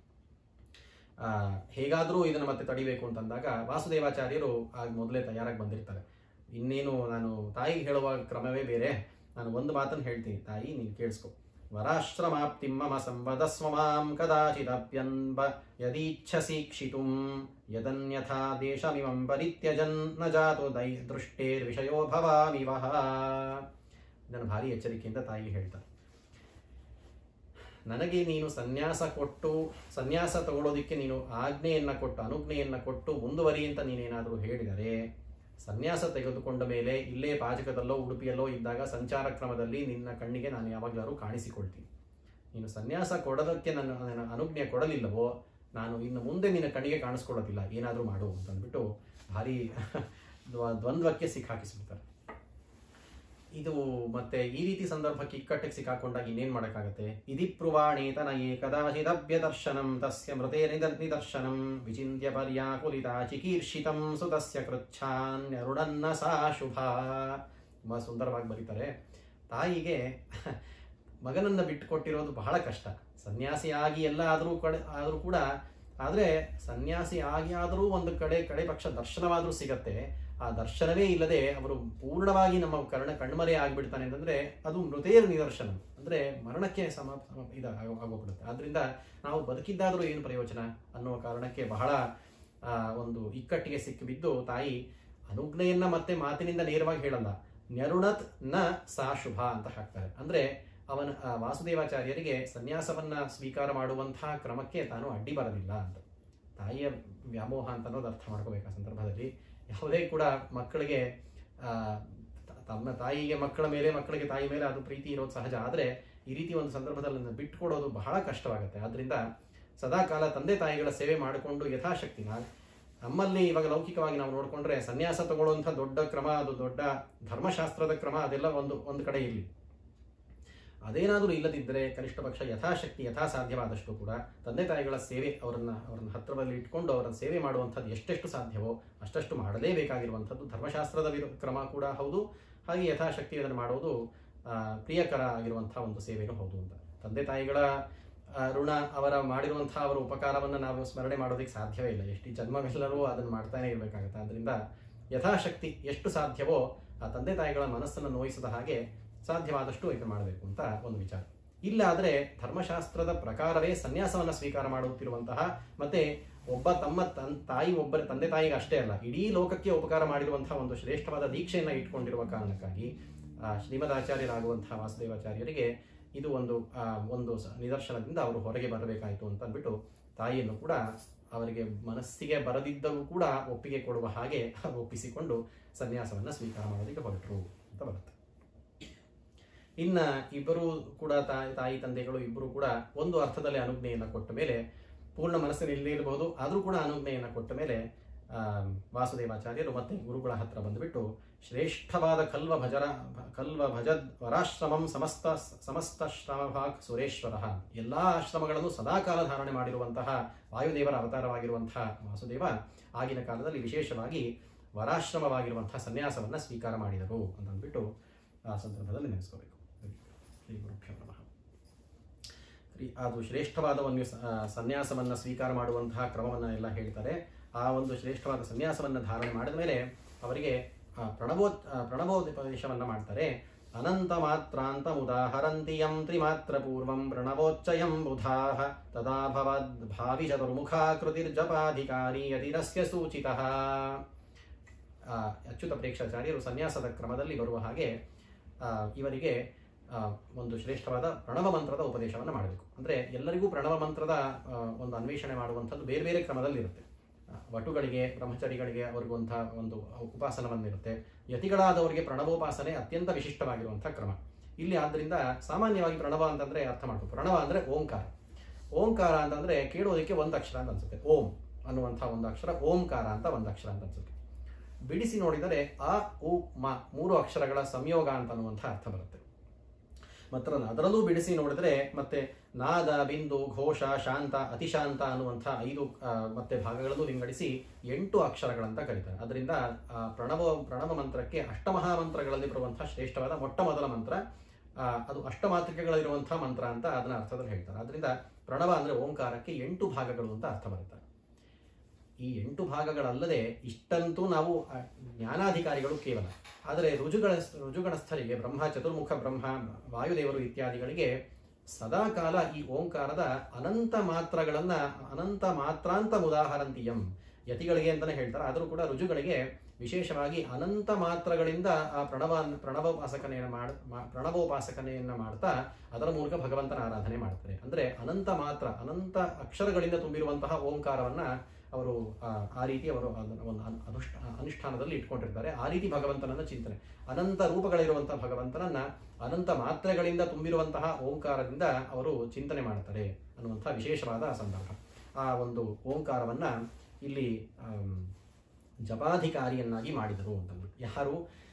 ಆ, ಹೇಗಾದ್ರೂ ಇದನ್ನ ಮತ್ತೆ ತಡಿಬೇಕು ಅಂತಂದಾಗ ವಾಸುದೇವಾಚಾರ್ಯರು ಆಗ ಮೊದಲೇ ತಯಾರಾಗಿ ಬಂದಿರ್ತಾರೆ ಇನ್ನೇನು ನಾನು ತಾಯಿಗೆ ಹೇಳುವ ಕ್ರಮವೇ ಬೇರೆ ನಾನು ಒಂದು ಮಾತನ್ನು ಹೇಳ್ತೀನಿ ತಾಯಿ ನೀನು ಕೇಳಿಸ್ಕೊ ವರಾಶ್ರಮಾಪ್ತಿಂ ಮಮ ಸಂವದಸ್ವ ಮಾಂ ಕದಾಚಿದಪ್ಯನ್ಬ ಯದೀಚ್ಛಸಿ ಕ್ಷಿತುಂ ಯದನ್ಯಥಾ ದೇಶಮಿಮಂ ಪರಿತ್ಯಜನ್ ನ ಜಾತು ದೈ ದೃಷ್ಟೇರ್ವಿಷಯೋ ಭವಾಮಿವಹ ಇದನ್ನು ಭಾರಿ ಎಚ್ಚರಿಕೆಯಿಂದ ತಾಯಿ ಹೇಳ್ತಾರೆ ನನಗೆ ನೀನು ಸನ್ಯಾಸ ಕೊಟ್ಟು ಸನ್ಯಾಸ ತಗೊಳ್ಳೋದಿಕ್ಕೆ ನೀನು ಆಜ್ಞೆಯನ್ನ ಕೊಟ್ಟು ಅನುಜ್ಞೆಯನ್ನ ಕೊಟ್ಟು ಮುಂದುವರಿ ಅಂತ ನೀನೇನಾದರೂ ಹೇಳಿದರೆ ಸನ್ಯಾಸ ತೆಗೆದುಕೊಂಡ ಮೇಲೆ ಇಲ್ಲೇ ಪಾಜಕದಲ್ಲೋ ಉಡುಪಿಯಲ್ಲೋ ಇದ್ದಾಗ ಸಂಚಾರ ಕ್ರಮದಲ್ಲಿ ನಿನ್ನ ಕಣ್ಣಿಗೆ ನಾನು ಯಾವಾಗಲಾರು ಕಾಣಿಸಿಕೊಳ್ತೀನಿ ನೀನು ಸನ್ಯಾಸ ಕೊಡೋದಕ್ಕೆ ನನ್ನ ನನ್ನ ಅನುಜ್ಞೆ ಕೊಡಲಿಲ್ಲವೋ ನಾನು ಇನ್ನು ಮುಂದೆ ನಿನ್ನ ಕಣ್ಣಿಗೆ ಕಾಣಿಸ್ಕೊಳ್ಳೋದಿಲ್ಲ ಏನಾದರೂ ಮಾಡು ಅಂತ ಅಂದ್ಬಿಟ್ಟು ಭಾರಿ ದ್ವ- ದ್ವಂದ್ವಕ್ಕೆ ಸಿಕ್ಕಾಕಿಸ್ಬಿಡ್ತಾರೆ ಇದು ಮತ್ತೆ ಈ ರೀತಿ ಸಂದರ್ಭಕ್ಕೆ ಇಕ್ಕಟ್ಟಿಗೆ ಸಿಕ್ಕಾಕೊಂಡಾಗ ಇನ್ನೇನ್ ಮಾಡಕ್ಕಾಗತ್ತೆ ಇದಿ ಪ್ರುವಾಣೇತನಯೇ ಕದಾಚಿದಭ್ಯ ದರ್ಶನಂ ತಸ್ಯ ಮೃತೆ ನಿದ ನಿದರ್ಶನಂ ವಿಚಿಂತ್ಯ ಪರ್ಯಾಕುಲಿತ ಚಿಕೀರ್ಷಿತಂ ಸುತಸ್ಯ ಕೃಚ್ಛಾನ್ಯರುಡನ್ನ ಸಾ ಶುಭ ತುಂಬಾ ಸುಂದರವಾಗಿ ಬರೀತಾರೆ ತಾಯಿಗೆ ಮಗನನ್ನ ಬಿಟ್ಟುಕೊಟ್ಟಿರೋದು ಬಹಳ ಕಷ್ಟ ಸನ್ಯಾಸಿಯಾಗಿ ಎಲ್ಲ ಆದರೂ ಕಡೆ ಆದರೂ ಕೂಡ ಆದರೆ ಸನ್ಯಾಸಿ ಆಗಿ ಆದರೂ ಒಂದು ಕಡೆ ಕಡೆ ಪಕ್ಷ ದರ್ಶನವಾದರೂ ಸಿಗತ್ತೆ ಆ ದರ್ಶನವೇ ಇಲ್ಲದೆ ಅವರು ಪೂರ್ಣವಾಗಿ ನಮ್ಮ ಕರ್ಣ ಕಣ್ಮರೆ ಆಗಿಬಿಡ್ತಾನೆ ಅಂತಂದ್ರೆ ಅದು ಮೃತೇರ ನಿದರ್ಶನ ಅಂದ್ರೆ ಮರಣಕ್ಕೆ ಸಮ ಸಮ ಇದ ಆಗೋ- ಆಗೋಗ್ಬಿಡುತ್ತೆ ಆದ್ರಿಂದ ನಾವು ಬದುಕಿದ್ದಾದರೂ ಏನು ಪ್ರಯೋಜನ ಅನ್ನುವ ಕಾರಣಕ್ಕೆ ಬಹಳ ಆ, ಒಂದು ಇಕ್ಕಟ್ಟಿಗೆ ಸಿಕ್ಕಿಬಿದ್ದು ತಾಯಿ ಅನುಜ್ಞೆಯನ್ನ ಮತ್ತೆ ಮಾತಿನಿಂದ ನೇರವಾಗಿ ಹೇಳಲ್ಲ ನೆರುಣತ್ ನ ಸಾ ಶುಭ ಅಂತ ಹಾಕ್ತಾರೆ ಅಂದ್ರೆ ಅವನ ಆ, ವಾಸುದೇವಾಚಾರ್ಯರಿಗೆ ಸನ್ಯಾಸವನ್ನ ಸ್ವೀಕಾರ ಮಾಡುವಂತಹ ಕ್ರಮಕ್ಕೆ ತಾನು ಅಡ್ಡಿ ಬರಲಿಲ್ಲ ಅಂತ ತಾಯಿಯ ವ್ಯಾಮೋಹ ಅಂತ ಅನ್ನೋದು ಅರ್ಥ ಮಾಡ್ಕೋಬೇಕು ಆ ಸಂದರ್ಭದಲ್ಲಿ ಯಾವುದೇ ಕೂಡ ಮಕ್ಕಳಿಗೆ ಆ, ತ- ತಮ್ಮ ತಾಯಿಗೆ ಮಕ್ಕಳ ಮೇಲೆ ಮಕ್ಕಳಿಗೆ ತಾಯಿ ಮೇಲೆ ಅದು ಪ್ರೀತಿ ಇರೋದು ಸಹಜ ಆದರೆ ಈ ರೀತಿ ಒಂದು ಸಂದರ್ಭದಲ್ಲಿ ಅದನ್ನ ಬಿಟ್ಕೊಡೋದು ಬಹಳ ಕಷ್ಟವಾಗುತ್ತೆ ಆದ್ರಿಂದ ಸದಾಕಾಲ ತಂದೆ ತಾಯಿಗಳ ಸೇವೆ ಮಾಡಿಕೊಂಡು ಯಥಾಶಕ್ತಿ ನಾ ನಮ್ಮಲ್ಲಿ ಇವಾಗ ಲೌಕಿಕವಾಗಿ ನಾವು ನೋಡಿಕೊಂಡ್ರೆ ಸನ್ಯಾಸ ತಗೊಳ್ಳುವಂಥ ದೊಡ್ಡ ಕ್ರಮ ಅದು ದೊಡ್ಡ ಧರ್ಮಶಾಸ್ತ್ರದ ಕ್ರಮ ಅದೆಲ್ಲ ಒಂದು ಒಂದು ಕಡೆ ಇರಲಿ ಅದೇನಾದರೂ ಇಲ್ಲದಿದ್ದರೆ ಕನಿಷ್ಠ ಪಕ್ಷ ಯಥಾಶಕ್ತಿ ಯಥಾಸಾಧ್ಯವಾದಷ್ಟು ಕೂಡ ತಂದೆ ತಾಯಿಗಳ ಸೇವೆ ಅವರನ್ನ ಅವರನ್ನ ಹತ್ತಿರದಲ್ಲಿ ಇಟ್ಕೊಂಡು ಅವರನ್ನ ಸೇವೆ ಮಾಡುವಂಥದ್ದು ಎಷ್ಟೆಷ್ಟು ಸಾಧ್ಯವೋ ಅಷ್ಟಷ್ಟು ಮಾಡಲೇಬೇಕಾಗಿರುವಂಥದ್ದು ಧರ್ಮಶಾಸ್ತ್ರದ ವಿರು ಕ್ರಮ ಕೂಡ ಹೌದು ಹಾಗೆ ಯಥಾಶಕ್ತಿ ಅದನ್ನು ಮಾಡೋದು ಆ, ಪ್ರಿಯಕರ ಆಗಿರುವಂಥ ಒಂದು ಸೇವೆನೂ ಹೌದು ಅಂತ ತಂದೆ ತಾಯಿಗಳ ಆ, ಋಣ ಅವರ ಮಾಡಿರುವಂತಹ ಅವರ ಉಪಕಾರವನ್ನು ನಾವು ಸ್ಮರಣೆ ಮಾಡೋದಕ್ಕೆ ಸಾಧ್ಯವೇ ಇಲ್ಲ ಎಷ್ಟು ಜನ್ಮವೆಲ್ಲರೂ ಅದನ್ನು ಮಾಡ್ತಾನೆ ಇರಬೇಕಾಗುತ್ತೆ ಅದರಿಂದ ಯಥಾಶಕ್ತಿ ಎಷ್ಟು ಸಾಧ್ಯವೋ ಆ ತಂದೆ ತಾಯಿಗಳ ಮನಸ್ಸನ್ನು ನೋಯಿಸದ ಹಾಗೆ ಸಾಧ್ಯವಾದಷ್ಟು ಇದನ್ನು ಮಾಡಬೇಕು ಅಂತ ಒಂದು ವಿಚಾರ ಇಲ್ಲ ಆದರೆ ಧರ್ಮಶಾಸ್ತ್ರದ ಪ್ರಕಾರವೇ ಸನ್ಯಾಸವನ್ನ ಸ್ವೀಕಾರ ಮಾಡುತ್ತಿರುವಂತಹ ಮತ್ತೆ ಒಬ್ಬ ತಮ್ಮ ತನ್ ತಾಯಿ ಒಬ್ಬರ ತಂದೆ ತಾಯಿಗೆ ಅಷ್ಟೇ ಅಲ್ಲ ಇಡೀ ಲೋಕಕ್ಕೆ ಉಪಕಾರ ಮಾಡಿರುವಂತಹ ಒಂದು ಶ್ರೇಷ್ಠವಾದ ದೀಕ್ಷೆಯನ್ನ ಇಟ್ಕೊಂಡಿರುವ ಕಾರಣಕ್ಕಾಗಿ ಆ ಶ್ರೀಮದಾಚಾರ್ಯರಾಗುವಂತಹ ವಾಸುದೇವಾಚಾರ್ಯರಿಗೆ ಇದು ಒಂದು ಆ, ಒಂದು ಸ- ನಿದರ್ಶನದಿಂದ ಅವರು ಹೊರಗೆ ಬರಬೇಕಾಯಿತು ಅಂತ ಅಂದ್ಬಿಟ್ಟು ತಾಯಿಯನ್ನು ಕೂಡ ಅವರಿಗೆ ಮನಸ್ಸಿಗೆ ಬರದಿದ್ದವೂ ಕೂಡ ಒಪ್ಪಿಗೆ ಕೊಡುವ ಹಾಗೆ ಒಪ್ಪಿಸಿಕೊಂಡು ಸನ್ಯಾಸವನ್ನ ಸ್ವೀಕಾರ ಮಾಡೋದಕ್ಕೆ ಹೊರಟರು ಅಂತ ಬರುತ್ತೆ ಇನ್ನ ಇಬ್ಬರು ಕೂಡ ತಾಯಿ ತಾಯಿ ತಂದೆಗಳು ಇಬ್ಬರು ಕೂಡ ಒಂದು ಅರ್ಥದಲ್ಲಿ ಅನುಜ್ಞೆಯನ್ನು ಕೊಟ್ಟ ಮೇಲೆ ಪೂರ್ಣ ಮನಸ್ಸಿನ ಇಲ್ಲದೇ ಇರಬಹುದು ಆದರೂ ಕೂಡ ಅನುಜ್ಞೆಯನ್ನು ಕೊಟ್ಟ ಮೇಲೆ ಆ, ವಾಸುದೇವಾಚಾರ್ಯರು ಮತ್ತೆ ಗುರುಗಳ ಹತ್ರ ಬಂದುಬಿಟ್ಟು ಶ್ರೇಷ್ಠವಾದ ಕಲ್ವ ಭಜರ ಕಲ್ವ ಭಜದ್ ವರಾಶ್ರಮಂ ಸಮಸ್ತ ಸಮಸ್ತ ಶ್ರಮಭಾಗ್ ಸುರೇಶ್ವರ ಎಲ್ಲಾ ಆಶ್ರಮಗಳನ್ನು ಸದಾಕಾಲ ಧಾರಣೆ ಮಾಡಿರುವಂತಹ ವಾಯುದೇವರ ಅವತಾರವಾಗಿರುವಂತಹ ವಾಸುದೇವ ಆಗಿನ ಕಾಲದಲ್ಲಿ ವಿಶೇಷವಾಗಿ ವರಾಶ್ರಮವಾಗಿರುವಂತಹ ಸನ್ಯಾಸವನ್ನ ಸ್ವೀಕಾರ ಮಾಡಿದರು ಅಂತ ಅಂದ್ಬಿಟ್ಟು ಆ ಸಂದರ್ಭದಲ್ಲಿ ನೆನೆಸ್ಕೋಬೇಕು ಶ್ರೀ ಗುರುಭ್ಯೋ ನಮಃ ಶ್ರೀ- ಅದು ಶ್ರೇಷ್ಠವಾದ ಒಂದು ಸ- ಆ, ಸನ್ಯಾಸವನ್ನ ಸ್ವೀಕಾರ ಮಾಡುವಂತಹ ಕ್ರಮವನ್ನ ಎಲ್ಲ ಹೇಳ್ತಾರೆ ಆ ಒಂದು ಶ್ರೇಷ್ಠವಾದ ಸನ್ಯಾಸವನ್ನ ಧಾರಣೆ ಮಾಡಿದ ಮೇಲೆ ಅವರಿಗೆ ಆ, ಪ್ರಣವೋ ಆ, ಪ್ರಣವೋಪದೇಶವನ್ನ ಮಾಡ್ತಾರೆ ಅನಂತ ಮಾತ್ರಾಂತ ಉದಾಹರಂತಿ ಯಂ ತ್ರಿಮಾತ್ರ ಪೂರ್ವಂ ಪ್ರಣವೋಚ್ಚಯಂ ಬುಧಾಃ ತದಾ ಭವದ್ ಭಾವಿ ಚತುರ್ಮುಖಾಕೃತಿರ್ಜಪಾಧಿಕಾರಿ ಯದಿರಸ್ಯ ಸೂಚಿತಃ ಆ, ಅಚ್ಯುತ ಪ್ರೇಕ್ಷಾಚಾರ್ಯರು ಸನ್ಯಾಸದ ಕ್ರಮದಲ್ಲಿ ಬರುವ ಹಾಗೆ ಆ, ಇವರಿಗೆ ಆ, ಒಂದು ಶ್ರೇಷ್ಠವಾದ ಪ್ರಣವ ಮಂತ್ರದ ಉಪದೇಶವನ್ನು ಮಾಡಬೇಕು ಅಂದರೆ ಎಲ್ಲರಿಗೂ ಪ್ರಣವ ಮಂತ್ರದ ಆ, ಒಂದು ಅನ್ವೇಷಣೆ ಮಾಡುವಂಥದ್ದು ಬೇರೆ ಬೇರೆ ಕ್ರಮದಲ್ಲಿರುತ್ತೆ ಆ, ವಟುಗಳಿಗೆ ಬ್ರಹ್ಮಚಾರಿಗಳಿಗೆ ಅವ್ರಿಗೊಂಥ ಒಂದು ಉಪಾಸನವನ್ನಿರುತ್ತೆ ಯತಿಗಳಾದವರಿಗೆ ಪ್ರಣವೋಪಾಸನೆ ಅತ್ಯಂತ ವಿಶಿಷ್ಟವಾಗಿರುವಂಥ ಕ್ರಮ ಇಲ್ಲಿ ಆದ್ದರಿಂದ ಸಾಮಾನ್ಯವಾಗಿ ಪ್ರಣವ ಅಂತಂದ್ರೆ ಅರ್ಥ ಮಾಡ್ಬೇಕು ಪ್ರಣವ ಅಂದ್ರೆ ಓಂಕಾರ ಓಂಕಾರ ಅಂತಂದ್ರೆ ಕೇಳೋದಕ್ಕೆ ಒಂದು ಅಕ್ಷರ ಅಂತ ಅನ್ಸುತ್ತೆ ಓಂ ಅನ್ನುವಂಥ ಒಂದು ಅಕ್ಷರ ಓಂಕಾರ ಅಂತ ಒಂದು ಅಕ್ಷರ ಅಂತ ಅನ್ಸುತ್ತೆ ಬಿಡಿಸಿ ನೋಡಿದರೆ ಅ ಉ ಮ ಮೂರು ಅಕ್ಷರಗಳ ಸಂಯೋಗ ಅಂತ ಅನ್ನುವಂಥ ಅರ್ಥ ಬರುತ್ತೆ ಮಾತ್ರ ಅದರಲ್ಲೂ ಬಿಡಿಸಿ ನೋಡಿದ್ರೆ ಮತ್ತೆ ನಾದ ಬಿಂದು ಘೋಷ ಶಾಂತ ಅತಿಶಾಂತ ಅನ್ನುವಂಥ ಐದು ಆ, ಮತ್ತೆ ಭಾಗಗಳಲ್ಲೂ ವಿಂಗಡಿಸಿ ಎಂಟು ಅಕ್ಷರಗಳಂತ ಕರೀತಾರೆ ಅದರಿಂದ ಆ, ಪ್ರಣವ ಪ್ರಣವ ಮಂತ್ರಕ್ಕೆ ಅಷ್ಟಮಹಾಮಂತ್ರಗಳಲ್ಲಿ ಬರುವಂತಹ ಶ್ರೇಷ್ಠವಾದ ಮೊಟ್ಟ ಮೊದಲ ಮಂತ್ರ ಆ, ಅದು ಅಷ್ಟಮಾತೃಕೆಗಳಿರುವಂತಹ ಮಂತ್ರ ಅಂತ ಅದನ್ನ ಅರ್ಥದಲ್ಲಿ ಹೇಳ್ತಾರೆ ಅದರಿಂದ ಪ್ರಣವ ಅಂದ್ರೆ ಓಂಕಾರಕ್ಕೆ ಎಂಟು ಭಾಗಗಳು ಅಂತ ಅರ್ಥ ಬರುತ್ತೆ ಈ ಎಂಟು ಭಾಗಗಳಲ್ಲದೆ ಇಷ್ಟಂತೂ ನಾವು ಆ, ಜ್ಞಾನಾಧಿಕಾರಿಗಳು ಕೇವಲ ಆದರೆ ರುಜುಗಳ ರುಜುಗಣಸ್ಥರಿಗೆ ಬ್ರಹ್ಮ ಚತುರ್ಮುಖ ಬ್ರಹ್ಮ ವಾಯುದೇವರು ಇತ್ಯಾದಿಗಳಿಗೆ ಸದಾಕಾಲ ಈ ಓಂಕಾರದ ಅನಂತ ಮಾತ್ರಗಳನ್ನ ಅನಂತ ಮಾತ್ರಾಂತ ಉದಾಹರಂತಿಯಂ ಯತಿಗಳಿಗೆ ಅಂತಾನೆ ಹೇಳ್ತಾರೆ ಆದರೂ ಕೂಡ ರುಜುಗಳಿಗೆ ವಿಶೇಷವಾಗಿ ಅನಂತ ಮಾತ್ರಗಳಿಂದ ಆ ಪ್ರಣವ ಪ್ರಣವೋಪಾಸಕನೆಯನ್ನು ಮಾಡ್ ಮಾ- ಪ್ರಣವೋಪಾಸಕನೆಯನ್ನ ಮಾಡ್ತಾ ಅದರ ಮೂಲಕ ಭಗವಂತನ ಆರಾಧನೆ ಮಾಡ್ತಾರೆ ಅಂದ್ರೆ ಅನಂತ ಮಾತ್ರ ಅನಂತ ಅಕ್ಷರಗಳಿಂದ ತುಂಬಿರುವಂತಹ ಓಂಕಾರವನ್ನ ಅವರು ಆ, ಆ ರೀತಿ ಅವರು ಅದನ್ನ ಒಂದು ಅನು- ಅನುಷ್ಠ ಅನುಷ್ಠಾನದಲ್ಲಿ ಇಟ್ಕೊಂಡಿರ್ತಾರೆ ಆ ರೀತಿ ಭಗವಂತನನ್ನ ಚಿಂತನೆ ಅನಂತ ರೂಪಗಳಿರುವಂತಹ ಭಗವಂತನನ್ನ ಅನಂತ ಮಾತ್ರೆಗಳಿಂದ ತುಂಬಿರುವಂತಹ ಓಂಕಾರದಿಂದ ಅವರು ಚಿಂತನೆ ಮಾಡ್ತಾರೆ ಅನ್ನುವಂಥ ವಿಶೇಷವಾದ ಸಂದರ್ಭ ಆ ಒಂದು ಓಂಕಾರವನ್ನ ಇಲ್ಲಿ ಆಮ್, ಜಪಾಧಿಕಾರಿಯನ್ನಾಗಿ ಮಾಡಿದರು ಅಂತಂದ್ಬಿಟ್ಟು ಯಾರು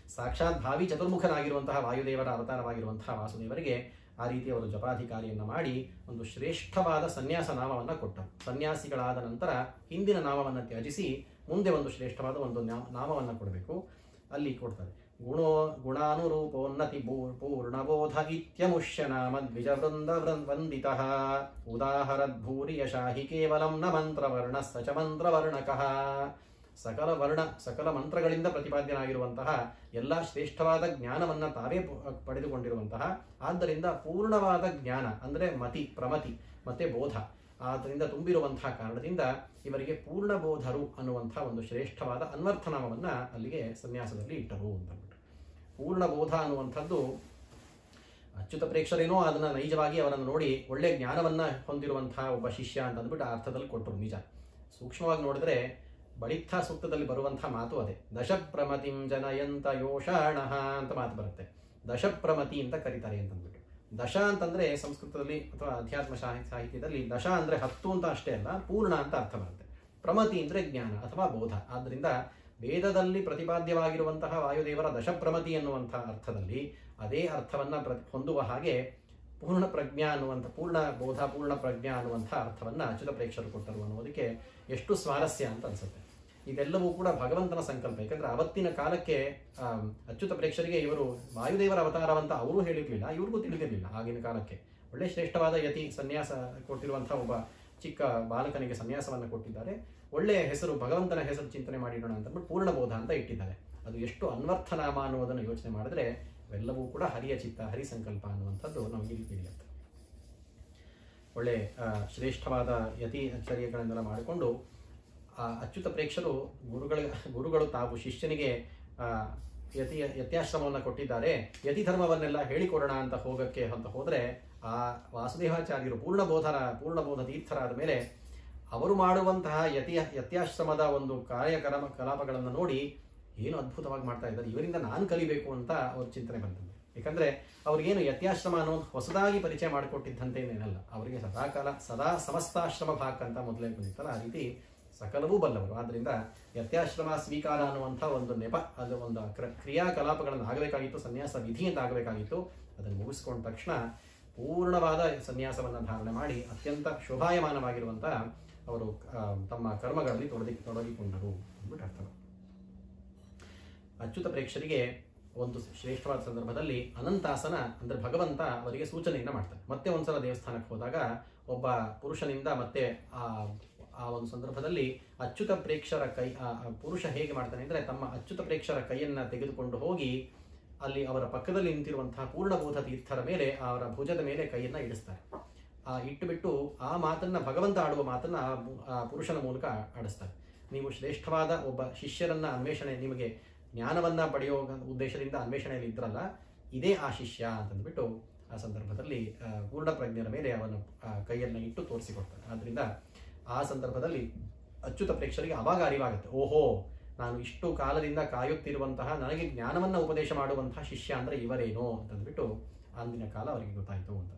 ಸಾಕ್ಷಾತ್ ಭಾವಿ ಚತುರ್ಮುಖನಾಗಿರುವಂತಹ ವಾಯುದೇವರ ಅವತಾರವಾಗಿರುವಂತಹ ವಾಸುದೇವರಿಗೆ ಆ ರೀತಿ ಅವರು ಜಪಾಧಿಕಾರಿಯನ್ನು ಮಾಡಿ ಒಂದು ಶ್ರೇಷ್ಠವಾದ ಸನ್ಯಾಸ ನಾಮವನ್ನು ಕೊಟ್ಟರು ಸನ್ಯಾಸಿಗಳಾದ ನಂತರ ಹಿಂದಿನ ನಾಮವನ್ನು ತ್ಯಜಿಸಿ ಮುಂದೆ ಒಂದು ಶ್ರೇಷ್ಠವಾದ ಒಂದು ನಾ- ನಾಮವನ್ನು ಕೊಡಬೇಕು ಅಲ್ಲಿ ಕೊಡ್ತಾರೆ ಗುಣೋ ಗುಣಾನುರೂಪೋನ್ನತಿ ಭೂ- ಪೂರ್ಣಬೋಧ ಇತ್ಯಮುಷ್ಯ ನಾಮ ದ್ವಿಜವೃಂದ ವಂದಿತ ಉದಾಹರದ್ಭೂರಿ ಯಶಾಹಿ ಕೇವಲಂ ನ ಮಂತ್ರವರ್ಣ ಸ ಚ ಮಂತ್ರವರ್ಣಕಃ ಸಕಲ ವರ್ಣ ಸಕಲ ಮಂತ್ರಗಳಿಂದ ಪ್ರತಿಪಾದ್ಯನಾಗಿರುವಂತಹ ಎಲ್ಲ ಶ್ರೇಷ್ಠವಾದ ಜ್ಞಾನವನ್ನ ತಾವೇ ಪ- ಪಡೆದುಕೊಂಡಿರುವಂತಹ ಆದ್ದರಿಂದ ಪೂರ್ಣವಾದ ಜ್ಞಾನ ಅಂದರೆ ಮತಿ ಪ್ರಮತಿ ಮತ್ತೆ ಬೋಧ ಆದ್ದರಿಂದ ತುಂಬಿರುವಂತಹ ಕಾರಣದಿಂದ ಇವರಿಗೆ ಪೂರ್ಣಬೋಧರು ಅನ್ನುವಂತಹ ಒಂದು ಶ್ರೇಷ್ಠವಾದ ಅನ್ವರ್ಥನಾಮವನ್ನ ಅಲ್ಲಿಗೆ ಸನ್ಯಾಸದಲ್ಲಿ ಇಟ್ಟರು ಅಂತಂದ್ಬಿಟ್ಟು ಪೂರ್ಣಬೋಧ ಅನ್ನುವಂಥದ್ದು ಅಚ್ಯುತ ಪ್ರೇಕ್ಷರೇನೋ ಅದನ್ನ ನೈಜವಾಗಿ ಅವರನ್ನು ನೋಡಿ ಒಳ್ಳೆ ಜ್ಞಾನವನ್ನ ಹೊಂದಿರುವಂತಹ ಒಬ್ಬ ಶಿಷ್ಯ ಅಂತ ಅಂದ್ಬಿಟ್ಟು ಆ ಅರ್ಥದಲ್ಲಿ ಕೊಟ್ಟರು ನಿಜ ಸೂಕ್ಷ್ಮವಾಗಿ ನೋಡಿದ್ರೆ ಬಳಿತ್ಥ ಸೂಕ್ತದಲ್ಲಿ ಬರುವಂತಹ ಮಾತು ಅದೇ ದಶಪ್ರಮತಿಂ ಜನಯಂತ ಯೋಷಾಣಃ ಅಂತ ಮಾತು ಬರುತ್ತೆ ದಶಪ್ರಮತಿ ಅಂತ ಕರೀತಾರೆ ಅಂತಂದ್ಬಿಟ್ಟು ದಶ ಅಂತಂದ್ರೆ ಸಂಸ್ಕೃತದಲ್ಲಿ ಅಥವಾ ಅಧ್ಯಾತ್ಮ ಸಾಹಿ- ಸಾಹಿತ್ಯದಲ್ಲಿ ದಶ ಅಂದ್ರೆ ಹತ್ತು ಅಂತ ಅಷ್ಟೇ ಅಲ್ಲ ಪೂರ್ಣ ಅಂತ ಅರ್ಥ ಬರುತ್ತೆ ಪ್ರಮತಿ ಅಂದ್ರೆ ಜ್ಞಾನ ಅಥವಾ ಬೋಧ ಆದ್ದರಿಂದ ವೇದದಲ್ಲಿ ಪ್ರತಿಪಾದ್ಯವಾಗಿರುವಂತಹ ವಾಯುದೇವರ ದಶಪ್ರಮತಿ ಎನ್ನುವಂತಹ ಅರ್ಥದಲ್ಲಿ ಅದೇ ಅರ್ಥವನ್ನ ಪ್ರ- ಹೊಂದುವ ಹಾಗೆ ಪೂರ್ಣ ಪ್ರಜ್ಞಾ ಅನ್ನುವಂಥ ಪೂರ್ಣ ಬೋಧ ಪೂರ್ಣ ಪ್ರಜ್ಞಾ ಅನ್ನುವಂಥ ಅರ್ಥವನ್ನ ಅಚ್ಯುತ ಪ್ರೇಕ್ಷರು ಕೊಟ್ಟರು ಅನ್ನೋದಕ್ಕೆ ಎಷ್ಟು ಸ್ವಾರಸ್ಯ ಅಂತ ಅನ್ಸುತ್ತೆ ಇದೆಲ್ಲವೂ ಕೂಡ ಭಗವಂತನ ಸಂಕಲ್ಪ ಯಾಕಂದ್ರೆ ಅವತ್ತಿನ ಕಾಲಕ್ಕೆ ಆಮ್, ಅಚ್ಯುತ ಪ್ರೇಕ್ಷರಿಗೆ ಇವರು ವಾಯುದೇವರ ಅವತಾರವಂತ ಅವರು ಹೇಳಿರ್ಲಿಲ್ಲ ಇವ್ರಿಗೂ ತಿಳಿದಿರಲಿಲ್ಲ ಆಗಿನ ಕಾಲಕ್ಕೆ ಒಳ್ಳೆ ಶ್ರೇಷ್ಠವಾದ ಯತಿ ಸನ್ಯಾಸ ಕೊಟ್ಟಿರುವಂತಹ ಒಬ್ಬ ಚಿಕ್ಕ ಬಾಲಕನಿಗೆ ಸನ್ಯಾಸವನ್ನು ಕೊಟ್ಟಿದ್ದಾರೆ ಒಳ್ಳೆ ಹೆಸರು ಭಗವಂತನ ಹೆಸರು ಚಿಂತನೆ ಮಾಡಿಡೋಣ ಅಂತಂದ್ಬಿಟ್ಟು ಪೂರ್ಣಬೋಧ ಅಂತ ಇಟ್ಟಿದ್ದಾರೆ ಅದು ಎಷ್ಟು ಅನ್ವರ್ಥನಾಮ ಅನ್ನುವುದನ್ನು ಯೋಚನೆ ಮಾಡಿದ್ರೆ ಅವೆಲ್ಲವೂ ಕೂಡ ಹರಿಯ ಚಿತ್ತ ಹರಿ ಸಂಕಲ್ಪ ಅನ್ನುವಂಥದ್ದು ನಮಗೆ ಇಲ್ಲಿ ತಿಳಿಯುತ್ತೆ ಒಳ್ಳೆ ಆ, ಶ್ರೇಷ್ಠವಾದ ಯತಿ ಆಚರ್ಯಗಳನ್ನೆಲ್ಲ ಮಾಡಿಕೊಂಡು ಆ ಅಚ್ಯುತ ಪ್ರೇಕ್ಷರು ಗುರುಗಳ ಗುರುಗಳು ತಾವು ಶಿಷ್ಯನಿಗೆ ಆ, ಯತಿ ಯತ್ಯಾಶ್ರಮವನ್ನು ಕೊಟ್ಟಿದ್ದಾರೆ ಯತಿ ಧರ್ಮವನ್ನೆಲ್ಲ ಹೇಳಿಕೊಡೋಣ ಅಂತ ಹೋಗಕ್ಕೆ ಅಂತ ಹೋದ್ರೆ ಆ ವಾಸುದೇವಾಚಾರ್ಯರು ಪೂರ್ಣಬೋಧನ ಪೂರ್ಣಬೋಧ ತೀರ್ಥರಾದ ಮೇಲೆ ಅವರು ಮಾಡುವಂತಹ ಯತಿ ಯತ್ಯಾಶ್ರಮದ ಒಂದು ಕಾರ್ಯಕ್ರಮ ಕಲಾಪಗಳನ್ನು ನೋಡಿ ಏನು ಅದ್ಭುತವಾಗಿ ಮಾಡ್ತಾ ಇದ್ದಾರೆ ಇವರಿಂದ ನಾನು ಕಲಿಬೇಕು ಅಂತ ಅವ್ರ ಚಿಂತನೆ ಬಂತಂತೆ ಯಾಕಂದ್ರೆ ಅವ್ರಿಗೇನು ಯತ್ಯಾಶ್ರಮ ಅನ್ನೋದು ಹೊಸದಾಗಿ ಪರಿಚಯ ಮಾಡಿಕೊಟ್ಟಿದ್ದಂತೆ ಏನೇನಲ್ಲ ಅವರಿಗೆ ಸದಾಕಾಲ ಸದಾ ಸಮಸ್ತಾಶ್ರಮ ಭಾಕ್ ಅಂತ ಮೊದಲೇ ಬಂದಿತ್ತಲ್ಲ ಆ ರೀತಿ ಸಕಲವೂ ಬಲ್ಲವರು ಆದ್ರಿಂದ ಯತ್ಯಾಶ್ರಮ ಸ್ವೀಕಾರ ಅನ್ನುವಂಥ ಒಂದು ನೆಪ ಅದು ಒಂದು ಕ್ರ- ಕ್ರಿಯಾಕಲಾಪಗಳನ್ನು ಆಗಬೇಕಾಗಿತ್ತು ಸನ್ಯಾಸ ವಿಧಿ ಅಂತ ಆಗಬೇಕಾಗಿತ್ತು ಅದನ್ನು ಮುಗಿಸ್ಕೊಂಡ ತಕ್ಷಣ ಪೂರ್ಣವಾದ ಸನ್ಯಾಸವನ್ನು ಧಾರಣೆ ಮಾಡಿ ಅತ್ಯಂತ ಶೋಭಾಯಮಾನವಾಗಿರುವಂಥ ಅವರು ಆ, ತಮ್ಮ ಕರ್ಮಗಳಲ್ಲಿ ತೊಡಗಿ ತೊಡಗಿಕೊಂಡರು ಅಂದ್ಬಿಟ್ಟು ಅರ್ಥ ಅಚ್ಯುತ ಪ್ರೇಕ್ಷರಿಗೆ ಒಂದು ಶ್ರೇಷ್ಠವಾದ ಸಂದರ್ಭದಲ್ಲಿ ಅನಂತಾಸನ ಅಂದ್ರೆ ಭಗವಂತ ಅವರಿಗೆ ಸೂಚನೆಯನ್ನ ಮಾಡ್ತಾನೆ ಮತ್ತೆ ಒಂದ್ಸಲ ದೇವಸ್ಥಾನಕ್ಕೆ ಹೋದಾಗ ಒಬ್ಬ ಪುರುಷನಿಂದ ಮತ್ತೆ ಆ ಆ ಒಂದು ಸಂದರ್ಭದಲ್ಲಿ ಅಚ್ಯುತ ಪ್ರೇಕ್ಷರ ಕೈ ಆ ಆ ಪುರುಷ ಹೇಗೆ ಮಾಡ್ತಾನೆ ಅಂದ್ರೆ ತಮ್ಮ ಅಚ್ಯುತ ಪ್ರೇಕ್ಷರ ಕೈಯನ್ನ ತೆಗೆದುಕೊಂಡು ಹೋಗಿ ಅಲ್ಲಿ ಅವರ ಪಕ್ಕದಲ್ಲಿ ನಿಂತಿರುವಂತಹ ಪೂರ್ಣಬೋಧ ತೀರ್ಥರ ಮೇಲೆ ಅವರ ಭುಜದ ಮೇಲೆ ಕೈಯನ್ನ ಇಡಿಸ್ತಾರೆ ಆ ಇಟ್ಟುಬಿಟ್ಟು ಆ ಮಾತನ್ನ ಭಗವಂತ ಆಡುವ ಮಾತನ್ನ ಆ ಮು- ಆ ಪುರುಷನ ಮೂಲಕ ಆಡಿಸ್ತಾರೆ ನೀವು ಶ್ರೇಷ್ಠವಾದ ಒಬ್ಬ ಶಿಷ್ಯರನ್ನ ಅನ್ವೇಷಣೆ ನಿಮಗೆ ಜ್ಞಾನವನ್ನ ಪಡೆಯುವ ಉದ್ದೇಶದಿಂದ ಅನ್ವೇಷಣೆಯಲ್ಲಿ ಇದ್ರಲ್ಲ ಇದೇ ಆ ಶಿಷ್ಯ ಅಂತಂದ್ಬಿಟ್ಟು ಆ ಸಂದರ್ಭದಲ್ಲಿ ಆ, ಪೂರ್ಣ ಪ್ರಜ್ಞರ ಮೇಲೆ ಅವನ ಆ, ಕೈಯನ್ನ ಇಟ್ಟು ತೋರಿಸಿಕೊಡ್ತಾನೆ ಆದ್ರಿಂದ ಆ ಸಂದರ್ಭದಲ್ಲಿ ಅಚ್ಯುತ ಪ್ರೇಕ್ಷರಿಗೆ ಅವಾಗ ಅರಿವಾಗುತ್ತೆ ಓಹೋ ನಾನು ಇಷ್ಟು ಕಾಲದಿಂದ ಕಾಯುತ್ತಿರುವಂತಹ ನನಗೆ ಜ್ಞಾನವನ್ನ ಉಪದೇಶ ಮಾಡುವಂತಹ ಶಿಷ್ಯ ಅಂದ್ರೆ ಇವರೇನೋ ಅಂತಂದ್ಬಿಟ್ಟು ಅಂದಿನ ಕಾಲ ಅವರಿಗೆ ಗೊತ್ತಾಯ್ತು ಅಂತ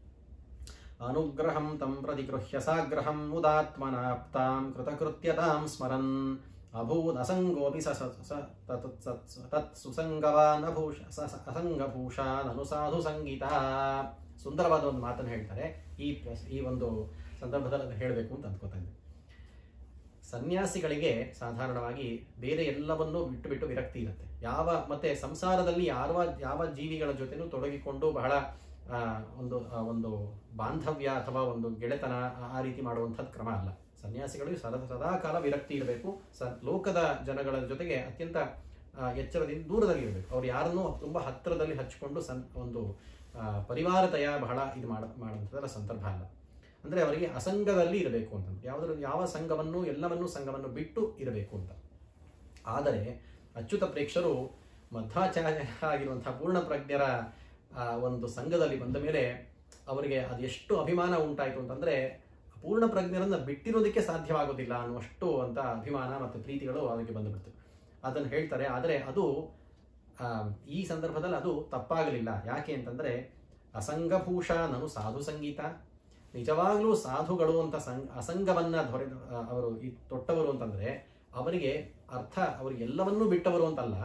ಅನುಗ್ರಹಂ ತಂ ಪ್ರತಿಗೃಹ್ಯ ಸಾಗ್ರಹಂ ಮುದಾತ್ಮನಾಪ್ತಾಂ ಕೃತಕೃತ್ಯತಾಂ ಸ್ಮರನ್ ಅಭೂತ್ ಅಸಂಗೋಪಿ ಸ ಸ- ಸ ತತ್ ಸತ್- ತತ್ ಸುಸಂಗವಾನ್ ಅಭೂಷ ಸ ಸ- ಅಸಂಗಭೂಷಾನ್ ಅನುಸಾಧು ಸಂಗೀತ ಸುಂದರವಾದ ಒಂದು ಮಾತನ್ನು ಹೇಳ್ತಾರೆ ಈ ಪ್ರಸ್- ಈ ಒಂದು ಸಂದರ್ಭದಲ್ಲಿ ಅದನ್ನ ಹೇಳಬೇಕು ಅಂತ ಅಂದ್ಕೋತಾ ಇದ್ದೆ ಸನ್ಯಾಸಿಗಳಿಗೆ ಸಾಧಾರಣವಾಗಿ ಬೇರೆ ಎಲ್ಲವನ್ನೂ ಬಿಟ್ಟು ಬಿಟ್ಟು ವಿರಕ್ತಿ ಇರುತ್ತೆ ಯಾವ ಮತ್ತೆ ಸಂಸಾರದಲ್ಲಿ ಯಾವ ಯಾವ ಜೀವಿಗಳ ಜೊತೆನೂ ತೊಡಗಿಕೊಂಡು ಬಹಳ ಆ, ಒಂದು ಆ, ಒಂದು ಬಾಂಧವ್ಯ ಅಥವಾ ಒಂದು ಗೆಳೆತನ ಆ- ಆ ರೀತಿ ಮಾಡುವಂಥದ್ದು ಕ್ರಮ ಅಲ್ಲ ಸನ್ಯಾಸಿಗಳಿಗೆ ಸದಾ ಸದಾ ಕಾಲ ವಿರಕ್ತಿ ಇರಬೇಕು ಸ ಲೋಕದ ಜನಗಳ ಜೊತೆಗೆ ಅತ್ಯಂತ ಆ, ಎಚ್ಚರದಿಂದ ದೂರದಲ್ಲಿ ಇರಬೇಕು ಅವ್ರು ಯಾರನ್ನೂ ತುಂಬ ಹತ್ತಿರದಲ್ಲಿ ಹಚ್ಚಿಕೊಂಡು ಸನ್ ಒಂದು ಆ, ಪರಿವಾರತೆಯ ಬಹಳ ಇದು ಮಾಡ ಮಾಡುವಂಥದ್ದೆಲ್ಲ ಸಂದರ್ಭ ಅಲ್ಲ ಅಂದರೆ ಅವರಿಗೆ ಅಸಂಗದಲ್ಲಿ ಇರಬೇಕು ಅಂತ ಯಾವುದರ ಯಾವ ಸಂಘವನ್ನು ಎಲ್ಲವನ್ನೂ ಸಂಘವನ್ನು ಬಿಟ್ಟು ಇರಬೇಕು ಅಂತ ಆದರೆ ಅಚ್ಯುತ ಪ್ರೇಕ್ಷರು ಮಧ್ವಾಚಾರ್ಯ ಆಗಿರುವಂತಹ ಪೂರ್ಣ ಪ್ರಜ್ಞರ ಆ, ಒಂದು ಸಂಘದಲ್ಲಿ ಬಂದ ಮೇಲೆ ಅವರಿಗೆ ಅದೆಷ್ಟು ಅಭಿಮಾನ ಉಂಟಾಯಿತು ಅಂತಂದ್ರೆ ಪೂರ್ಣ ಪ್ರಜ್ಞರನ್ನ ಬಿಟ್ಟಿರೋದಕ್ಕೆ ಸಾಧ್ಯವಾಗೋದಿಲ್ಲ ಅನ್ನುವಷ್ಟು ಅಂತ ಅಭಿಮಾನ ಮತ್ತು ಪ್ರೀತಿಗಳು ಅವರಿಗೆ ಬಂದುಬಿಡ್ತು ಅದನ್ನು ಹೇಳ್ತಾರೆ ಆದರೆ ಅದು ಆ, ಈ ಸಂದರ್ಭದಲ್ಲಿ ಅದು ತಪ್ಪಾಗಲಿಲ್ಲ ಯಾಕೆ ಅಂತಂದ್ರೆ ಅಸಂಗಭೂಷ ನನು ಸಾಧು ಸಂಗೀತ ನಿಜವಾಗ್ಲೂ ಸಾಧುಗಳು ಅಂತ ಸಂಗ್ ಅಸಂಗವನ್ನ ದೊರೆದು ಆ, ಅವರು ಈ ತೊಟ್ಟವರು ಅಂತಂದ್ರೆ ಅವರಿಗೆ ಅರ್ಥ ಅವರು ಎಲ್ಲವನ್ನೂ ಬಿಟ್ಟವರು ಅಂತಲ್ಲ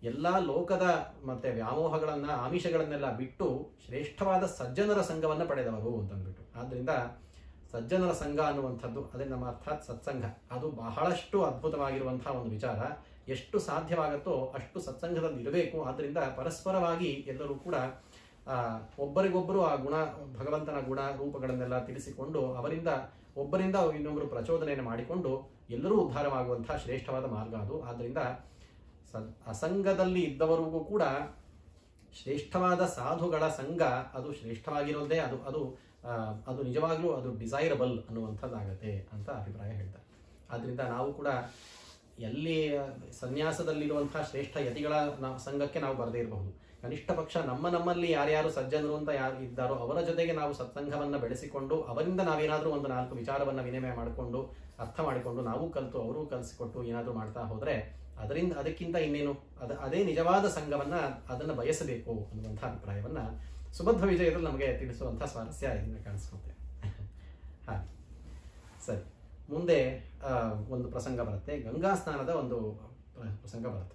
ಎಲ್ಲ ಲೋಕದ ಮತ್ತೆ ವ್ಯಾಮೋಹಗಳನ್ನ ಆಮಿಷಗಳನ್ನೆಲ್ಲ ಬಿಟ್ಟು ಶ್ರೇಷ್ಠವಾದ ಸಜ್ಜನರ ಸಂಘವನ್ನ ಪಡೆದವರು ಅಂತಂದ್ಬಿಟ್ಟು ಆದ್ರಿಂದ ಸಜ್ಜನರ ಸಂಘ ಅನ್ನುವಂಥದ್ದು ಅದೇ ನಮ್ಮ ಅರ್ಥಾತ್ ಸತ್ಸಂಗ ಅದು ಬಹಳಷ್ಟು ಅದ್ಭುತವಾಗಿರುವಂತಹ ಒಂದು ವಿಚಾರ ಎಷ್ಟು ಸಾಧ್ಯವಾಗುತ್ತೋ ಅಷ್ಟು ಸತ್ಸಂಗದಲ್ಲಿ ಇರಬೇಕು ಆದ್ರಿಂದ ಪರಸ್ಪರವಾಗಿ ಎಲ್ಲರೂ ಕೂಡ ಆ, ಒಬ್ಬರಿಗೊಬ್ಬರು ಆ ಗುಣ ಭಗವಂತನ ಗುಣ ರೂಪಗಳನ್ನೆಲ್ಲ ತಿಳಿಸಿಕೊಂಡು ಅವರಿಂದ ಒಬ್ಬರಿಂದ ಇನ್ನೊಬ್ಬರು ಪ್ರಚೋದನೆಯನ್ನು ಮಾಡಿಕೊಂಡು ಎಲ್ಲರೂ ಉದ್ಧಾರವಾಗುವಂತಹ ಶ್ರೇಷ್ಠವಾದ ಮಾರ್ಗ ಅದು ಆದ್ರಿಂದ ಸ ಅಸಂಗದಲ್ಲಿ ಇದ್ದವರಿಗೂ ಕೂಡ ಶ್ರೇಷ್ಠವಾದ ಸಾಧುಗಳ ಸಂಘ ಅದು ಶ್ರೇಷ್ಠವಾಗಿರೋದೇ ಅದು ಅದು ಆ, ಅದು ನಿಜವಾಗ್ಲೂ ಅದು ಡಿಸೈರಬಲ್ ಅನ್ನುವಂಥದ್ದಾಗತ್ತೆ ಅಂತ ಅಭಿಪ್ರಾಯ ಹೇಳ್ತಾರೆ ಆದ್ರಿಂದ ನಾವು ಕೂಡ ಎಲ್ಲಿ ಸನ್ಯಾಸದಲ್ಲಿರುವಂತಹ ಶ್ರೇಷ್ಠ ಯತಿಗಳ ನಾವು ಸಂಘಕ್ಕೆ ನಾವು ಬರದೇ ಇರಬಹುದು ಕನಿಷ್ಠ ಪಕ್ಷ ನಮ್ಮ ನಮ್ಮಲ್ಲಿ ಯಾರ್ಯಾರು ಸಜ್ಜನರು ಅಂತ ಯಾರು ಇದ್ದಾರೋ ಅವರ ಜೊತೆಗೆ ನಾವು ಸತ್ಸಂಗವನ್ನ ಬೆಳೆಸಿಕೊಂಡು ಅವರಿಂದ ನಾವೇನಾದರೂ ಒಂದು ನಾಲ್ಕು ವಿಚಾರವನ್ನ ವಿನಿಮಯ ಮಾಡಿಕೊಂಡು ಅರ್ಥ ಮಾಡಿಕೊಂಡು ನಾವು ಕಲಿತು ಅವರು ಕಲಿಸಿಕೊಟ್ಟು ಏನಾದರೂ ಮಾಡ್ತಾ ಹೋದ್ರೆ ಅದರಿಂದ ಅದಕ್ಕಿಂತ ಇನ್ನೇನು ಅದ ಅದೇ ನಿಜವಾದ ಸಂಘವನ್ನ ಅದನ್ನ ಬಯಸಬೇಕು ಅನ್ನುವಂಥ ಅಭಿಪ್ರಾಯವನ್ನ ಸುಭದ್ರ ವಿಜಯದಲ್ಲಿ ನಮಗೆ ತಿಳಿಸುವಂಥ ಸ್ವಾರಸ್ಯ ಇದನ್ನ ಕಾಣಿಸ್ಕೊತೆ ಹಾಗೆ ಸರಿ ಮುಂದೆ ಆ, ಒಂದು ಪ್ರಸಂಗ ಬರುತ್ತೆ ಗಂಗಾ ಸ್ನಾನದ ಒಂದು ಪ್ರ- ಪ್ರಸಂಗ ಬರುತ್ತೆ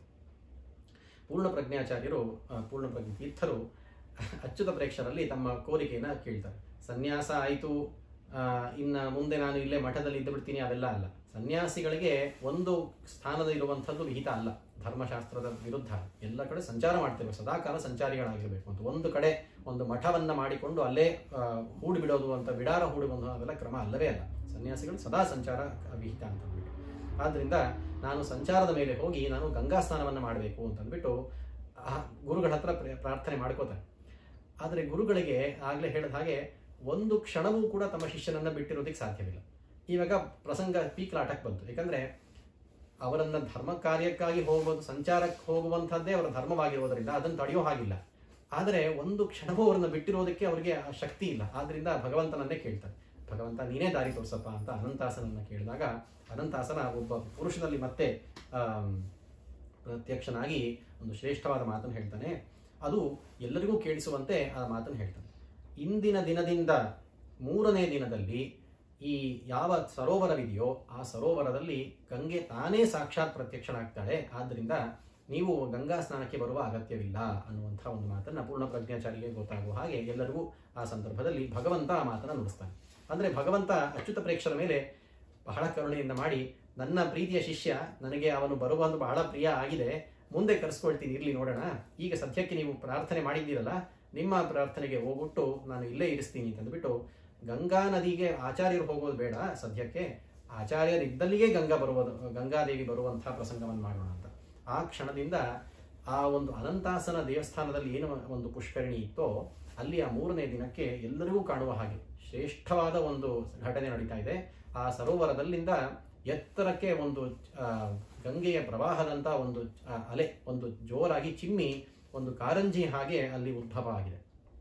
ಪೂರ್ಣ ಪ್ರಜ್ಞಾಚಾರ್ಯರು ಆ, ಪೂರ್ಣ ಪ್ರಜ್ಞ ತೀರ್ಥರು ಅಚ್ಯುತ ಪ್ರೇಕ್ಷರಲ್ಲಿ ತಮ್ಮ ಕೋರಿಕೆಯನ್ನ ಕೇಳ್ತಾರೆ ಸನ್ಯಾಸ ಆಯಿತು ಇನ್ನ ಮುಂದೆ ನಾನು ಇಲ್ಲೇ ಮಠದಲ್ಲಿ ಇದ್ದು ಬಿಡ್ತೀನಿ ಅವೆಲ್ಲ ಅಲ್ಲ ಸನ್ಯಾಸಿಗಳಿಗೆ ಒಂದು ಸ್ಥಾನದ ಇರುವಂಥದ್ದು ವಿಹಿತ ಅಲ್ಲ ಧರ್ಮಶಾಸ್ತ್ರದ ವಿರುದ್ಧ ಎಲ್ಲ ಕಡೆ ಸಂಚಾರ ಮಾಡ್ತೇವೆ ಸದಾಕಾಲ ಸಂಚಾರಿಗಳಾಗಿರಬೇಕು ಅಂತ ಒಂದು ಕಡೆ ಒಂದು ಮಠವನ್ನ ಮಾಡಿಕೊಂಡು ಅಲ್ಲೇ ಆ, ಹೂಡಿ ಬಿಡೋದು ಅಂತ ಬಿಡಾರ ಹೂಡುವುದು ಅವೆಲ್ಲ ಕ್ರಮ ಅಲ್ಲವೇ ಅಲ್ಲ ಸನ್ಯಾಸಿಗಳು ಸದಾ ಸಂಚಾರ ವಿಹಿತ ಅಂತ ಅಂದ್ಬಿಟ್ಟು ಆದ್ರಿಂದ ನಾನು ಸಂಚಾರದ ಮೇಲೆ ಹೋಗಿ ನಾನು ಗಂಗಾ ಸ್ನಾನವನ್ನು ಮಾಡಬೇಕು ಅಂತಂದ್ಬಿಟ್ಟು ಆ ಗುರುಗಳ ಹತ್ರ ಪ್ರ- ಪ್ರಾರ್ಥನೆ ಮಾಡ್ಕೋತಾರೆ ಆದರೆ ಗುರುಗಳಿಗೆ ಆಗಲೇ ಹೇಳಿದ ಹಾಗೆ ಒಂದು ಕ್ಷಣವೂ ಕೂಡ ತಮ್ಮ ಶಿಷ್ಯನನ್ನ ಬಿಟ್ಟಿರೋದಕ್ಕೆ ಸಾಧ್ಯವಿಲ್ಲ ಇವಾಗ ಪ್ರಸಂಗ ಪೀಕ್ಲಾಟಕ್ಕೆ ಬಂತು ಯಾಕಂದ್ರೆ ಅವರನ್ನ ಧರ್ಮ ಕಾರ್ಯಕ್ಕಾಗಿ ಹೋಗೋದು ಸಂಚಾರಕ್ಕೆ ಹೋಗುವಂಥದ್ದೇ ಅವರ ಧರ್ಮವಾಗಿರೋದ್ರಿಂದ ಅದನ್ನು ತಡೆಯೋ ಹಾಗಿಲ್ಲ ಆದರೆ ಒಂದು ಕ್ಷಣವೂ ಅವರನ್ನ ಬಿಟ್ಟಿರೋದಕ್ಕೆ ಅವರಿಗೆ ಆ ಶಕ್ತಿ ಇಲ್ಲ ಆದ್ರಿಂದ ಭಗವಂತನನ್ನೇ ಕೇಳ್ತಾರೆ ಭಗವಂತ ನೀನೇ ದಾರಿ ತೋರಿಸಪ್ಪ ಅಂತ ಅನಂತಾಸನನ್ನ ಕೇಳಿದಾಗ ಅನಂತಾಸನ ಒಬ್ಬ ಪುರುಷನಲ್ಲಿ ಮತ್ತೆ ಆಮ್, ಪ್ರತ್ಯಕ್ಷನಾಗಿ ಒಂದು ಶ್ರೇಷ್ಠವಾದ ಮಾತನ್ನು ಹೇಳ್ತಾನೆ ಅದು ಎಲ್ಲರಿಗೂ ಕೇಳಿಸುವಂತೆ ಆ ಮಾತನ್ನು ಹೇಳ್ತಾನೆ ಇಂದಿನ ದಿನದಿಂದ ಮೂರನೇ ದಿನದಲ್ಲಿ ಈ ಯಾವ ಸರೋವರವಿದೆಯೋ ಆ ಸರೋವರದಲ್ಲಿ ಗಂಗೆ ತಾನೇ ಸಾಕ್ಷಾತ್ ಪ್ರತ್ಯಕ್ಷನಾಗ್ತಾಳೆ ಆದ್ದರಿಂದ ನೀವು ಗಂಗಾ ಸ್ನಾನಕ್ಕೆ ಬರುವ ಅಗತ್ಯವಿಲ್ಲ ಅನ್ನುವಂಥ ಒಂದು ಮಾತನ್ನ ಪೂರ್ಣ ಪ್ರಜ್ಞಾಚಾರಿಗೆ ಗೊತ್ತಾಗುವ ಹಾಗೆ ಎಲ್ಲರಿಗೂ ಆ ಸಂದರ್ಭದಲ್ಲಿ ಭಗವಂತ ಆ ಮಾತನ್ನ ನುಡಿಸ್ತಾನೆ ಅಂದ್ರೆ ಭಗವಂತ ಅಚ್ಯುತ ಪ್ರೇಕ್ಷರ ಮೇಲೆ ಬಹಳ ಕರುಣೆಯಿಂದ ಮಾಡಿ ನನ್ನ ಪ್ರೀತಿಯ ಶಿಷ್ಯ ನನಗೆ ಅವನು ಬರುವುದು ಬಹಳ ಪ್ರಿಯ ಆಗಿದೆ ಮುಂದೆ ಕರೆಸ್ಕೊಳ್ತೀನಿ ಇರ್ಲಿ ನೋಡೋಣ ಈಗ ಸದ್ಯಕ್ಕೆ ನೀವು ಪ್ರಾರ್ಥನೆ ಮಾಡಿದ್ದೀರಲ್ಲ ನಿಮ್ಮ ಪ್ರಾರ್ಥನೆಗೆ ಹೋಗ್ಬಿಟ್ಟು ನಾನು ಇಲ್ಲೇ ಇರಿಸ್ತೀನಿ ಅಂತಂದ್ಬಿಟ್ಟು ಗಂಗಾ ನದಿಗೆ ಆಚಾರ್ಯರು ಹೋಗೋದು ಬೇಡ ಸದ್ಯಕ್ಕೆ ಆಚಾರ್ಯರಿದ್ದಲ್ಲಿಗೆ ಗಂಗಾ ಬರುವುದು ಗಂಗಾದೇವಿ ಬರುವಂತಹ ಪ್ರಸಂಗವನ್ನು ಮಾಡೋಣ ಅಂತ ಆ ಕ್ಷಣದಿಂದ ಆ ಒಂದು ಅನಂತಾಸನ ದೇವಸ್ಥಾನದಲ್ಲಿ ಏನು ಒಂದು ಪುಷ್ಕರಣಿ ಇತ್ತೋ ಅಲ್ಲಿ ಆ ಮೂರನೇ ದಿನಕ್ಕೆ ಎಲ್ಲರಿಗೂ ಕಾಣುವ ಹಾಗೆ ಶ್ರೇಷ್ಠವಾದ ಒಂದು ಘಟನೆ ನಡೀತಾ ಇದೆ ಆ ಸರೋವರದಲ್ಲಿಂದ ಎತ್ತರಕ್ಕೆ ಒಂದು ಆ, ಗಂಗೆಯ ಪ್ರವಾಹದಂತ ಒಂದು ಆ, ಅಲೆ ಒಂದು ಜೋರಾಗಿ ಚಿಮ್ಮಿ ಒಂದು ಕಾರಂಜಿ ಹಾಗೆ ಅಲ್ಲಿ ಉದ್ಭವ ಆಗಿದೆ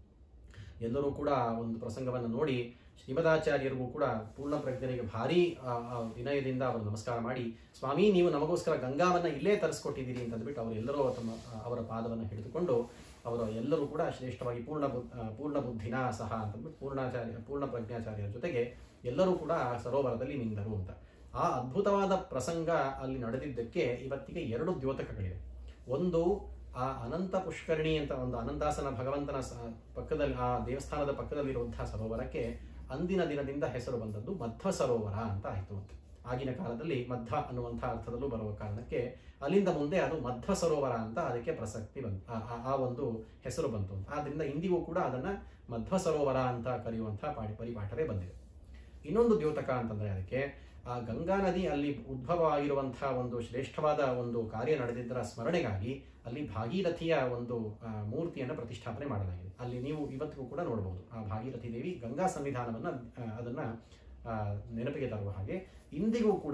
ಎಲ್ಲರೂ ಕೂಡ ಆ ಒಂದು ಪ್ರಸಂಗವನ್ನು ನೋಡಿ ಶ್ರೀಮದಾಚಾರ್ಯರಿಗೂ ಕೂಡ ಪೂರ್ಣ ಪ್ರಜ್ಞರಿಗೆ ಭಾರಿ ಆ, ಆ, ವಿನಯದಿಂದ ಅವರು ನಮಸ್ಕಾರ ಮಾಡಿ ಸ್ವಾಮಿ ನೀವು ನಮಗೋಸ್ಕರ ಗಂಗಾವನ್ನ ಇಲ್ಲೇ ತರಿಸ್ಕೊಟ್ಟಿದ್ದೀರಿ ಅಂತಂದ್ಬಿಟ್ಟು ಅವರು ಎಲ್ಲರೂ ತಮ್ಮ ಆ, ಅವರ ಪಾದವನ್ನು ಹಿಡಿದುಕೊಂಡು ಅವರು ಎಲ್ಲರೂ ಕೂಡ ಶ್ರೇಷ್ಠವಾಗಿ ಪೂರ್ಣ ಬು- ಆ, ಪೂರ್ಣ ಬುದ್ಧಿನ ಸಹ ಅಂತಂದ್ಬಿಟ್ಟು ಪೂರ್ಣಾಚಾರ್ಯ ಪೂರ್ಣ ಪ್ರಜ್ಞಾಚಾರ್ಯರ ಜೊತೆಗೆ ಎಲ್ಲರೂ ಕೂಡ ಆ ಸರೋವರದಲ್ಲಿ ನಿಂದರು ಅಂತ ಆ ಅದ್ಭುತವಾದ ಪ್ರಸಂಗ ಅಲ್ಲಿ ನಡೆದಿದ್ದಕ್ಕೆ ಇವತ್ತಿಗೆ ಎರಡು ದ್ಯೋತಕಗಳಿವೆ ಒಂದು ಆ ಅನಂತ ಪುಷ್ಕರಣಿ ಅಂತ ಒಂದು ಅನಂತಾಸನ ಭಗವಂತನ ಸ- ಪಕ್ಕದಲ್ಲಿ ಆ ದೇವಸ್ಥಾನದ ಪಕ್ಕದಲ್ಲಿರುವಂತಹ ಸರೋವರಕ್ಕೆ ಅಂದಿನ ದಿನದಿಂದ ಹೆಸರು ಬಂದದ್ದು ಮಧ್ವ ಸರೋವರ ಅಂತ ಆಯಿತು ಅಂತ ಆಗಿನ ಕಾಲದಲ್ಲಿ ಮಧ್ವ ಅನ್ನುವಂಥ ಅರ್ಥದಲ್ಲೂ ಬರುವ ಕಾರಣಕ್ಕೆ ಅಲ್ಲಿಂದ ಮುಂದೆ ಅದು ಮಧ್ವ ಸರೋವರ ಅಂತ ಅದಕ್ಕೆ ಪ್ರಸಕ್ತಿ ಬಂತು ಆ- ಆ- ಆ ಒಂದು ಹೆಸರು ಬಂತು ಅಂತ ಆದ್ರಿಂದ ಇಂದಿಗೂ ಕೂಡ ಅದನ್ನ ಮಧ್ವ ಸರೋವರ ಅಂತ ಕರೆಯುವಂತಹ ಪಾಡಿ ಪರಿಪಾಠವೇ ಬಂದಿದೆ ಇನ್ನೊಂದು ದ್ಯೋತಕ ಅಂತಂದ್ರೆ ಅದಕ್ಕೆ ಆ ಗಂಗಾ ನದಿ ಅಲ್ಲಿ ಉದ್ಭವ ಆಗಿರುವಂತಹ ಒಂದು ಶ್ರೇಷ್ಠವಾದ ಒಂದು ಕಾರ್ಯ ನಡೆದಿದ್ದರ ಸ್ಮರಣೆಗಾಗಿ ಅಲ್ಲಿ ಭಾಗೀರಥಿಯ ಒಂದು ಆ, ಮೂರ್ತಿಯನ್ನು ಪ್ರತಿಷ್ಠಾಪನೆ ಮಾಡಲಾಗಿದೆ ಅಲ್ಲಿ ನೀವು ಇವತ್ತಿಗೂ ಕೂಡ ನೋಡಬಹುದು ಆ ಭಾಗೀರಥಿ ದೇವಿ ಗಂಗಾ ಸಂವಿಧಾನವನ್ನ ಆ, ಅದನ್ನ ಆ, ನೆನಪಿಗೆ ತರುವ ಹಾಗೆ ಇಂದಿಗೂ ಕೂಡ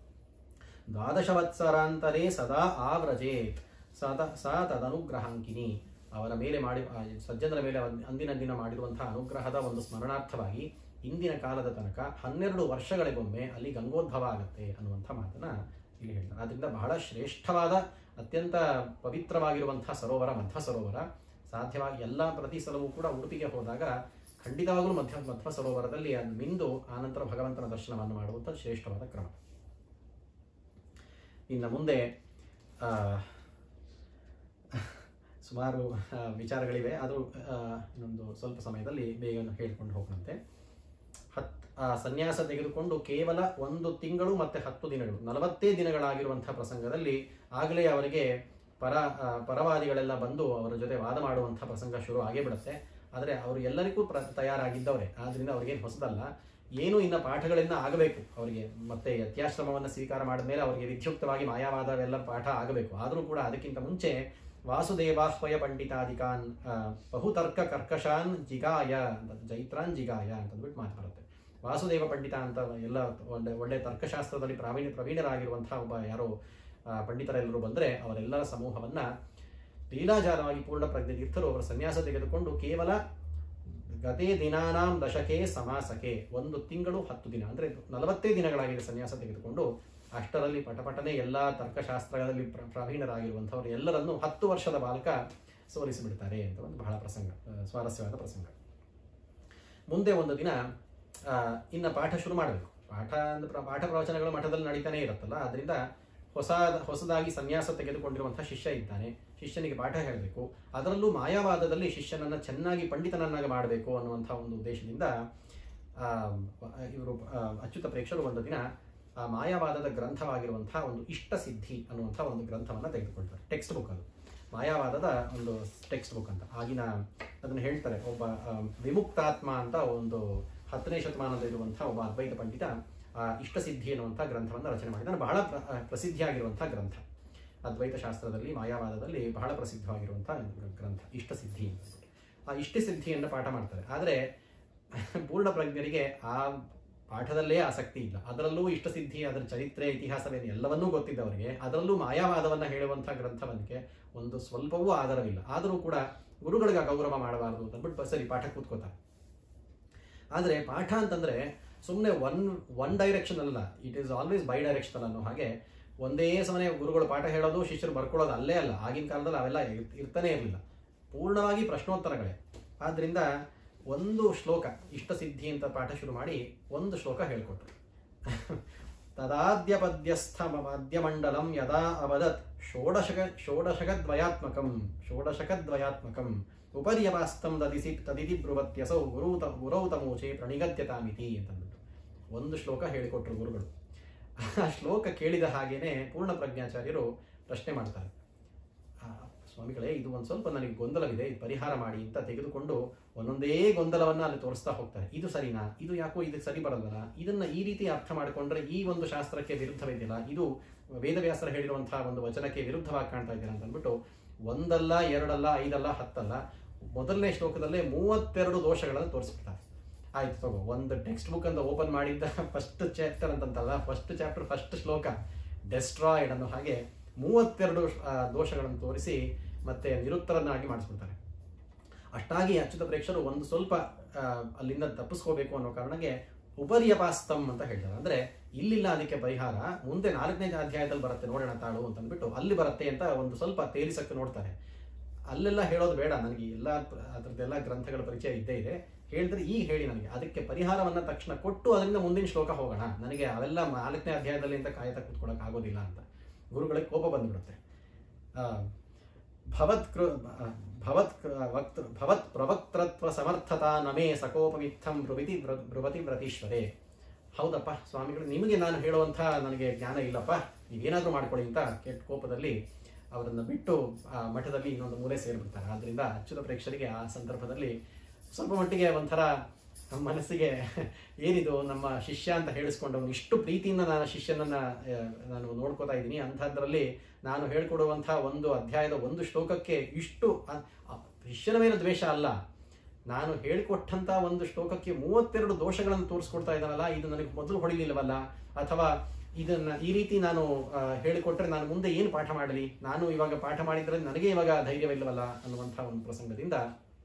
ದ್ವಾದಶವತ್ಸರಾಂತರೇ ಸದಾ ಆವ್ರಜೇತ್ ಸದ ಸಾ ತದನುಗ್ರಹಾಂಕಿನಿ ಅವರ ಮೇಲೆ ಮಾಡಿ ಆ ಸಜ್ಜನರ ಮೇಲೆ ಅವರ ಅಂದಿನ ದಿನ ಮಾಡಿರುವಂತಹ ಅನುಗ್ರಹದ ಒಂದು ಸ್ಮರಣಾರ್ಥವಾಗಿ ಇಂದಿನ ಕಾಲದ ತನಕ ಹನ್ನೆರಡು ವರ್ಷಗಳಿಗೊಮ್ಮೆ ಅಲ್ಲಿ ಗಂಗೋದ್ಭವ ಆಗುತ್ತೆ ಅನ್ನುವಂಥ ಮಾತನ್ನ ಇಲ್ಲಿ ಹೇಳ್ತಾರೆ ಅದರಿಂದ ಬಹಳ ಶ್ರೇಷ್ಠವಾದ ಅತ್ಯಂತ ಪವಿತ್ರವಾಗಿರುವಂತಹ ಸರೋವರ ಮಧ್ವ ಸರೋವರ ಸಾಧ್ಯವಾಗಿ ಎಲ್ಲ ಪ್ರತಿ ಸಲವೂ ಕೂಡ ಉಡುಪಿಗೆ ಹೋದಾಗ ಖಂಡಿತವಾಗಲೂ ಮಧ್ಯ ಮಧ್ವ ಸರೋವರದಲ್ಲಿ ಅದು ಮಿಂದು ಆನಂತರ ಭಗವಂತನ ದರ್ಶನವನ್ನು ಮಾಡುವಂಥ ಶ್ರೇಷ್ಠವಾದ ಕ್ರಮ ಇನ್ನು ಮುಂದೆ ಆ, ಸುಮಾರು ಆ, ವಿಚಾರಗಳಿವೆ ಅದು ಆ, ಇನ್ನೊಂದು ಸ್ವಲ್ಪ ಸಮಯದಲ್ಲಿ ಬೇಗ ಹೇಳ್ಕೊಂಡು ಹೋಗೋಣಂತೆ ಹತ್ ಆ ಸನ್ಯಾಸ ತೆಗೆದುಕೊಂಡು ಕೇವಲ ಒಂದು ತಿಂಗಳು ಮತ್ತೆ ಹತ್ತು ದಿನಗಳು ನಲವತ್ತೇ ದಿನಗಳಾಗಿರುವಂತಹ ಪ್ರಸಂಗದಲ್ಲಿ ಆಗಲೇ ಅವರಿಗೆ ಪರ ಆ, ಪರವಾದಿಗಳೆಲ್ಲ ಬಂದು ಅವರ ಜೊತೆ ವಾದ ಮಾಡುವಂತಹ ಪ್ರಸಂಗ ಶುರು ಆಗೇ ಬಿಡುತ್ತೆ ಆದರೆ ಅವರು ಎಲ್ಲರಿಗೂ ಪ್ರ ತಯಾರಾಗಿದ್ದವರೇ ಆದ್ರಿಂದ ಅವ್ರಿಗೇನು ಹೊಸದಲ್ಲ ಏನು ಇನ್ನ ಪಾಠಗಳಿಂದ ಆಗಬೇಕು ಅವರಿಗೆ ಮತ್ತೆ ಯತ್ಯಾಶ್ರಮವನ್ನು ಸ್ವೀಕಾರ ಮಾಡಿದ ಮೇಲೆ ಅವರಿಗೆ ವಿಧ್ಯುಕ್ತವಾಗಿ ಮಾಯಾವಾದವೆಲ್ಲ ಪಾಠ ಆಗಬೇಕು ಆದರೂ ಕೂಡ ಅದಕ್ಕಿಂತ ಮುಂಚೆ ವಾಸುದೇವಾಹ್ವಯ ಪಂಡಿತಾದಿಕಾನ್ ಆ, ಬಹುತರ್ಕ ಕರ್ಕಶಾನ್ ಜಿಗಾಯ ಅಂತ ಜೈತ್ರಾನ್ ಜಿಗಾಯ ಅಂತಂದ್ಬಿಟ್ಟು ಮಾತು ಬರುತ್ತೆ ವಾಸುದೇವ ಪಂಡಿತ ಅಂತ ಎಲ್ಲ ಒಳ್ಳೆ ಒಳ್ಳೆ ತರ್ಕಶಾಸ್ತ್ರದಲ್ಲಿ ಪ್ರಾವೀಣ್ಯ ಪ್ರವೀಣರಾಗಿರುವಂತಹ ಒಬ್ಬ ಯಾರೋ ಆ, ಪಂಡಿತರೆಲ್ಲರೂ ಬಂದರೆ ಅವರೆಲ್ಲರ ಸಮೂಹವನ್ನ ಲೀಲಾಜಾಲವಾಗಿ ಪೂರ್ಣ ಪ್ರಜ್ಞೆ ತೀರ್ಥರು ಅವರ ಸನ್ಯಾಸ ತೆಗೆದುಕೊಂಡು ಕೇವಲ ಗತೇ ದಿನಾನಾಂ ದಶಕೆ ಸಮಾಸಕೆ ಒಂದು ತಿಂಗಳು ಹತ್ತು ದಿನ ಅಂದರೆ ನಲವತ್ತೇ ದಿನಗಳಾಗಿದೆ ಸನ್ಯಾಸ ತೆಗೆದುಕೊಂಡು ಅಷ್ಟರಲ್ಲಿ ಪಟಪಟನೆ ಎಲ್ಲ ತರ್ಕಶಾಸ್ತ್ರಗಳಲ್ಲಿ ಪ್ರ ಪ್ರವೀಣರಾಗಿರುವಂಥವರು ಎಲ್ಲರನ್ನೂ ಹತ್ತು ವರ್ಷದ ಬಾಲಕ ಸೋಲಿಸಿಬಿಡ್ತಾರೆ ಅಂತ ಒಂದು ಬಹಳ ಪ್ರಸಂಗ ಆ, ಸ್ವಾರಸ್ಯವಾದ ಪ್ರಸಂಗ ಮುಂದೆ ಒಂದು ದಿನ ಆ, ಇನ್ನ ಪಾಠ ಶುರು ಮಾಡಬೇಕು ಪಾಠ ಅಂದ್ರೆ ಪ್ರ- ಪಾಠ ಪ್ರವಚನಗಳು ಮಠದಲ್ಲಿ ನಡೀತಾನೆ ಇರುತ್ತಲ್ಲ ಅದರಿಂದ ಹೊಸ ಹೊಸದಾಗಿ ಸನ್ಯಾಸ ತೆಗೆದುಕೊಂಡಿರುವಂತಹ ಶಿಷ್ಯ ಇದ್ದಾನೆ ಶಿಷ್ಯನಿಗೆ ಪಾಠ ಹೇಳಬೇಕು ಅದರಲ್ಲೂ ಮಾಯಾವಾದದಲ್ಲಿ ಶಿಷ್ಯನನ್ನ ಚೆನ್ನಾಗಿ ಪಂಡಿತನನ್ನಾಗಿ ಮಾಡಬೇಕು ಅನ್ನುವಂಥ ಒಂದು ಉದ್ದೇಶದಿಂದ ಆ, ಇವರು ಆ, ಅಚ್ಯುತ ಪ್ರೇಕ್ಷರು ಒಂದು ದಿನ ಆ ಮಾಯಾವಾದದ ಗ್ರಂಥವಾಗಿರುವಂತಹ ಒಂದು ಇಷ್ಟ ಸಿದ್ಧಿ ಅನ್ನುವಂಥ ಒಂದು ಗ್ರಂಥವನ್ನ ತೆಗೆದುಕೊಳ್ತಾರೆ ಟೆಕ್ಸ್ಟ್ ಬುಕ್ ಅದು ಮಾಯಾವಾದದ ಒಂದು ಟೆಕ್ಸ್ಟ್ ಬುಕ್ ಅಂತ ಆಗಿನ ಅದನ್ನು ಹೇಳ್ತಾರೆ ಒಬ್ಬ ಆ, ವಿಮುಕ್ತಾತ್ಮ ಅಂತ ಒಂದು ಹತ್ತನೇ ಶತಮಾನದ ಇರುವಂತಹ ಒಬ್ಬ ಅದ್ವೈತ ಪಂಡಿತ ಆ ಇಷ್ಟ ಸಿದ್ಧಿ ಎನ್ನುವಂಥ ಗ್ರಂಥವನ್ನು ರಚನೆ ಮಾಡಿದ್ದಾನೆ ಬಹಳ ಪ್ರ- ಆ, ಪ್ರಸಿದ್ಧಿಯಾಗಿರುವಂತಹ ಗ್ರಂಥ ಅದ್ವೈತ ಶಾಸ್ತ್ರದಲ್ಲಿ ಮಾಯಾವಾದದಲ್ಲಿ ಬಹಳ ಪ್ರಸಿದ್ಧವಾಗಿರುವಂತಹ ಗ್ರಂಥ ಇಷ್ಟ ಸಿದ್ಧಿ ಅಂತ ಆ ಇಷ್ಟ ಸಿದ್ಧಿಯನ್ನು ಪಾಠ ಮಾಡ್ತಾರೆ ಆದರೆ ಪೂರ್ಣ ಪ್ರಜ್ಞರಿಗೆ ಆ ಪಾಠದಲ್ಲೇ ಆಸಕ್ತಿ ಇಲ್ಲ ಅದರಲ್ಲೂ ಇಷ್ಟ ಸಿದ್ಧಿ ಅದರ ಚರಿತ್ರೆ ಇತಿಹಾಸವೇನು ಎಲ್ಲವನ್ನೂ ಗೊತ್ತಿದ್ದವರಿಗೆ ಅದರಲ್ಲೂ ಮಾಯಾವಾದವನ್ನ ಹೇಳುವಂತಹ ಗ್ರಂಥವನ್ಗೆ ಒಂದು ಸ್ವಲ್ಪವೂ ಆಧಾರವಿಲ್ಲ ಆದರೂ ಕೂಡ ಗುರುಗಳಿಗೆ ಗೌರವ ಮಾಡಬಾರದು ಅಂತ ಅಂದ್ಬಿಟ್ಟು ಸರಿ ಪಾಠ ಕೂತ್ಕೋತಾರೆ ಆದರೆ ಪಾಠ ಅಂತಂದ್ರೆ ಸುಮ್ಮನೆ ಒನ್ ಒನ್ ಡೈರೆಕ್ಷನ್ ಅಲ್ಲ it is always bidirectional ಅನ್ನೋ ಹಾಗೆ ಒಂದೇ ಸಮನೆ ಗುರುಗಳು ಪಾಠ ಹೇಳೋದು ಶಿಷ್ಯರು ಬರ್ಕೊಳ್ಳೋದು ಅಲ್ಲೇ ಅಲ್ಲ ಆಗಿನ ಕಾಲದಲ್ಲಿ ಅವೆಲ್ಲ ಇರ್- ಇರ್ತಾನೆ ಇರಲಿಲ್ಲ ಪೂರ್ಣವಾಗಿ ಪ್ರಶ್ನೋತ್ತರಗಳೇ ಆದ್ರಿಂದ ಒಂದು ಶ್ಲೋಕ ಇಷ್ಟ ಸಿದ್ಧಿ ಅಂತ ಪಾಠ ಶುರು ಮಾಡಿ ಒಂದು ಶ್ಲೋಕ ಹೇಳ್ಕೊಟ್ರು ತದಾದ್ಯಪದ್ಯಸ್ಥ ಮಧ್ಯಮಂಡಲಂ ಯದಾ ಅವದತ್ ಷೋಡಶಕ ಷೋಡಶಕದ್ವಯಾತ್ಮಕಂ ಷೋಡಶಕದ್ವಯಾತ್ಮಕಂ ಉಪರ್ಯವಾಸ್ತಂ ತದಿಸಿ ತದಿತಿ ಬ್ರುವತ್ಯಸೌ ಗುರೂತ ಗುರೌತಮೋಚೆ ಪ್ರಣಿಗತ್ಯತಾಮಿತಿ ಅಂತಂದ್ಬಿಟ್ಟು ಒಂದು ಶ್ಲೋಕ ಹೇಳಿಕೊಟ್ರು ಗುರುಗಳು ಆ ಶ್ಲೋಕ ಕೇಳಿದ ಹಾಗೇನೆ ಪೂರ್ಣ ಪ್ರಜ್ಞಾಚಾರ್ಯರು ಪ್ರಶ್ನೆ ಮಾಡ್ತಾರೆ ಆ, ಸ್ವಾಮಿಗಳೇ ಇದು ಒಂದು ಸ್ವಲ್ಪ ನನಗೆ ಗೊಂದಲವಿದೆ ಇದು ಪರಿಹಾರ ಮಾಡಿ ಅಂತ ತೆಗೆದುಕೊಂಡು ಒಂದೊಂದೇ ಗೊಂದಲವನ್ನ ಅಲ್ಲಿ ತೋರಿಸ್ತಾ ಹೋಗ್ತಾರೆ ಇದು ಸರಿನಾ ಇದು ಯಾಕೋ ಇದಕ್ಕೆ ಸರಿ ಬರಲ್ಲಲ್ಲ ಇದನ್ನ ಈ ರೀತಿ ಅರ್ಥ ಮಾಡಿಕೊಂಡ್ರೆ ಈ ಒಂದು ಶಾಸ್ತ್ರಕ್ಕೆ ವಿರುದ್ಧವಿದೆಯಲ್ಲ ಇದು ವೇದವ್ಯಾಸರ ಹೇಳಿರುವಂತಹ ಒಂದು ವಚನಕ್ಕೆ ವಿರುದ್ಧವಾಗಿ ಕಾಣ್ತಾ ಇದ್ದೀರಾ ಅಂತ ಅಂದ್ಬಿಟ್ಟು ಒಂದಲ್ಲ ಎರಡಲ್ಲ ಐದಲ್ಲ ಹತ್ತಲ್ಲ ಮೊದಲನೇ ಶ್ಲೋಕದಲ್ಲೇ ಮೂವತ್ತೆರಡು ದೋಷಗಳನ್ನು ತೋರಿಸ್ಬಿಡ್ತಾರೆ ಆಯ್ತು ತಗೋ ಒಂದು ಟೆಕ್ಸ್ಟ್ ಬುಕ್ ಅಂತ ಓಪನ್ ಮಾಡಿದ್ದ ಫಸ್ಟ್ ಚಾಪ್ಟರ್ ಅಂತಂತಲ್ಲ ಫಸ್ಟ್ ಚಾಪ್ಟರ್ ಫಸ್ಟ್ ಶ್ಲೋಕ ಡೆಸ್ಟ್ರಾಯ್ಡ್ ಅನ್ನೋ ಹಾಗೆ ಮೂವತ್ತೆರಡು ಆ, ದೋಷಗಳನ್ನು ತೋರಿಸಿ ಮತ್ತೆ ನಿರುತ್ತರನ್ನಾಗಿ ಮಾಡಿಸ್ಬಿಡ್ತಾರೆ ಅಷ್ಟಾಗಿ ಅಚ್ಯುತ ಪ್ರೇಕ್ಷರು ಒಂದು ಸ್ವಲ್ಪ ಆ, ಅಲ್ಲಿಂದ ತಪ್ಪಿಸ್ಕೋಬೇಕು ಅನ್ನೋ ಕಾರಣಕ್ಕೆ ಉಪರ್ಯಪಾಸ್ತಂ ಅಂತ ಹೇಳ್ತಾರೆ ಅಂದ್ರೆ ಇಲ್ಲಿಲ್ಲ ಅದಕ್ಕೆ ಪರಿಹಾರ ಮುಂದೆ ನಾಲ್ಕನೇ ಅಧ್ಯಾಯದಲ್ಲಿ ಬರುತ್ತೆ ನೋಡೋಣ ತಾಳು ಅಂತ ಅಂದ್ಬಿಟ್ಟು ಅಲ್ಲಿ ಬರುತ್ತೆ ಅಂತ ಒಂದು ಸ್ವಲ್ಪ ತೇಲಿಸಕ್ಕೆ ನೋಡ್ತಾರೆ ಅಲ್ಲೆಲ್ಲ ಹೇಳೋದು ಬೇಡ ನನಗೆ ಎಲ್ಲ ಪ್ರ- ಅದ್ರದ್ದೆಲ್ಲ ಗ್ರಂಥಗಳ ಪರಿಚಯ ಇದ್ದೇ ಇದೆ ಹೇಳಿದ್ರೆ ಈಗ ಹೇಳಿ ನನಗೆ ಅದಕ್ಕೆ ಪರಿಹಾರವನ್ನ ತಕ್ಷಣ ಕೊಟ್ಟು ಅದರಿಂದ ಮುಂದಿನ ಶ್ಲೋಕ ಹೋಗೋಣ ನನಗೆ ಅವೆಲ್ಲ ನಾಲ್ಕನೇ ಅಧ್ಯಾಯದಲ್ಲಿ ಅಂತ ಕಾಯ್ತಾ ಕೂತ್ಕೊಳ್ಳೋಕೆ ಆಗೋದಿಲ್ಲ ಅಂತ ಗುರುಗಳಿಗೆ ಕೋಪ ಬಂದ್ಬಿಡುತ್ತೆ ಆ, ಭವತ್ ಕೃ ಆ, ಭವತ್ ಕೃ- ವಕ್ತೃ ಭವತ್ ಪ್ರವಕ್ತೃತ್ವ ಸಮರ್ಥತಾ ನಮೇ ಸಕೋಪಮಿತ್ತಂ ಬ್ರುವಿತಿ ಬ್ರ- ಬ್ರುವತಿ ವ್ರತೀಶ್ವರೇ ಹೌದಪ್ಪ ಸ್ವಾಮಿಗಳು ನಿಮಗೆ ನಾನು ಹೇಳುವಂಥ ನನಗೆ ಜ್ಞಾನ ಇಲ್ಲಪ್ಪ ನೀವೇನಾದರೂ ಮಾಡ್ಕೊಳ್ಳಿ ಅಂತ ಕೆಟ್ಟ ಕೋಪದಲ್ಲಿ ಅವರನ್ನು ಬಿಟ್ಟು ಆ ಮಠದಲ್ಲಿ ಇನ್ನೊಂದು ಮೂಲೆ ಸೇರಿಬಿಡ್ತಾರೆ ಆದ್ರಿಂದ ಅಚ್ಯುತ ಪ್ರೇಕ್ಷರಿಗೆ ಆ ಸಂದರ್ಭದಲ್ಲಿ ಸ್ವಲ್ಪ ಮಟ್ಟಿಗೆ ಒಂಥರ ಮನಸ್ಸಿಗೆ ಏನಿದು ನಮ್ಮ ಶಿಷ್ಯ ಅಂತ ಹೇಳಿಸ್ಕೊಂಡವನು ಇಷ್ಟು ಪ್ರೀತಿಯಿಂದ ನಾನು ಶಿಷ್ಯನನ್ನ ಆ, ನಾನು ನೋಡ್ಕೋತಾ ಇದ್ದೀನಿ ಅಂಥದ್ರಲ್ಲಿ ನಾನು ಹೇಳ್ಕೊಡುವಂಥ ಒಂದು ಅಧ್ಯಾಯದ ಒಂದು ಶ್ಲೋಕಕ್ಕೆ ಇಷ್ಟು ಅ- ಅ- ಶಿಷ್ಯನ ಮೇಲೆ ದ್ವೇಷ ಅಲ್ಲ ನಾನು ಹೇಳಿಕೊಟ್ಟಂತ ಒಂದು ಶ್ಲೋಕಕ್ಕೆ ಮೂವತ್ತೆರಡು ದೋಷಗಳನ್ನು ತೋರಿಸ್ಕೊಡ್ತಾ ಇದ್ದಾನಲ್ಲ ಇದು ನನಗೆ ಮೊದಲು ಹೊಡಿಲಿಲ್ಲವಲ್ಲ ಅಥವಾ ಇದನ್ನ ಈ ರೀತಿ ನಾನು ಆ, ಹೇಳಿಕೊಟ್ರೆ ನಾನು ಮುಂದೆ ಏನು ಪಾಠ ಮಾಡಲಿ ನಾನು ಇವಾಗ ಪಾಠ ಮಾಡಿದ್ರೆ ನನಗೆ ಇವಾಗ ಧೈರ್ಯವಿಲ್ಲವಲ್ಲ ಅನ್ನುವಂಥ ಒಂದು ಪ್ರಸಂಗದಿಂದ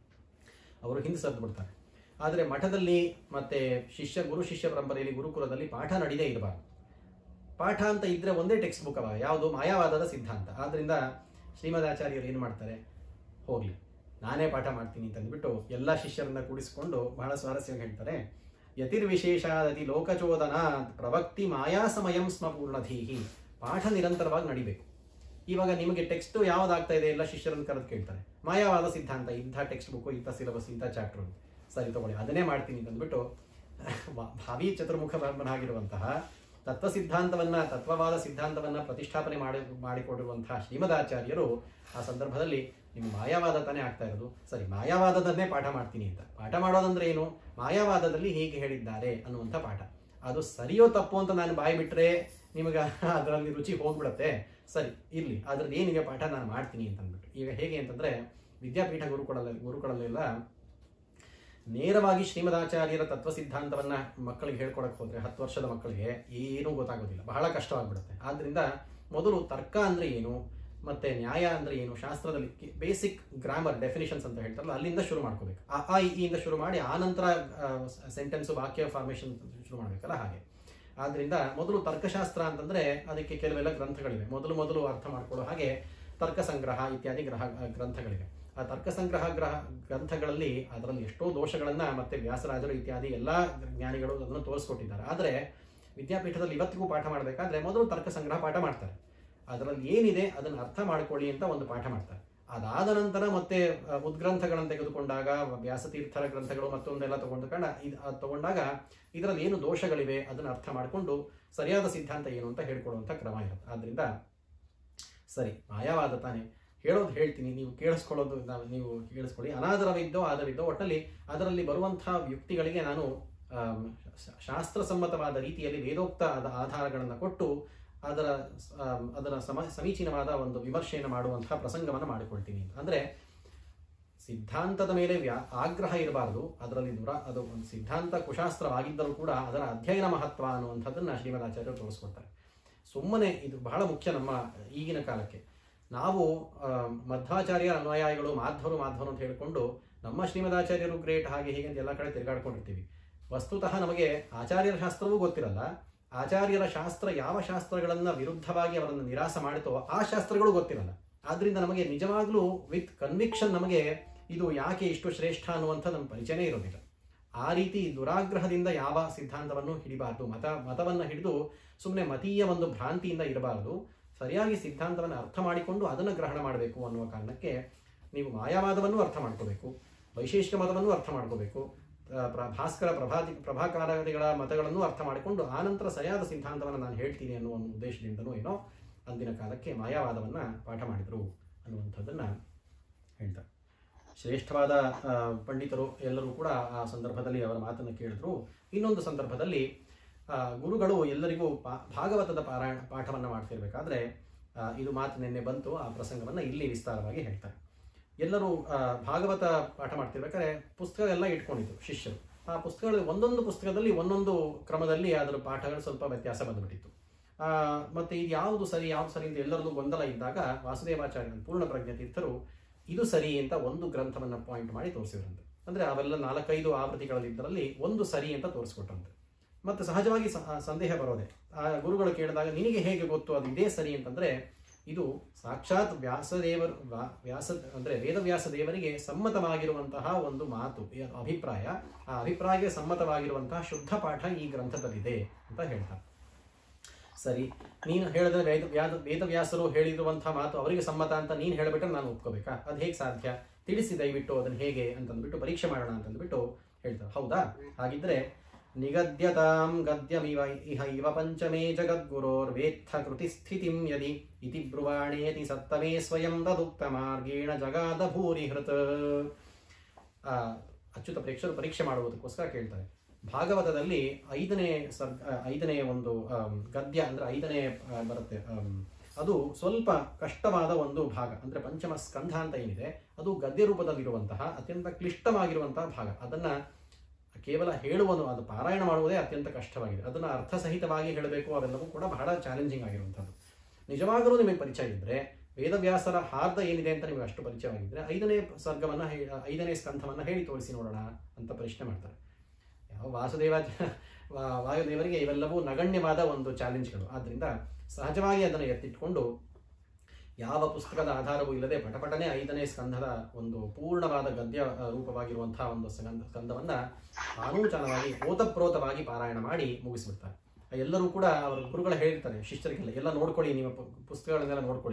ಅವರು ಹಿಂದೆ ಸರಿದು ಬಿಡ್ತಾರೆ ಆದರೆ ಮಠದಲ್ಲಿ ಮತ್ತೆ ಶಿಷ್ಯ ಗುರು ಶಿಷ್ಯ ಪರಂಪರೆಯಲ್ಲಿ ಗುರುಕುಲದಲ್ಲಿ ಪಾಠ ನಡೀದೇ ಇರಬಾರ್ದು ಪಾಠ ಅಂತ ಇದ್ರೆ ಒಂದೇ ಟೆಕ್ಸ್ಟ್ ಬುಕ್ ಅವ ಯಾವುದು ಮಾಯಾವಾದದ ಸಿದ್ಧಾಂತ ಆದ್ರಿಂದ ಶ್ರೀಮದಾಚಾರ್ಯರು ಏನು ಮಾಡ್ತಾರೆ ಹೋಗ್ಲಿ ನಾನೇ ಪಾಠ ಮಾಡ್ತೀನಿ ಅಂತ ಅಂದ್ಬಿಟ್ಟು ಎಲ್ಲ ಶಿಷ್ಯರನ್ನ ಕೂಡಿಸಿಕೊಂಡು ಬಹಳ ಸ್ವಾರಸ್ಯವಾಗಿ ಹೇಳ್ತಾರೆ ಯತಿರ್ವಿಶೇಷಾದತಿ ಲೋಕಚೋದನ ಪ್ರವಕ್ತಿ ಮಾಯಾ ಸಮಯಂ ಸ್ಮ ಪೂರ್ಣಧೀಹಿ ಪಾಠ ನಿರಂತರವಾಗಿ ನಡಿಬೇಕು ಇವಾಗ ನಿಮಗೆ ಟೆಕ್ಸ್ಟ್ ಯಾವ್ದಾಗ್ತಾ ಇದೆ ಎಲ್ಲ ಶಿಷ್ಯರನ್ನು ಕರೆದು ಕೇಳ್ತಾರೆ ಮಾಯಾವಾದ ಸಿದ್ಧಾಂತ ಇಂಥ ಟೆಕ್ಸ್ಟ್ ಬುಕ್ ಇಂಥ ಸಿಲೆಬಸ್ ಇಂಥ ಚಾಪ್ಟರ್ ಸರಿ ತಗೊಳ್ಳಿ ಅದನ್ನೇ ಮಾಡ್ತೀನಿ ಅಂತ ಅಂದ್ಬಿಟ್ಟು ವ- ಭಾವಿ ಚತುರ್ಮುಖ ಬ್ರಹ್ಮನಾಗಿರುವಂತಹ ತತ್ವ ಸಿದ್ಧಾಂತವನ್ನ ತತ್ವವಾದ ಸಿದ್ಧಾಂತವನ್ನ ಪ್ರತಿಷ್ಠಾಪನೆ ಮಾಡಿ ಮಾಡಿಕೊಂಡಿರುವಂತಹ ಶ್ರೀಮದಾಚಾರ್ಯರು ಆ ಸಂದರ್ಭದಲ್ಲಿ ನಿಮ್ಮ ಮಾಯಾವಾದ ತಾನೇ ಆಗ್ತಾ ಇರೋದು ಸರಿ ಮಾಯಾವಾದದನ್ನೇ ಪಾಠ ಮಾಡ್ತೀನಿ ಅಂತ ಪಾಠ ಮಾಡೋದಂದ್ರೆ ಏನು ಮಾಯಾವಾದದಲ್ಲಿ ಹೀಗೆ ಹೇಳಿದ್ದಾರೆ ಅನ್ನುವಂಥ ಪಾಠ ಅದು ಸರಿಯೋ ತಪ್ಪು ಅಂತ ನಾನು ಬಾಯಿ ಬಿಟ್ರೆ ನಿಮಗೆ ಅದರಲ್ಲಿ ರುಚಿ ಹೋಗ್ಬಿಡತ್ತೆ ಸರಿ ಇರ್ಲಿ ಅದ್ರದ್ದು ಏನಿದೆ ಪಾಠ ನಾನು ಮಾಡ್ತೀನಿ ಅಂತ ಅಂದ್ಬಿಟ್ಟು ಈಗ ಹೇಗೆ ಅಂತಂದ್ರೆ ವಿದ್ಯಾಪೀಠ ಗುರುಕುಳಲ್ಲಿ ಗುರುಕುಳಲ್ಲೆಲ್ಲ ನೇರವಾಗಿ ಶ್ರೀಮದಾಚಾರ್ಯರ ತತ್ವ ಸಿದ್ಧಾಂತವನ್ನ ಮಕ್ಕಳಿಗೆ ಹೇಳ್ಕೊಡಕ್ ಹೋದ್ರೆ ಹತ್ತು ವರ್ಷದ ಮಕ್ಕಳಿಗೆ ಏನೂ ಗೊತ್ತಾಗೋದಿಲ್ಲ ಬಹಳ ಕಷ್ಟವಾಗ್ಬಿಡುತ್ತೆ ಆದ್ರಿಂದ ಮೊದಲು ತರ್ಕ ಅಂದ್ರೆ ಏನು ಮತ್ತೆ ನ್ಯಾಯ ಅಂದ್ರೆ ಏನು ಶಾಸ್ತ್ರದಲ್ಲಿ ಬೇಸಿಕ್ ಗ್ರಾಮರ್ ಡೆಫಿನಿಷನ್ಸ್ ಅಂತ ಹೇಳ್ತಾರಲ್ಲ ಅಲ್ಲಿಂದ ಶುರು ಮಾಡ್ಕೋಬೇಕು ಆ ಆ ಇ, ಈ ಇಂದ ಶುರು ಮಾಡಿ ಆ ನಂತರ ಸೆಂಟೆನ್ಸ್ ವಾಕ್ಯ ಫಾರ್ಮೇಶನ್ ಶುರು ಮಾಡ್ಬೇಕಲ್ಲ ಹಾಗೆ ಆದ್ರಿಂದ ಮೊದಲು ತರ್ಕಶಾಸ್ತ್ರ ಅಂತಂದ್ರೆ ಅದಕ್ಕೆ ಕೆಲವೆಲ್ಲ ಗ್ರಂಥಗಳಿವೆ ಮೊದಲು ಮೊದಲು ಅರ್ಥ ಮಾಡ್ಕೊಳ್ಳೋ ಹಾಗೆ ತರ್ಕ ಸಂಗ್ರಹ ಇತ್ಯಾದಿ ಗ್ರಹ ಗ್ರಂಥಗಳಿವೆ ಆ ತರ್ಕ ಸಂಗ್ರಹ ಗ್ರಹ ಗ್ರಂಥಗಳಲ್ಲಿ ಅದರಲ್ಲಿ ಎಷ್ಟೋ ದೋಷಗಳನ್ನ ಮತ್ತೆ ವ್ಯಾಸರಾಜರು ಇತ್ಯಾದಿ ಎಲ್ಲಾ ಜ್ಞಾನಿಗಳು ಅದನ್ನು ತೋರಿಸ್ಕೊಟ್ಟಿದ್ದಾರೆ ಆದರೆ ವಿದ್ಯಾಪೀಠದಲ್ಲಿ ಇವತ್ತಿಗೂ ಪಾಠ ಮಾಡಬೇಕಾದ್ರೆ ಮೊದಲು ತರ್ಕ ಸಂಗ್ರಹ ಪಾಠ ಮಾಡ್ತಾರೆ ಅದರಲ್ಲಿ ಏನಿದೆ ಅದನ್ನು ಅರ್ಥ ಮಾಡ್ಕೊಳ್ಳಿ ಅಂತ ಒಂದು ಪಾಠ ಮಾಡ್ತಾರೆ ಅದಾದ ನಂತರ ಮತ್ತೆ ಆ, ಉದ್ಗ್ರಂಥಗಳನ್ನು ತೆಗೆದುಕೊಂಡಾಗ ವ್ಯಾಸತೀರ್ಥರ ಗ್ರಂಥಗಳು ಮತ್ತೊಂದೆಲ್ಲ ತಗೊಂಡ್ಕೊಂಡ ಇದು ಅದ್ ತಗೊಂಡಾಗ ಇದರಲ್ಲಿ ಏನು ದೋಷಗಳಿವೆ ಅದನ್ನು ಅರ್ಥ ಮಾಡಿಕೊಂಡು ಸರಿಯಾದ ಸಿದ್ಧಾಂತ ಏನು ಅಂತ ಹೇಳ್ಕೊಡುವಂಥ ಕ್ರಮ ಇರುತ್ತೆ ಆದ್ರಿಂದ ಸರಿ ಮಾಯಾವಾದ ತಾನೇ ಹೇಳೋದು ಹೇಳ್ತೀನಿ ನೀವು ಕೇಳಿಸ್ಕೊಳ್ಳೋದು ನಾವು ನೀವು ಕೇಳಿಸ್ಕೊಳ್ಳಿ ಅನಾದರವಿದ್ದೋ ಆದರಿದ್ದೋ ಒಟ್ಟಲ್ಲಿ ಅದರಲ್ಲಿ ಬರುವಂತಹ ಯುಕ್ತಿಗಳಿಗೆ ನಾನು ಆಮ್, ಶಾ- ಶಾಸ್ತ್ರಸಮ್ಮತವಾದ ರೀತಿಯಲ್ಲಿ ವೇದೋಕ್ತ ಆದ ಆಧಾರಗಳನ್ನು ಕೊಟ್ಟು ಅದರ ಆಮ್, ಅದರ ಸಮ ಸಮೀಚೀನವಾದ ಒಂದು ವಿಮರ್ಶೆಯನ್ನು ಮಾಡುವಂತಹ ಪ್ರಸಂಗವನ್ನು ಮಾಡಿಕೊಳ್ತೀನಿ ಅಂದ್ರೆ ಸಿದ್ಧಾಂತದ ಮೇಲೆ ವ್ಯಾ ಆಗ್ರಹ ಇರಬಾರದು ಅದರಲ್ಲಿ ದುರ ಅದು ಒಂದು ಸಿದ್ಧಾಂತ ಕುಶಾಸ್ತ್ರವಾಗಿದ್ದರೂ ಕೂಡ ಅದರ ಅಧ್ಯಯನ ಮಹತ್ವ ಅನ್ನುವಂಥದ್ದನ್ನ ಶ್ರೀಮದಾಚಾರ್ಯರು ತೋರಿಸ್ಕೊಡ್ತಾರೆ ಸುಮ್ಮನೆ ಇದು ಬಹಳ ಮುಖ್ಯ ನಮ್ಮ ಈಗಿನ ಕಾಲಕ್ಕೆ ನಾವು ಆ, ಮಧ್ವಾಚಾರ್ಯರ ಅನ್ವಯಾಯಿಗಳು ಮಾಧ್ವರು ಮಾಧ್ವರು ಅಂತ ಹೇಳಿಕೊಂಡು ನಮ್ಮ ಶ್ರೀಮದಾಚಾರ್ಯರು ಗ್ರೇಟ್ ಹಾಗೆ ಹೀಗೆ ಅಂತ ಎಲ್ಲ ಕಡೆ ತಿರುಗಾಡ್ಕೊಂಡಿರ್ತೀವಿ ವಸ್ತುತಃ ನಮಗೆ ಆಚಾರ್ಯರ ಶಾಸ್ತ್ರವೂ ಗೊತ್ತಿರಲ್ಲ ಆಚಾರ್ಯರ ಶಾಸ್ತ್ರ ಯಾವ ಶಾಸ್ತ್ರಗಳನ್ನ ವಿರುದ್ಧವಾಗಿ ಅವರನ್ನು ನಿರಾಸ ಮಾಡಿತೋ ಆ ಶಾಸ್ತ್ರಗಳು ಗೊತ್ತಿರಲ್ಲ ಆದ್ರಿಂದ ನಮಗೆ ನಿಜವಾಗ್ಲೂ ವಿತ್ ಕನ್ವಿಕ್ಷನ್ ನಮಗೆ ಇದು ಯಾಕೆ ಇಷ್ಟು ಶ್ರೇಷ್ಠ ಅನ್ನುವಂಥ ನಮ್ಮ ಪರಿಚಯನೇ ಇರೋದಿಲ್ಲ ಆ ರೀತಿ ದುರಾಗ್ರಹದಿಂದ ಯಾವ ಸಿದ್ಧಾಂತವನ್ನು ಹಿಡಿಬಾರದು ಮತ ಮತವನ್ನು ಹಿಡಿದು ಸುಮ್ಮನೆ ಮತೀಯ ಒಂದು ಭ್ರಾಂತಿಯಿಂದ ಇರಬಾರದು ಸರಿಯಾಗಿ ಸಿದ್ಧಾಂತವನ್ನು ಅರ್ಥ ಮಾಡಿಕೊಂಡು ಅದನ್ನು ಗ್ರಹಣ ಮಾಡಬೇಕು ಅನ್ನುವ ಕಾರಣಕ್ಕೆ ನೀವು ಮಾಯಾವಾದವನ್ನು ಅರ್ಥ ಮಾಡ್ಕೋಬೇಕು ವೈಶೇಷಿಕ ಮತವನ್ನು ಅರ್ಥ ಮಾಡ್ಕೋಬೇಕು ಆ, ಪ್ರ- ಭಾಸ್ಕರ ಪ್ರಭಾತಿ ಪ್ರಭಾಕಾರಾದಿಗಳ ಮತಗಳನ್ನು ಅರ್ಥ ಮಾಡಿಕೊಂಡು ಆನಂತರ ಸರಿಯಾದ ಸಿದ್ಧಾಂತವನ್ನು ನಾನು ಹೇಳ್ತೀನಿ ಅನ್ನುವ ಒಂದು ಉದ್ದೇಶದಿಂದನೂ ಏನೋ ಅಂದಿನ ಕಾಲಕ್ಕೆ ಮಾಯಾವಾದವನ್ನು ಪಾಠ ಮಾಡಿದರು ಅನ್ನುವಂಥದ್ದನ್ನ ಹೇಳ್ತಾರೆ ಶ್ರೇಷ್ಠವಾದ ಆ, ಪಂಡಿತರು ಎಲ್ಲರೂ ಕೂಡ ಆ ಸಂದರ್ಭದಲ್ಲಿ ಅವರ ಮಾತನ್ನು ಕೇಳಿದ್ರು ಇನ್ನೊಂದು ಸಂದರ್ಭದಲ್ಲಿ ಆ, ಗುರುಗಳು ಎಲ್ಲರಿಗೂ ಪಾ- ಭಾಗವತದ ಪಾರಾಯಣ ಪಾಠವನ್ನು ಮಾಡ್ತಿರ್ಬೇಕಾದ್ರೆ ಆ, ಇದು ಮಾತು ನಿನ್ನೆ ಬಂತು ಆ ಪ್ರಸಂಗವನ್ನು ಇಲ್ಲಿ ವಿಸ್ತಾರವಾಗಿ ಹೇಳ್ತಾರೆ ಎಲ್ಲರೂ ಆ, ಭಾಗವತ ಪಾಠ ಮಾಡ್ತಿರ್ಬೇಕಾದ್ರೆ ಪುಸ್ತಕ ಎಲ್ಲ ಇಟ್ಕೊಂಡಿದ್ರು ಶಿಷ್ಯರು ಆ ಪುಸ್ತಕಗಳು ಒಂದೊಂದು ಪುಸ್ತಕದಲ್ಲಿ ಒಂದೊಂದು ಕ್ರಮದಲ್ಲಿ ಅದರ ಪಾಠಗಳು ಸ್ವಲ್ಪ ವ್ಯತ್ಯಾಸ ಬಂದ್ಬಿಟ್ಟಿತ್ತು ಆ, ಮತ್ತೆ ಇದು ಯಾವುದು ಸರಿ ಯಾವುದು ಸರಿ ಅಂತ ಎಲ್ಲರದ್ದು ಗೊಂದಲ ಇದ್ದಾಗ ವಾಸುದೇವಾಚಾರ್ಯ ಪೂರ್ಣ ಪ್ರಜ್ಞ ತೀರ್ಥರು ಇದು ಸರಿ ಅಂತ ಒಂದು ಗ್ರಂಥವನ್ನ ಪಾಯಿಂಟ್ ಮಾಡಿ ತೋರಿಸಿದ್ರಂತೆ ಅಂದ್ರೆ ಅವೆಲ್ಲ ನಾಲ್ಕೈದು ಆವೃತ್ತಿಗಳಲ್ಲಿದ್ದರಲ್ಲಿ ಒಂದು ಸರಿ ಅಂತ ತೋರಿಸ್ಕೊಟ್ರಂತೆ ಮತ್ತೆ ಸಹಜವಾಗಿ ಸ- ಆ ಸಂದೇಹ ಬರೋದೆ ಆ ಗುರುಗಳು ಕೇಳಿದಾಗ ನಿನಗೆ ಹೇಗೆ ಗೊತ್ತು ಅದು ಇದೇ ಸರಿ ಅಂತಂದ್ರೆ ಇದು ಸಾಕ್ಷಾತ್ ವ್ಯಾಸದೇವರು ವ್ಯಾ- ವ್ಯಾಸ ಅಂದ್ರೆ ವೇದವ್ಯಾಸ ದೇವರಿಗೆ ಸಮ್ಮತವಾಗಿರುವಂತಹ ಒಂದು ಮಾತು ಈ ಅಭಿಪ್ರಾಯ ಆ ಅಭಿಪ್ರಾಯಕ್ಕೆ ಸಮ್ಮತವಾಗಿರುವಂತಹ ಶುದ್ಧ ಪಾಠ ಈ ಗ್ರಂಥದಲ್ಲಿದೆ ಅಂತ ಹೇಳ್ತಾರೆ ಸರಿ ನೀನು ಹೇಳಿದ್ರೆ ವೇದ ವ್ಯಾದ ವೇದವ್ಯಾಸರು ಹೇಳಿರುವಂತಹ ಮಾತು ಅವರಿಗೆ ಸಮ್ಮತ ಅಂತ ನೀನು ಹೇಳಿಬಿಟ್ರೆ ನಾನು ಒಪ್ಕೋಬೇಕಾ ಅದು ಹೇಗೆ ಸಾಧ್ಯ ತಿಳಿಸಿ ದಯವಿಟ್ಟು ಅದನ್ನು ಹೇಗೆ ಅಂತಂದ್ಬಿಟ್ಟು ಪರೀಕ್ಷೆ ಮಾಡೋಣ ಅಂತಂದ್ಬಿಟ್ಟು ಹೇಳ್ತಾರೆ ಹೌದಾ ಹಾಗಿದ್ರೆ ನಿಗದ್ಯತಾಂ ಗದ್ಯಮಿವ ಇಹ ಇವ ಪಂಚಮೇ ಜಗದ್ಗುರೋರ್ವೇತ್ಥ ಕೃತಿ ಸ್ಥಿತಿಂ ಯದಿ ಇತಿ ಬ್ರುವಾಣೇತಿ ಸತ್ತಮೇ ಸ್ವಯಂ ತದುಕ್ತ ಮಾರ್ಗೇಣ ಜಗಾದ ಭೂರಿ ಹೃತ್ ಆ, ಅಚ್ಯುತ ಪ್ರೇಕ್ಷರು ಪರೀಕ್ಷೆ ಮಾಡುವುದಕ್ಕೋಸ್ಕರ ಕೇಳ್ತಾರೆ ಭಾಗವತದಲ್ಲಿ ಐದನೇ ಸರ್ ಆ, ಐದನೇ ಒಂದು ಆಮ್, ಗದ್ಯ ಅಂದ್ರೆ ಐದನೇ ಆ, ಬರುತ್ತೆ ಆಮ್, ಅದು ಸ್ವಲ್ಪ ಕಷ್ಟವಾದ ಒಂದು ಭಾಗ ಅಂದ್ರೆ ಪಂಚಮ ಸ್ಕಂಧ ಅಂತ ಏನಿದೆ ಅದು ಗದ್ಯ ರೂಪದಲ್ಲಿರುವಂತಹ ಅತ್ಯಂತ ಕ್ಲಿಷ್ಟವಾಗಿರುವಂತಹ ಭಾಗ ಅದನ್ನ ಕೇವಲ ಹೇಳುವನು ಅದು ಪಾರಾಯಣ ಮಾಡುವುದೇ ಅತ್ಯಂತ ಕಷ್ಟವಾಗಿದೆ ಅದನ್ನ ಅರ್ಥಸಹಿತವಾಗಿ ಹೇಳಬೇಕು ಅವೆಲ್ಲವೂ ಕೂಡ ಬಹಳ ಚಾಲೆಂಜಿಂಗ್ ಆಗಿರುವಂಥದ್ದು ನಿಜವಾಗಲೂ ನಿಮಗೆ ಪರಿಚಯ ಇದ್ರೆ ವೇದವ್ಯಾಸರ ಹಾರ್ದ ಏನಿದೆ ಅಂತ ನಿಮಗೆ ಅಷ್ಟು ಪರಿಚಯವಾಗಿದ್ರೆ ಐದನೇ ಸರ್ಗವನ್ನ ಹೇ- ಐದನೇ ಸ್ಕಂಧವನ್ನ ಹೇಳಿ ತೋರಿಸಿ ನೋಡೋಣ ಅಂತ ಪ್ರಶ್ನೆ ಮಾಡ್ತಾರೆ ಯಾವ ವಾಸುದೇವ ವಾ- ವಾಯುದೇವರಿಗೆ ಇವೆಲ್ಲವೂ ನಗಣ್ಯವಾದ ಒಂದು ಚಾಲೆಂಜ್ಗಳು ಆದ್ದರಿಂದ ಸಹಜವಾಗಿ ಅದನ್ನು ಎತ್ತಿಟ್ಕೊಂಡು ಯಾವ ಪುಸ್ತಕದ ಆಧಾರವೂ ಇಲ್ಲದೆ ಪಟಪಟನೆ ಐದನೇ ಸ್ಕಂಧದ ಒಂದು ಪೂರ್ಣವಾದ ಗದ್ಯ ಆ, ರೂಪವಾಗಿರುವಂತಹ ಒಂದು ಸ್ಕಂದ ಸ್ಕಂದವನ್ನ ಆನೂಚನವಾಗಿ ಓತಪ್ರೋತವಾಗಿ ಪಾರಾಯಣ ಮಾಡಿ ಮುಗಿಸ್ಬಿಡ್ತಾರೆ ಎಲ್ಲರೂ ಕೂಡ ಅವರ ಗುರುಗಳು ಹೇಳ್ತಾರೆ ಶಿಷ್ಯರಿಗೆಲ್ಲ ಎಲ್ಲ ನೋಡ್ಕೊಳ್ಳಿ ನಿಮ್ಮ ಪು- ಪುಸ್ತಕಗಳನ್ನೆಲ್ಲ ನೋಡ್ಕೊಳ್ಳಿ ಅಂತ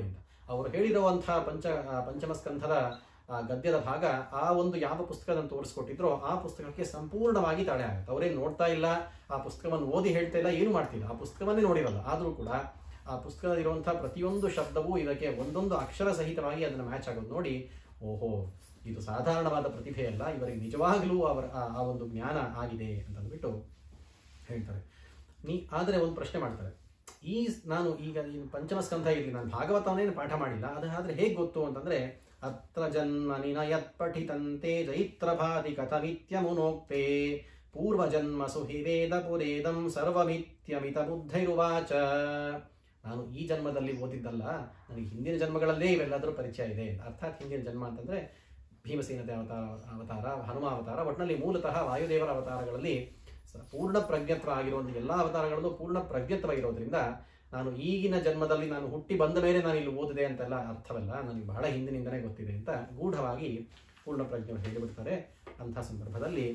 ಅವರು ಹೇಳಿರುವಂತಹ ಪಂಚ ಆ, ಪಂಚಮ ಸ್ಕಂಧದ ಆ, ಗದ್ಯದ ಭಾಗ ಆ ಒಂದು ಯಾವ ಪುಸ್ತಕವನ್ನು ತೋರಿಸ್ಕೊಟ್ಟಿದ್ರೋ ಆ ಪುಸ್ತಕಕ್ಕೆ ಸಂಪೂರ್ಣವಾಗಿ ತಡೆ ಆಗುತ್ತೆ ಅವರೇನು ನೋಡ್ತಾ ಇಲ್ಲ ಆ ಪುಸ್ತಕವನ್ನು ಓದಿ ಹೇಳ್ತಾ ಇಲ್ಲ ಏನು ಮಾಡ್ತಿಲ್ಲ ಆ ಪುಸ್ತಕವನ್ನೇ ನೋಡಿರಲ್ಲ ಆದರೂ ಕೂಡ ಆ ಪುಸ್ತಕದಲ್ಲಿರುವಂತಹ ಪ್ರತಿಯೊಂದು ಶಬ್ದವೂ ಇದಕ್ಕೆ ಒಂದೊಂದು ಅಕ್ಷರ ಸಹಿತವಾಗಿ ಅದನ್ನು ಮ್ಯಾಚ್ ಆಗೋದು ನೋಡಿ ಓಹೋ ಇದು ಸಾಧಾರಣವಾದ ಪ್ರತಿಭೆ ಅಲ್ಲ ಇವರಿಗೆ ನಿಜವಾಗಲೂ ಅವರ ಆ- ಆ ಒಂದು ಜ್ಞಾನ ಆಗಿದೆ ಅಂತ ಅಂದ್ಬಿಟ್ಟು ಹೇಳ್ತಾರೆ ನೀ ಆದರೆ ಒಂದು ಪ್ರಶ್ನೆ ಮಾಡ್ತಾರೆ ಈ ನಾನು ಈಗ ಈ ಪಂಚಮ ಸ್ಕಂಧ ಇರಲಿ ನಾನು ಭಾಗವತವನ್ನೇನು ಪಾಠ ಮಾಡಿಲ್ಲ ಅದು ಆದರೆ ಹೇಗೆ ಗೊತ್ತು ಅಂತಂದ್ರೆ ಅತ್ರ ಜನ್ಮನಿ ನ ಯತ್ ಪಠಿತಂತೆ ಜೈತ್ರಭಾತಿ ಕಥಮಿತ್ಯಮುನೋಕ್ತೆ ಪೂರ್ವಜನ್ಮಸು ಹಿ ವೇದ ಪುರೇದಂ ಸರ್ವಮಿತ್ಯಮಿತ ಬುದ್ಧೈರುವಾಚ ನಾನು ಈ ಜನ್ಮದಲ್ಲಿ ಓದಿದ್ದಲ್ಲ ನನಗೆ ಹಿಂದಿನ ಜನ್ಮಗಳಲ್ಲೇ ಇವೆಲ್ಲದರ ಪರಿಚಯ ಇದೆ ಅರ್ಥಾತ್ ಹಿಂದಿನ ಜನ್ಮ ಅಂತಂದ್ರೆ ಭೀಮಸೇನದ ಅವತಾರ ಅವತಾರ ಹನುಮ ಅವತಾರ ಒಟ್ಟಿನಲ್ಲಿ ಮೂಲತಃ ವಾಯುದೇವರ ಅವತಾರಗಳಲ್ಲಿ ಸ- ಪೂರ್ಣ ಪ್ರಜ್ಞತ್ವ ಆಗಿರುವಂಥ ಎಲ್ಲ ಅವತಾರಗಳಲ್ಲೂ ಪೂರ್ಣ ಪ್ರಜ್ಞತ್ವ ಇರೋದ್ರಿಂದ ನಾನು ಈಗಿನ ಜನ್ಮದಲ್ಲಿ ನಾನು ಹುಟ್ಟಿ ಬಂದ ಮೇಲೆ ನಾನು ಇಲ್ಲಿ ಓದಿದೆ ಅಂತೆಲ್ಲ ಅರ್ಥವಲ್ಲ ನನಗೆ ಬಹಳ ಹಿಂದಿನಿಂದನೇ ಗೊತ್ತಿದೆ ಅಂತ ಗೂಢವಾಗಿ ಪೂರ್ಣ ಪ್ರಜ್ಞೆ ಹೇಳಿಬಿಡ್ತಾರೆ ಅಂಥ ಸಂದರ್ಭದಲ್ಲಿ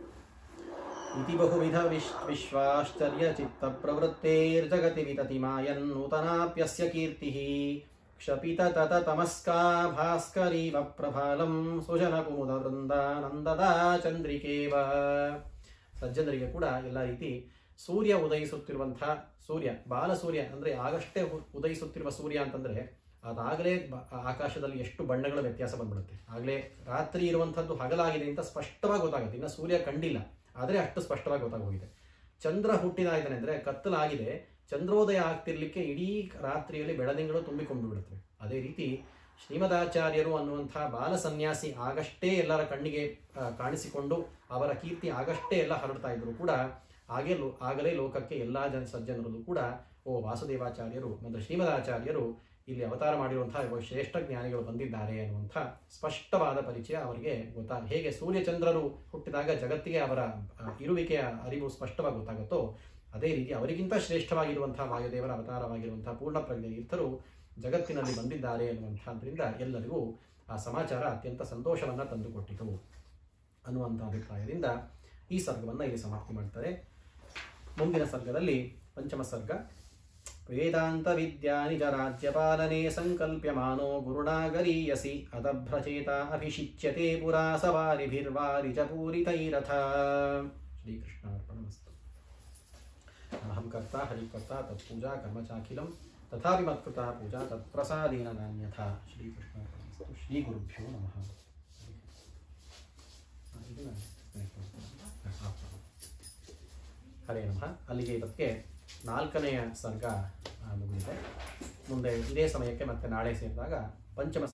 ಇತಿ ಬಹುವಿಧ ವಿಶ್ ವಿಶ್ವಾಶ್ಚರ್ಯ ಚಿತ್ತ ಪ್ರವೃತ್ತೇರ್ಜಗತಿ ವಿತತಿ ಮಾಯನ್ ನೂತನಾಪ್ಯಸ್ಯ ಕೀರ್ತಿಃ ಕ್ಷಪಿತ ತತ ತಮಸ್ಕಾ ಭಾಸ್ಕರೀವ ಪ್ರಭಾಲಂ ಸುಜನ ಕುಮುದ ವೃಂದಾನಂದದ ಚಂದ್ರಿಕೇವ ಸಜ್ಜನರಿಗೆ ಕೂಡ ಎಲ್ಲ ರೀತಿ ಸೂರ್ಯ ಉದಯಿಸುತ್ತಿರುವಂತಹ ಸೂರ್ಯ ಬಾಲಸೂರ್ಯ ಅಂದ್ರೆ ಆಗಷ್ಟೇ ಉ- ಉದಯಿಸುತ್ತಿರುವ ಸೂರ್ಯ ಅಂತಂದ್ರೆ ಅದಾಗಲೇ ಬ- ಆಕಾಶದಲ್ಲಿ ಎಷ್ಟು ಬಣ್ಣಗಳ ವ್ಯತ್ಯಾಸ ಬಂದ್ಬಿಡುತ್ತೆ ಆಗಲೇ ರಾತ್ರಿ ಇರುವಂಥದ್ದು ಹಗಲಾಗಿದೆ ಅಂತ ಸ್ಪಷ್ಟವಾಗಿ ಗೊತ್ತಾಗುತ್ತೆ ಇನ್ನು ಸೂರ್ಯ ಕಂಡಿಲ್ಲ ಆದರೆ ಅಷ್ಟು ಸ್ಪಷ್ಟವಾಗಿ ಗೊತ್ತಾಗೋಗಿದೆ ಚಂದ್ರ ಹುಟ್ಟಿದ ಇದ್ದಾನೆ ಅಂದ್ರೆ ಕತ್ತಲಾಗಿದೆ ಚಂದ್ರೋದಯ ಆಗ್ತಿರ್ಲಿಕ್ಕೆ ಇಡೀ ರಾತ್ರಿಯಲ್ಲಿ ಬೆಳದಿಂಗಳು ತುಂಬಿಕೊಂಡು ಬಿಡುತ್ತವೆ ಅದೇ ರೀತಿ ಶ್ರೀಮದಾಚಾರ್ಯರು ಅನ್ನುವಂಥ ಬಾಲ ಸನ್ಯಾಸಿ ಆಗಷ್ಟೇ ಎಲ್ಲರ ಕಣ್ಣಿಗೆ ಆ, ಕಾಣಿಸಿಕೊಂಡು ಅವರ ಕೀರ್ತಿ ಆಗಷ್ಟೇ ಎಲ್ಲ ಹರಡ್ತಾ ಇದ್ರು ಕೂಡ ಹಾಗೆ ಲೋ ಆಗಲೇ ಲೋಕಕ್ಕೆ ಎಲ್ಲ ಜನ ಸಜ್ಜನರಲ್ಲೂ ಕೂಡ ಓ ವಾಸುದೇವಾಚಾರ್ಯರು ಮತ್ತು ಶ್ರೀಮದಾಚಾರ್ಯರು ಇಲ್ಲಿ ಅವತಾರ ಮಾಡಿರುವಂತಹ ಒಬ್ಬ ಶ್ರೇಷ್ಠ ಜ್ಞಾನಿಗಳು ಬಂದಿದ್ದಾರೆ ಅನ್ನುವಂಥ ಸ್ಪಷ್ಟವಾದ ಪರಿಚಯ ಅವರಿಗೆ ಗೊತ್ತಾ ಹೇಗೆ ಸೂರ್ಯಚಂದ್ರರು ಹುಟ್ಟಿದಾಗ ಜಗತ್ತಿಗೆ ಅವರ ಆ, ಇರುವಿಕೆಯ ಅರಿವು ಸ್ಪಷ್ಟವಾಗಿ ಗೊತ್ತಾಗುತ್ತೋ ಅದೇ ರೀತಿ ಅವರಿಗಿಂತ ಶ್ರೇಷ್ಠವಾಗಿರುವಂತಹ ವಾಯುದೇವರ ಅವತಾರವಾಗಿರುವಂತಹ ಪೂರ್ಣ ಪ್ರಜ್ಞೆ ತೀರ್ಥರು ಜಗತ್ತಿನಲ್ಲಿ ಬಂದಿದ್ದಾರೆ ಅನ್ನುವಂಥದ್ರಿಂದ ಎಲ್ಲರಿಗೂ ಆ ಸಮಾಚಾರ ಅತ್ಯಂತ ಸಂತೋಷವನ್ನ ತಂದುಕೊಟ್ಟಿತು ಅನ್ನುವಂಥ ಅಭಿಪ್ರಾಯದಿಂದ ಈ ಸರ್ಗವನ್ನು ಇಲ್ಲಿ ಸಮಾಪ್ತಿ ಮಾಡ್ತಾರೆ ಮುಂದಿನ ಸರ್ಗದಲ್ಲಿ ಪಂಚಮ ಸರ್ಗ ವೇದಾಂತ ವಿದ್ಯಾ ನಿಜ ರಾಜ್ಯಪಾಲನೆ ಸಂಕಲ್ಪ್ಯಮಾನೋ ಗುರುಣಾಗರೀಯಸಿ ಅದಭ್ರಚೇತ ಅಭಿಷಿಚ್ಯತೆ ಪುರಾ ಸವಾರಿಭಿರ್ವಾರಿಜ ಪೂರಿತೈರಥ ಶ್ರೀಕೃಷ್ಣಾರ್ಪಣಮಸ್ತು ಅಹಂ ಕರ್ತ ಹರಿಕರ್ತ ತತ್ಪೂಜಾ ಕರ್ಮ ಚಾಖಿಲಂ ತಥಾಪಿ ಮತ್ಕೃತ ಪೂಜಾ ತತ್ಪ್ರಸಾದೇನ ನಾನ್ಯಥಾ ಶ್ರೀಕೃಷ್ಣಾರ್ಪಣಮಸ್ತು ಶ್ರೀ ಗುರುಭ್ಯೋ ನಮಃ ಇದನ್ನ connect ಮಾಡ್ತೀನಿ. ಹಾ, ಹಾ. ಹರೇ ನಮಃ ಅಲ್ಲಿಗೆ ಇದಕ್ಕೆ ನಾಲ್ಕನೆಯ ಸರ್ಗ ಆ, ಮುಗಿದಿದೆ ಮುಂದೆ ಇದೇ ಸಮಯಕ್ಕೆ ಮತ್ತೆ ನಾಳೆ ಸೇರಿದಾಗ ಪಂಚಮ